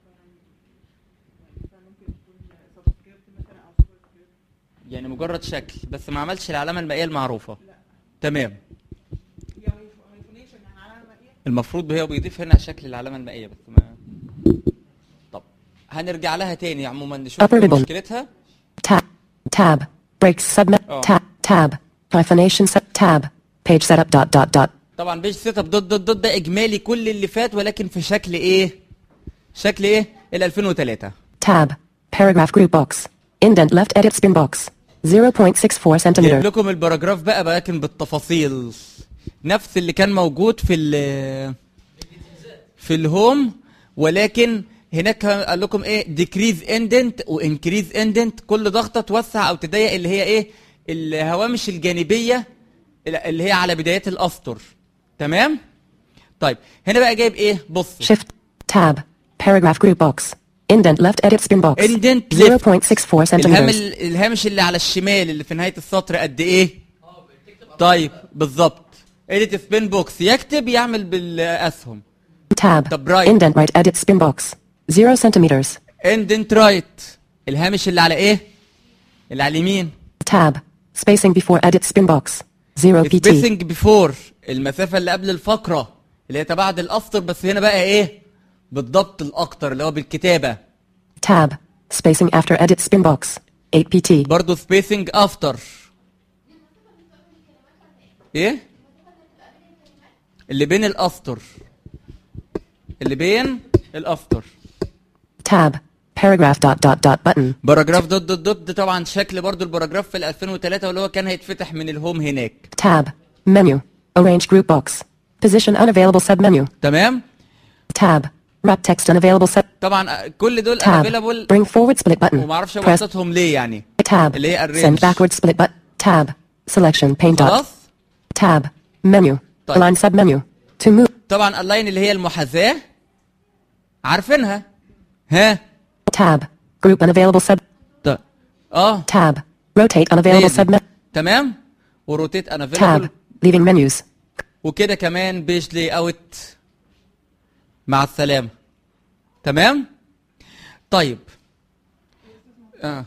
ف فممكن تكون سبسكريبت مثلا او سوبر سكريبت يعني مجرد شكل بس ما عملش العلامه المائيه المعروفه تمام هي هايفونيشن يعني علامه ايه؟ المفروض هي بيضيف هنا شكل العلامه المائيه بس ما طب هنرجع لها تاني عموما نشوف Upper ribbon. مشكلتها Tab. Tab. Breaks submit. Oh. Tab. Tab. Hyphenation set. Tab. Page setup dot dot dot. طبعا بيج سيت اب دوت دوت دوت ده اجمالي كل اللي فات ولكن في شكل ايه شكل ايه ال 2003 Tab. Paragraph group box. Indent left edit spin box. 0.64 جايب centimeter. لكم الباراجراف بقى ولكن بالتفاصيل نفس اللي كان موجود في ال في الهوم ولكن هناك قال لكم ايه ديكريز اندنت وانكريز اندنت كل ضغطه توسع او تضيق اللي هي ايه الهوامش الجانبيه اللي هي على بدايات الاسطر تمام طيب هنا بقى جايب ايه بص Shift. Tab. Paragraph group box. Indent left edit spin box. Indent 0.64 الهام centimeters. الهامش اللي على الشمال اللي في نهايه السطر قد ايه طيب بالظبط edit spin box يكتب يعمل بالاسهم Tab. طب right. Indent right edit spin box. 0 centimeters. indent right الهامش اللي على ايه اللي على اليمين Tab. Spacing before edit spin box. 0 pt. spacing before المسافه اللي قبل الفقره اللي هي تبعد الاسطر بس هنا بقى ايه بالضبط الاكتر اللي هو بالكتابه Tab. Spacing after edit spin box. 8pt. برضه سبيسنج افتر ايه اللي بين الاسطر اللي بين الاسطر Tab. Paragraph dot dot dot button. باراجراف دوت دوت دوت ده طبعا شكل برضو الباراجراف في ال 2003 واللي هو كان هيتفتح من الهوم هناك Tab. Menu. Arrange group box. Position unavailable submenu. تمام Tab. Wrap text unavailable sub. طبعا كل دول Tab. افيلابل Bring forward split button. وما اعرفش Press ابسطهم ليه يعني tab. اللي هي Send arrange backward split button. Tab. Selection pane dot. خلاص Tab. Menu. طيب. Align submenu. To move. طبعا اللاين اللي هي المحاذاه عارفينها ها Tab. Group unavailable sub. طيب. اه Tab. Rotate هي unavailable دي. submenu. تمام وروتيت انا Tab. Leaving menus. وكده كمان بيج لي اوت مع السلامه تمام طيب اه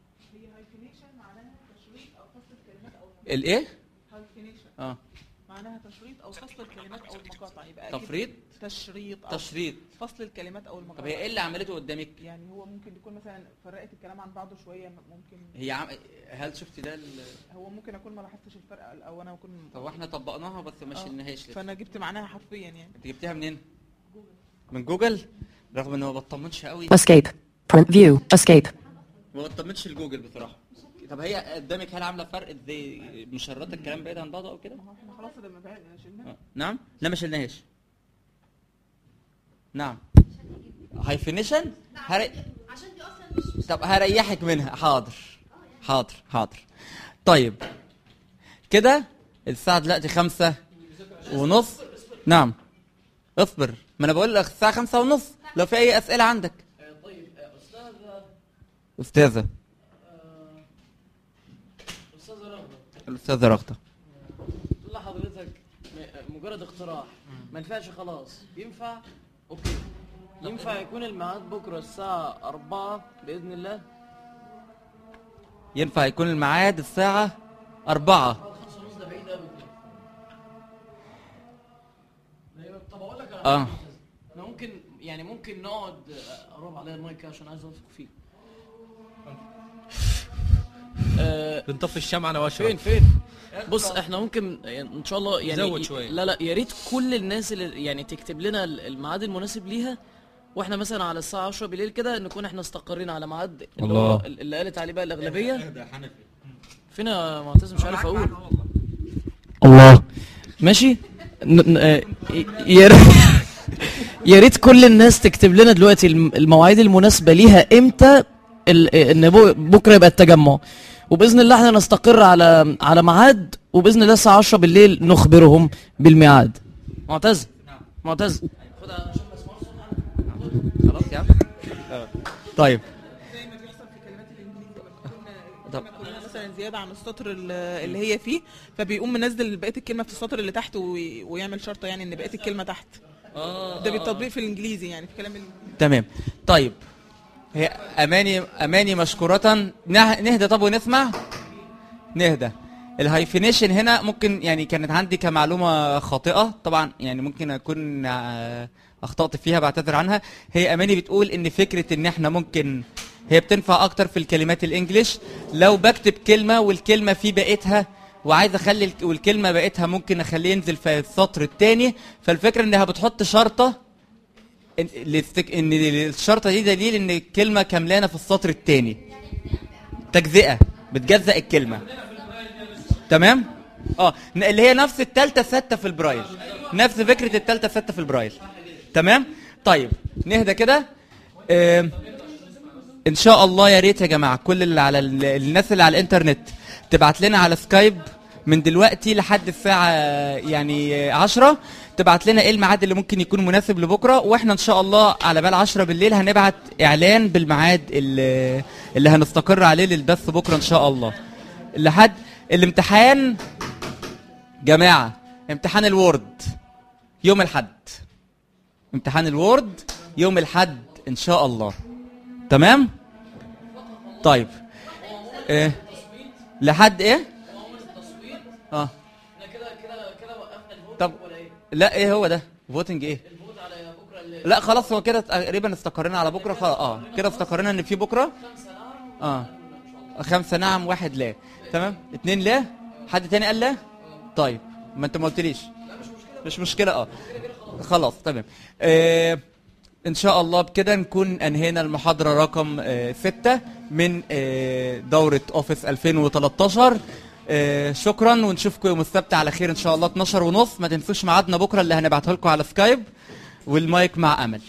الايه اه معناها تشريط او فصل الكلمات او المقاطع يبقى أكيد تفريط تشريط أو تشريط فصل الكلمات او المقاطع طب هي ايه اللي عملته قدامك يعني هو ممكن يكون مثلا فرقت الكلام عن بعضه شويه ممكن هي عم... هل شفت ده ال... هو ممكن اكون ما لاحظتش الفرق او انا اكون طب احنا طبقناها بس ما آه. شلناهاش لسه فانا جبت معناها حرفيا يعني انت جبتها منين من جوجل رغم ان ما بطمنش قوي Escape. Print view. Escape. ما بطمنش الجوجل بصراحه طب هي قدامك هل عامله فرق ازاي مشرطه الكلام بعيد عن بعضه او كده احنا خلاص لما بعد شلناها آه. نعم لا ما شلناهاش نعم هايفينيشن هر... طب هريحك منها حاضر حاضر حاضر طيب كده الساعة دلوقتي خمسة ونص نعم اصبر ما انا بقول لك الساعة خمسة ونص لو في اي اسئلة عندك طيب استاذ استاذة استاذ رغده الاستاذة رغدة تقول لحضرتك م- مجرد اقتراح ما ينفعش خلاص ينفع اوكي ينفع يكون الميعاد بكره الساعه 4 باذن الله ينفع يكون الميعاد الساعة أربعة خمسة ونص ده بعيد قوي طب اقول لك على اه حاجة. احنا ممكن يعني ممكن نقعد قرب عليا المايك عشان عايز انفخ فيه آه، بنطفي الشمعة انا واشرب فين فين بص احنا ممكن يعني ان شاء الله يعني زود شوية. لا لا يا ريت كل الناس اللي يعني تكتب لنا الميعاد المناسب ليها واحنا مثلا على الساعه 10 بالليل كده نكون احنا استقرينا على ميعاد اللي هو الله. اللي قالت عليه بقى الاغلبيه فين يا معتز مش عارف اقول الله ماشي ن- ن- آه، يا ريت يا ريت كل الناس تكتب لنا دلوقتي الم- المواعيد المناسبه ليها امتى ال- ان بو- بكره يبقى التجمع وباذن الله احنا نستقر على على ميعاد وباذن الله الساعه 10 بالليل نخبرهم بالميعاد معتز معتز خلاص يا عم طيب طب كلها مثلا زياده عن السطر ال- اللي هي فيه فبيقوم منزل بقيه الكلمه في السطر اللي تحت وي- ويعمل شرطه يعني ان بقيه الكلمه تحت ده بالتطبيق في الانجليزي يعني في كلام ال- تمام طيب هي اماني اماني مشكورة نه- نهدى طب ونسمع نهدى الهايفينيشن هنا ممكن يعني كانت عندي كمعلومة خاطئة طبعا يعني ممكن اكون آه، اخطأت فيها بعتذر عنها هي اماني بتقول ان فكرة ان احنا ممكن هي بتنفع اكتر في الكلمات الانجليش لو بكتب كلمة والكلمة في بقيتها وعايز اخلي الك- والكلمة بقيتها ممكن اخليه ينزل في السطر الثاني فالفكرة انها بتحط شرطة ان الاستك- ان الشرطه دي دليل ان الكلمه كاملانه في السطر الثاني تجزئه بتجزأ الكلمه تمام اه ن- اللي هي نفس التالتة ستة في البرايل نفس فكرة التالتة ستة في البرايل تمام طيب نهدى كده آم، ان شاء الله يا ريت يا جماعة كل اللي على ال- الناس اللي على الانترنت تبعت لنا على سكايب من دلوقتي لحد الساعة يعني عشرة تبعت لنا ايه الميعاد اللي ممكن يكون مناسب لبكرة واحنا ان شاء الله على بال عشرة بالليل هنبعت اعلان بالميعاد اللي, اللي هنستقر عليه للبث بكرة ان شاء الله لحد الامتحان جماعة امتحان الوورد يوم الحد امتحان الوورد يوم الحد ان شاء الله تمام طيب ايه لحد ايه اه احنا كده كده كده وقفنا الفوت لا ايه هو ده فوتنج ايه لا خلاص هو كده تقريبا استقرينا على بكره خلاص اه كده استقرينا ان في بكره اه خمسه نعم واحد لا تمام اتنين لا حد تاني قال لا طيب ما انت ما قلتليش مش مشكله اه خلاص تمام آه ان شاء الله بكده نكون انهينا المحاضره رقم آه ستة من آه دوره اوفيس 2013 آه شكرا ونشوفكم يوم السبت على خير ان شاء الله 12 ونص ما تنسوش ميعادنا بكره اللي هنبعته لكم على سكايب والمايك مع امل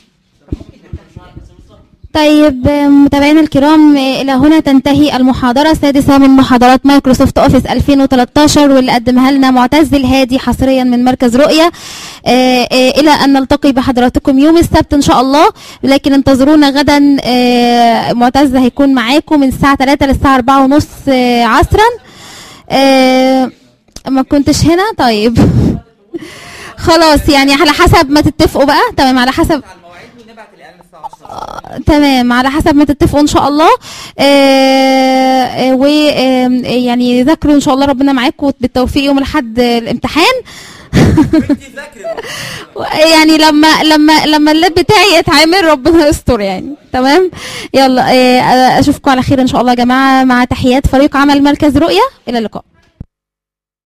طيب متابعينا الكرام الى هنا تنتهي المحاضره السادسه من محاضرات مايكروسوفت اوفيس 2013 واللي قدمها لنا معتز الهادي حصريا من مركز رؤيه آه، آه، الى ان نلتقي بحضراتكم يوم السبت ان شاء الله لكن انتظرونا غدا آه، معتز هيكون معاكم من الساعه 3 للساعه 4 ونص عصرا آه، ما كنتش هنا طيب خلاص يعني على حسب ما تتفقوا بقى تمام على حسب آه، تمام على حسب ما تتفقوا ان شاء الله و آم، يعني ذاكروا ان شاء الله ربنا معاكم بالتوفيق يوم الاحد الامتحان يعني لما لما لما اللاب بتاعي يتعمل ربنا يستر يعني تمام يلا آه، اشوفكم على خير ان شاء الله يا جماعه مع تحيات فريق عمل مركز رؤيه الى اللقاء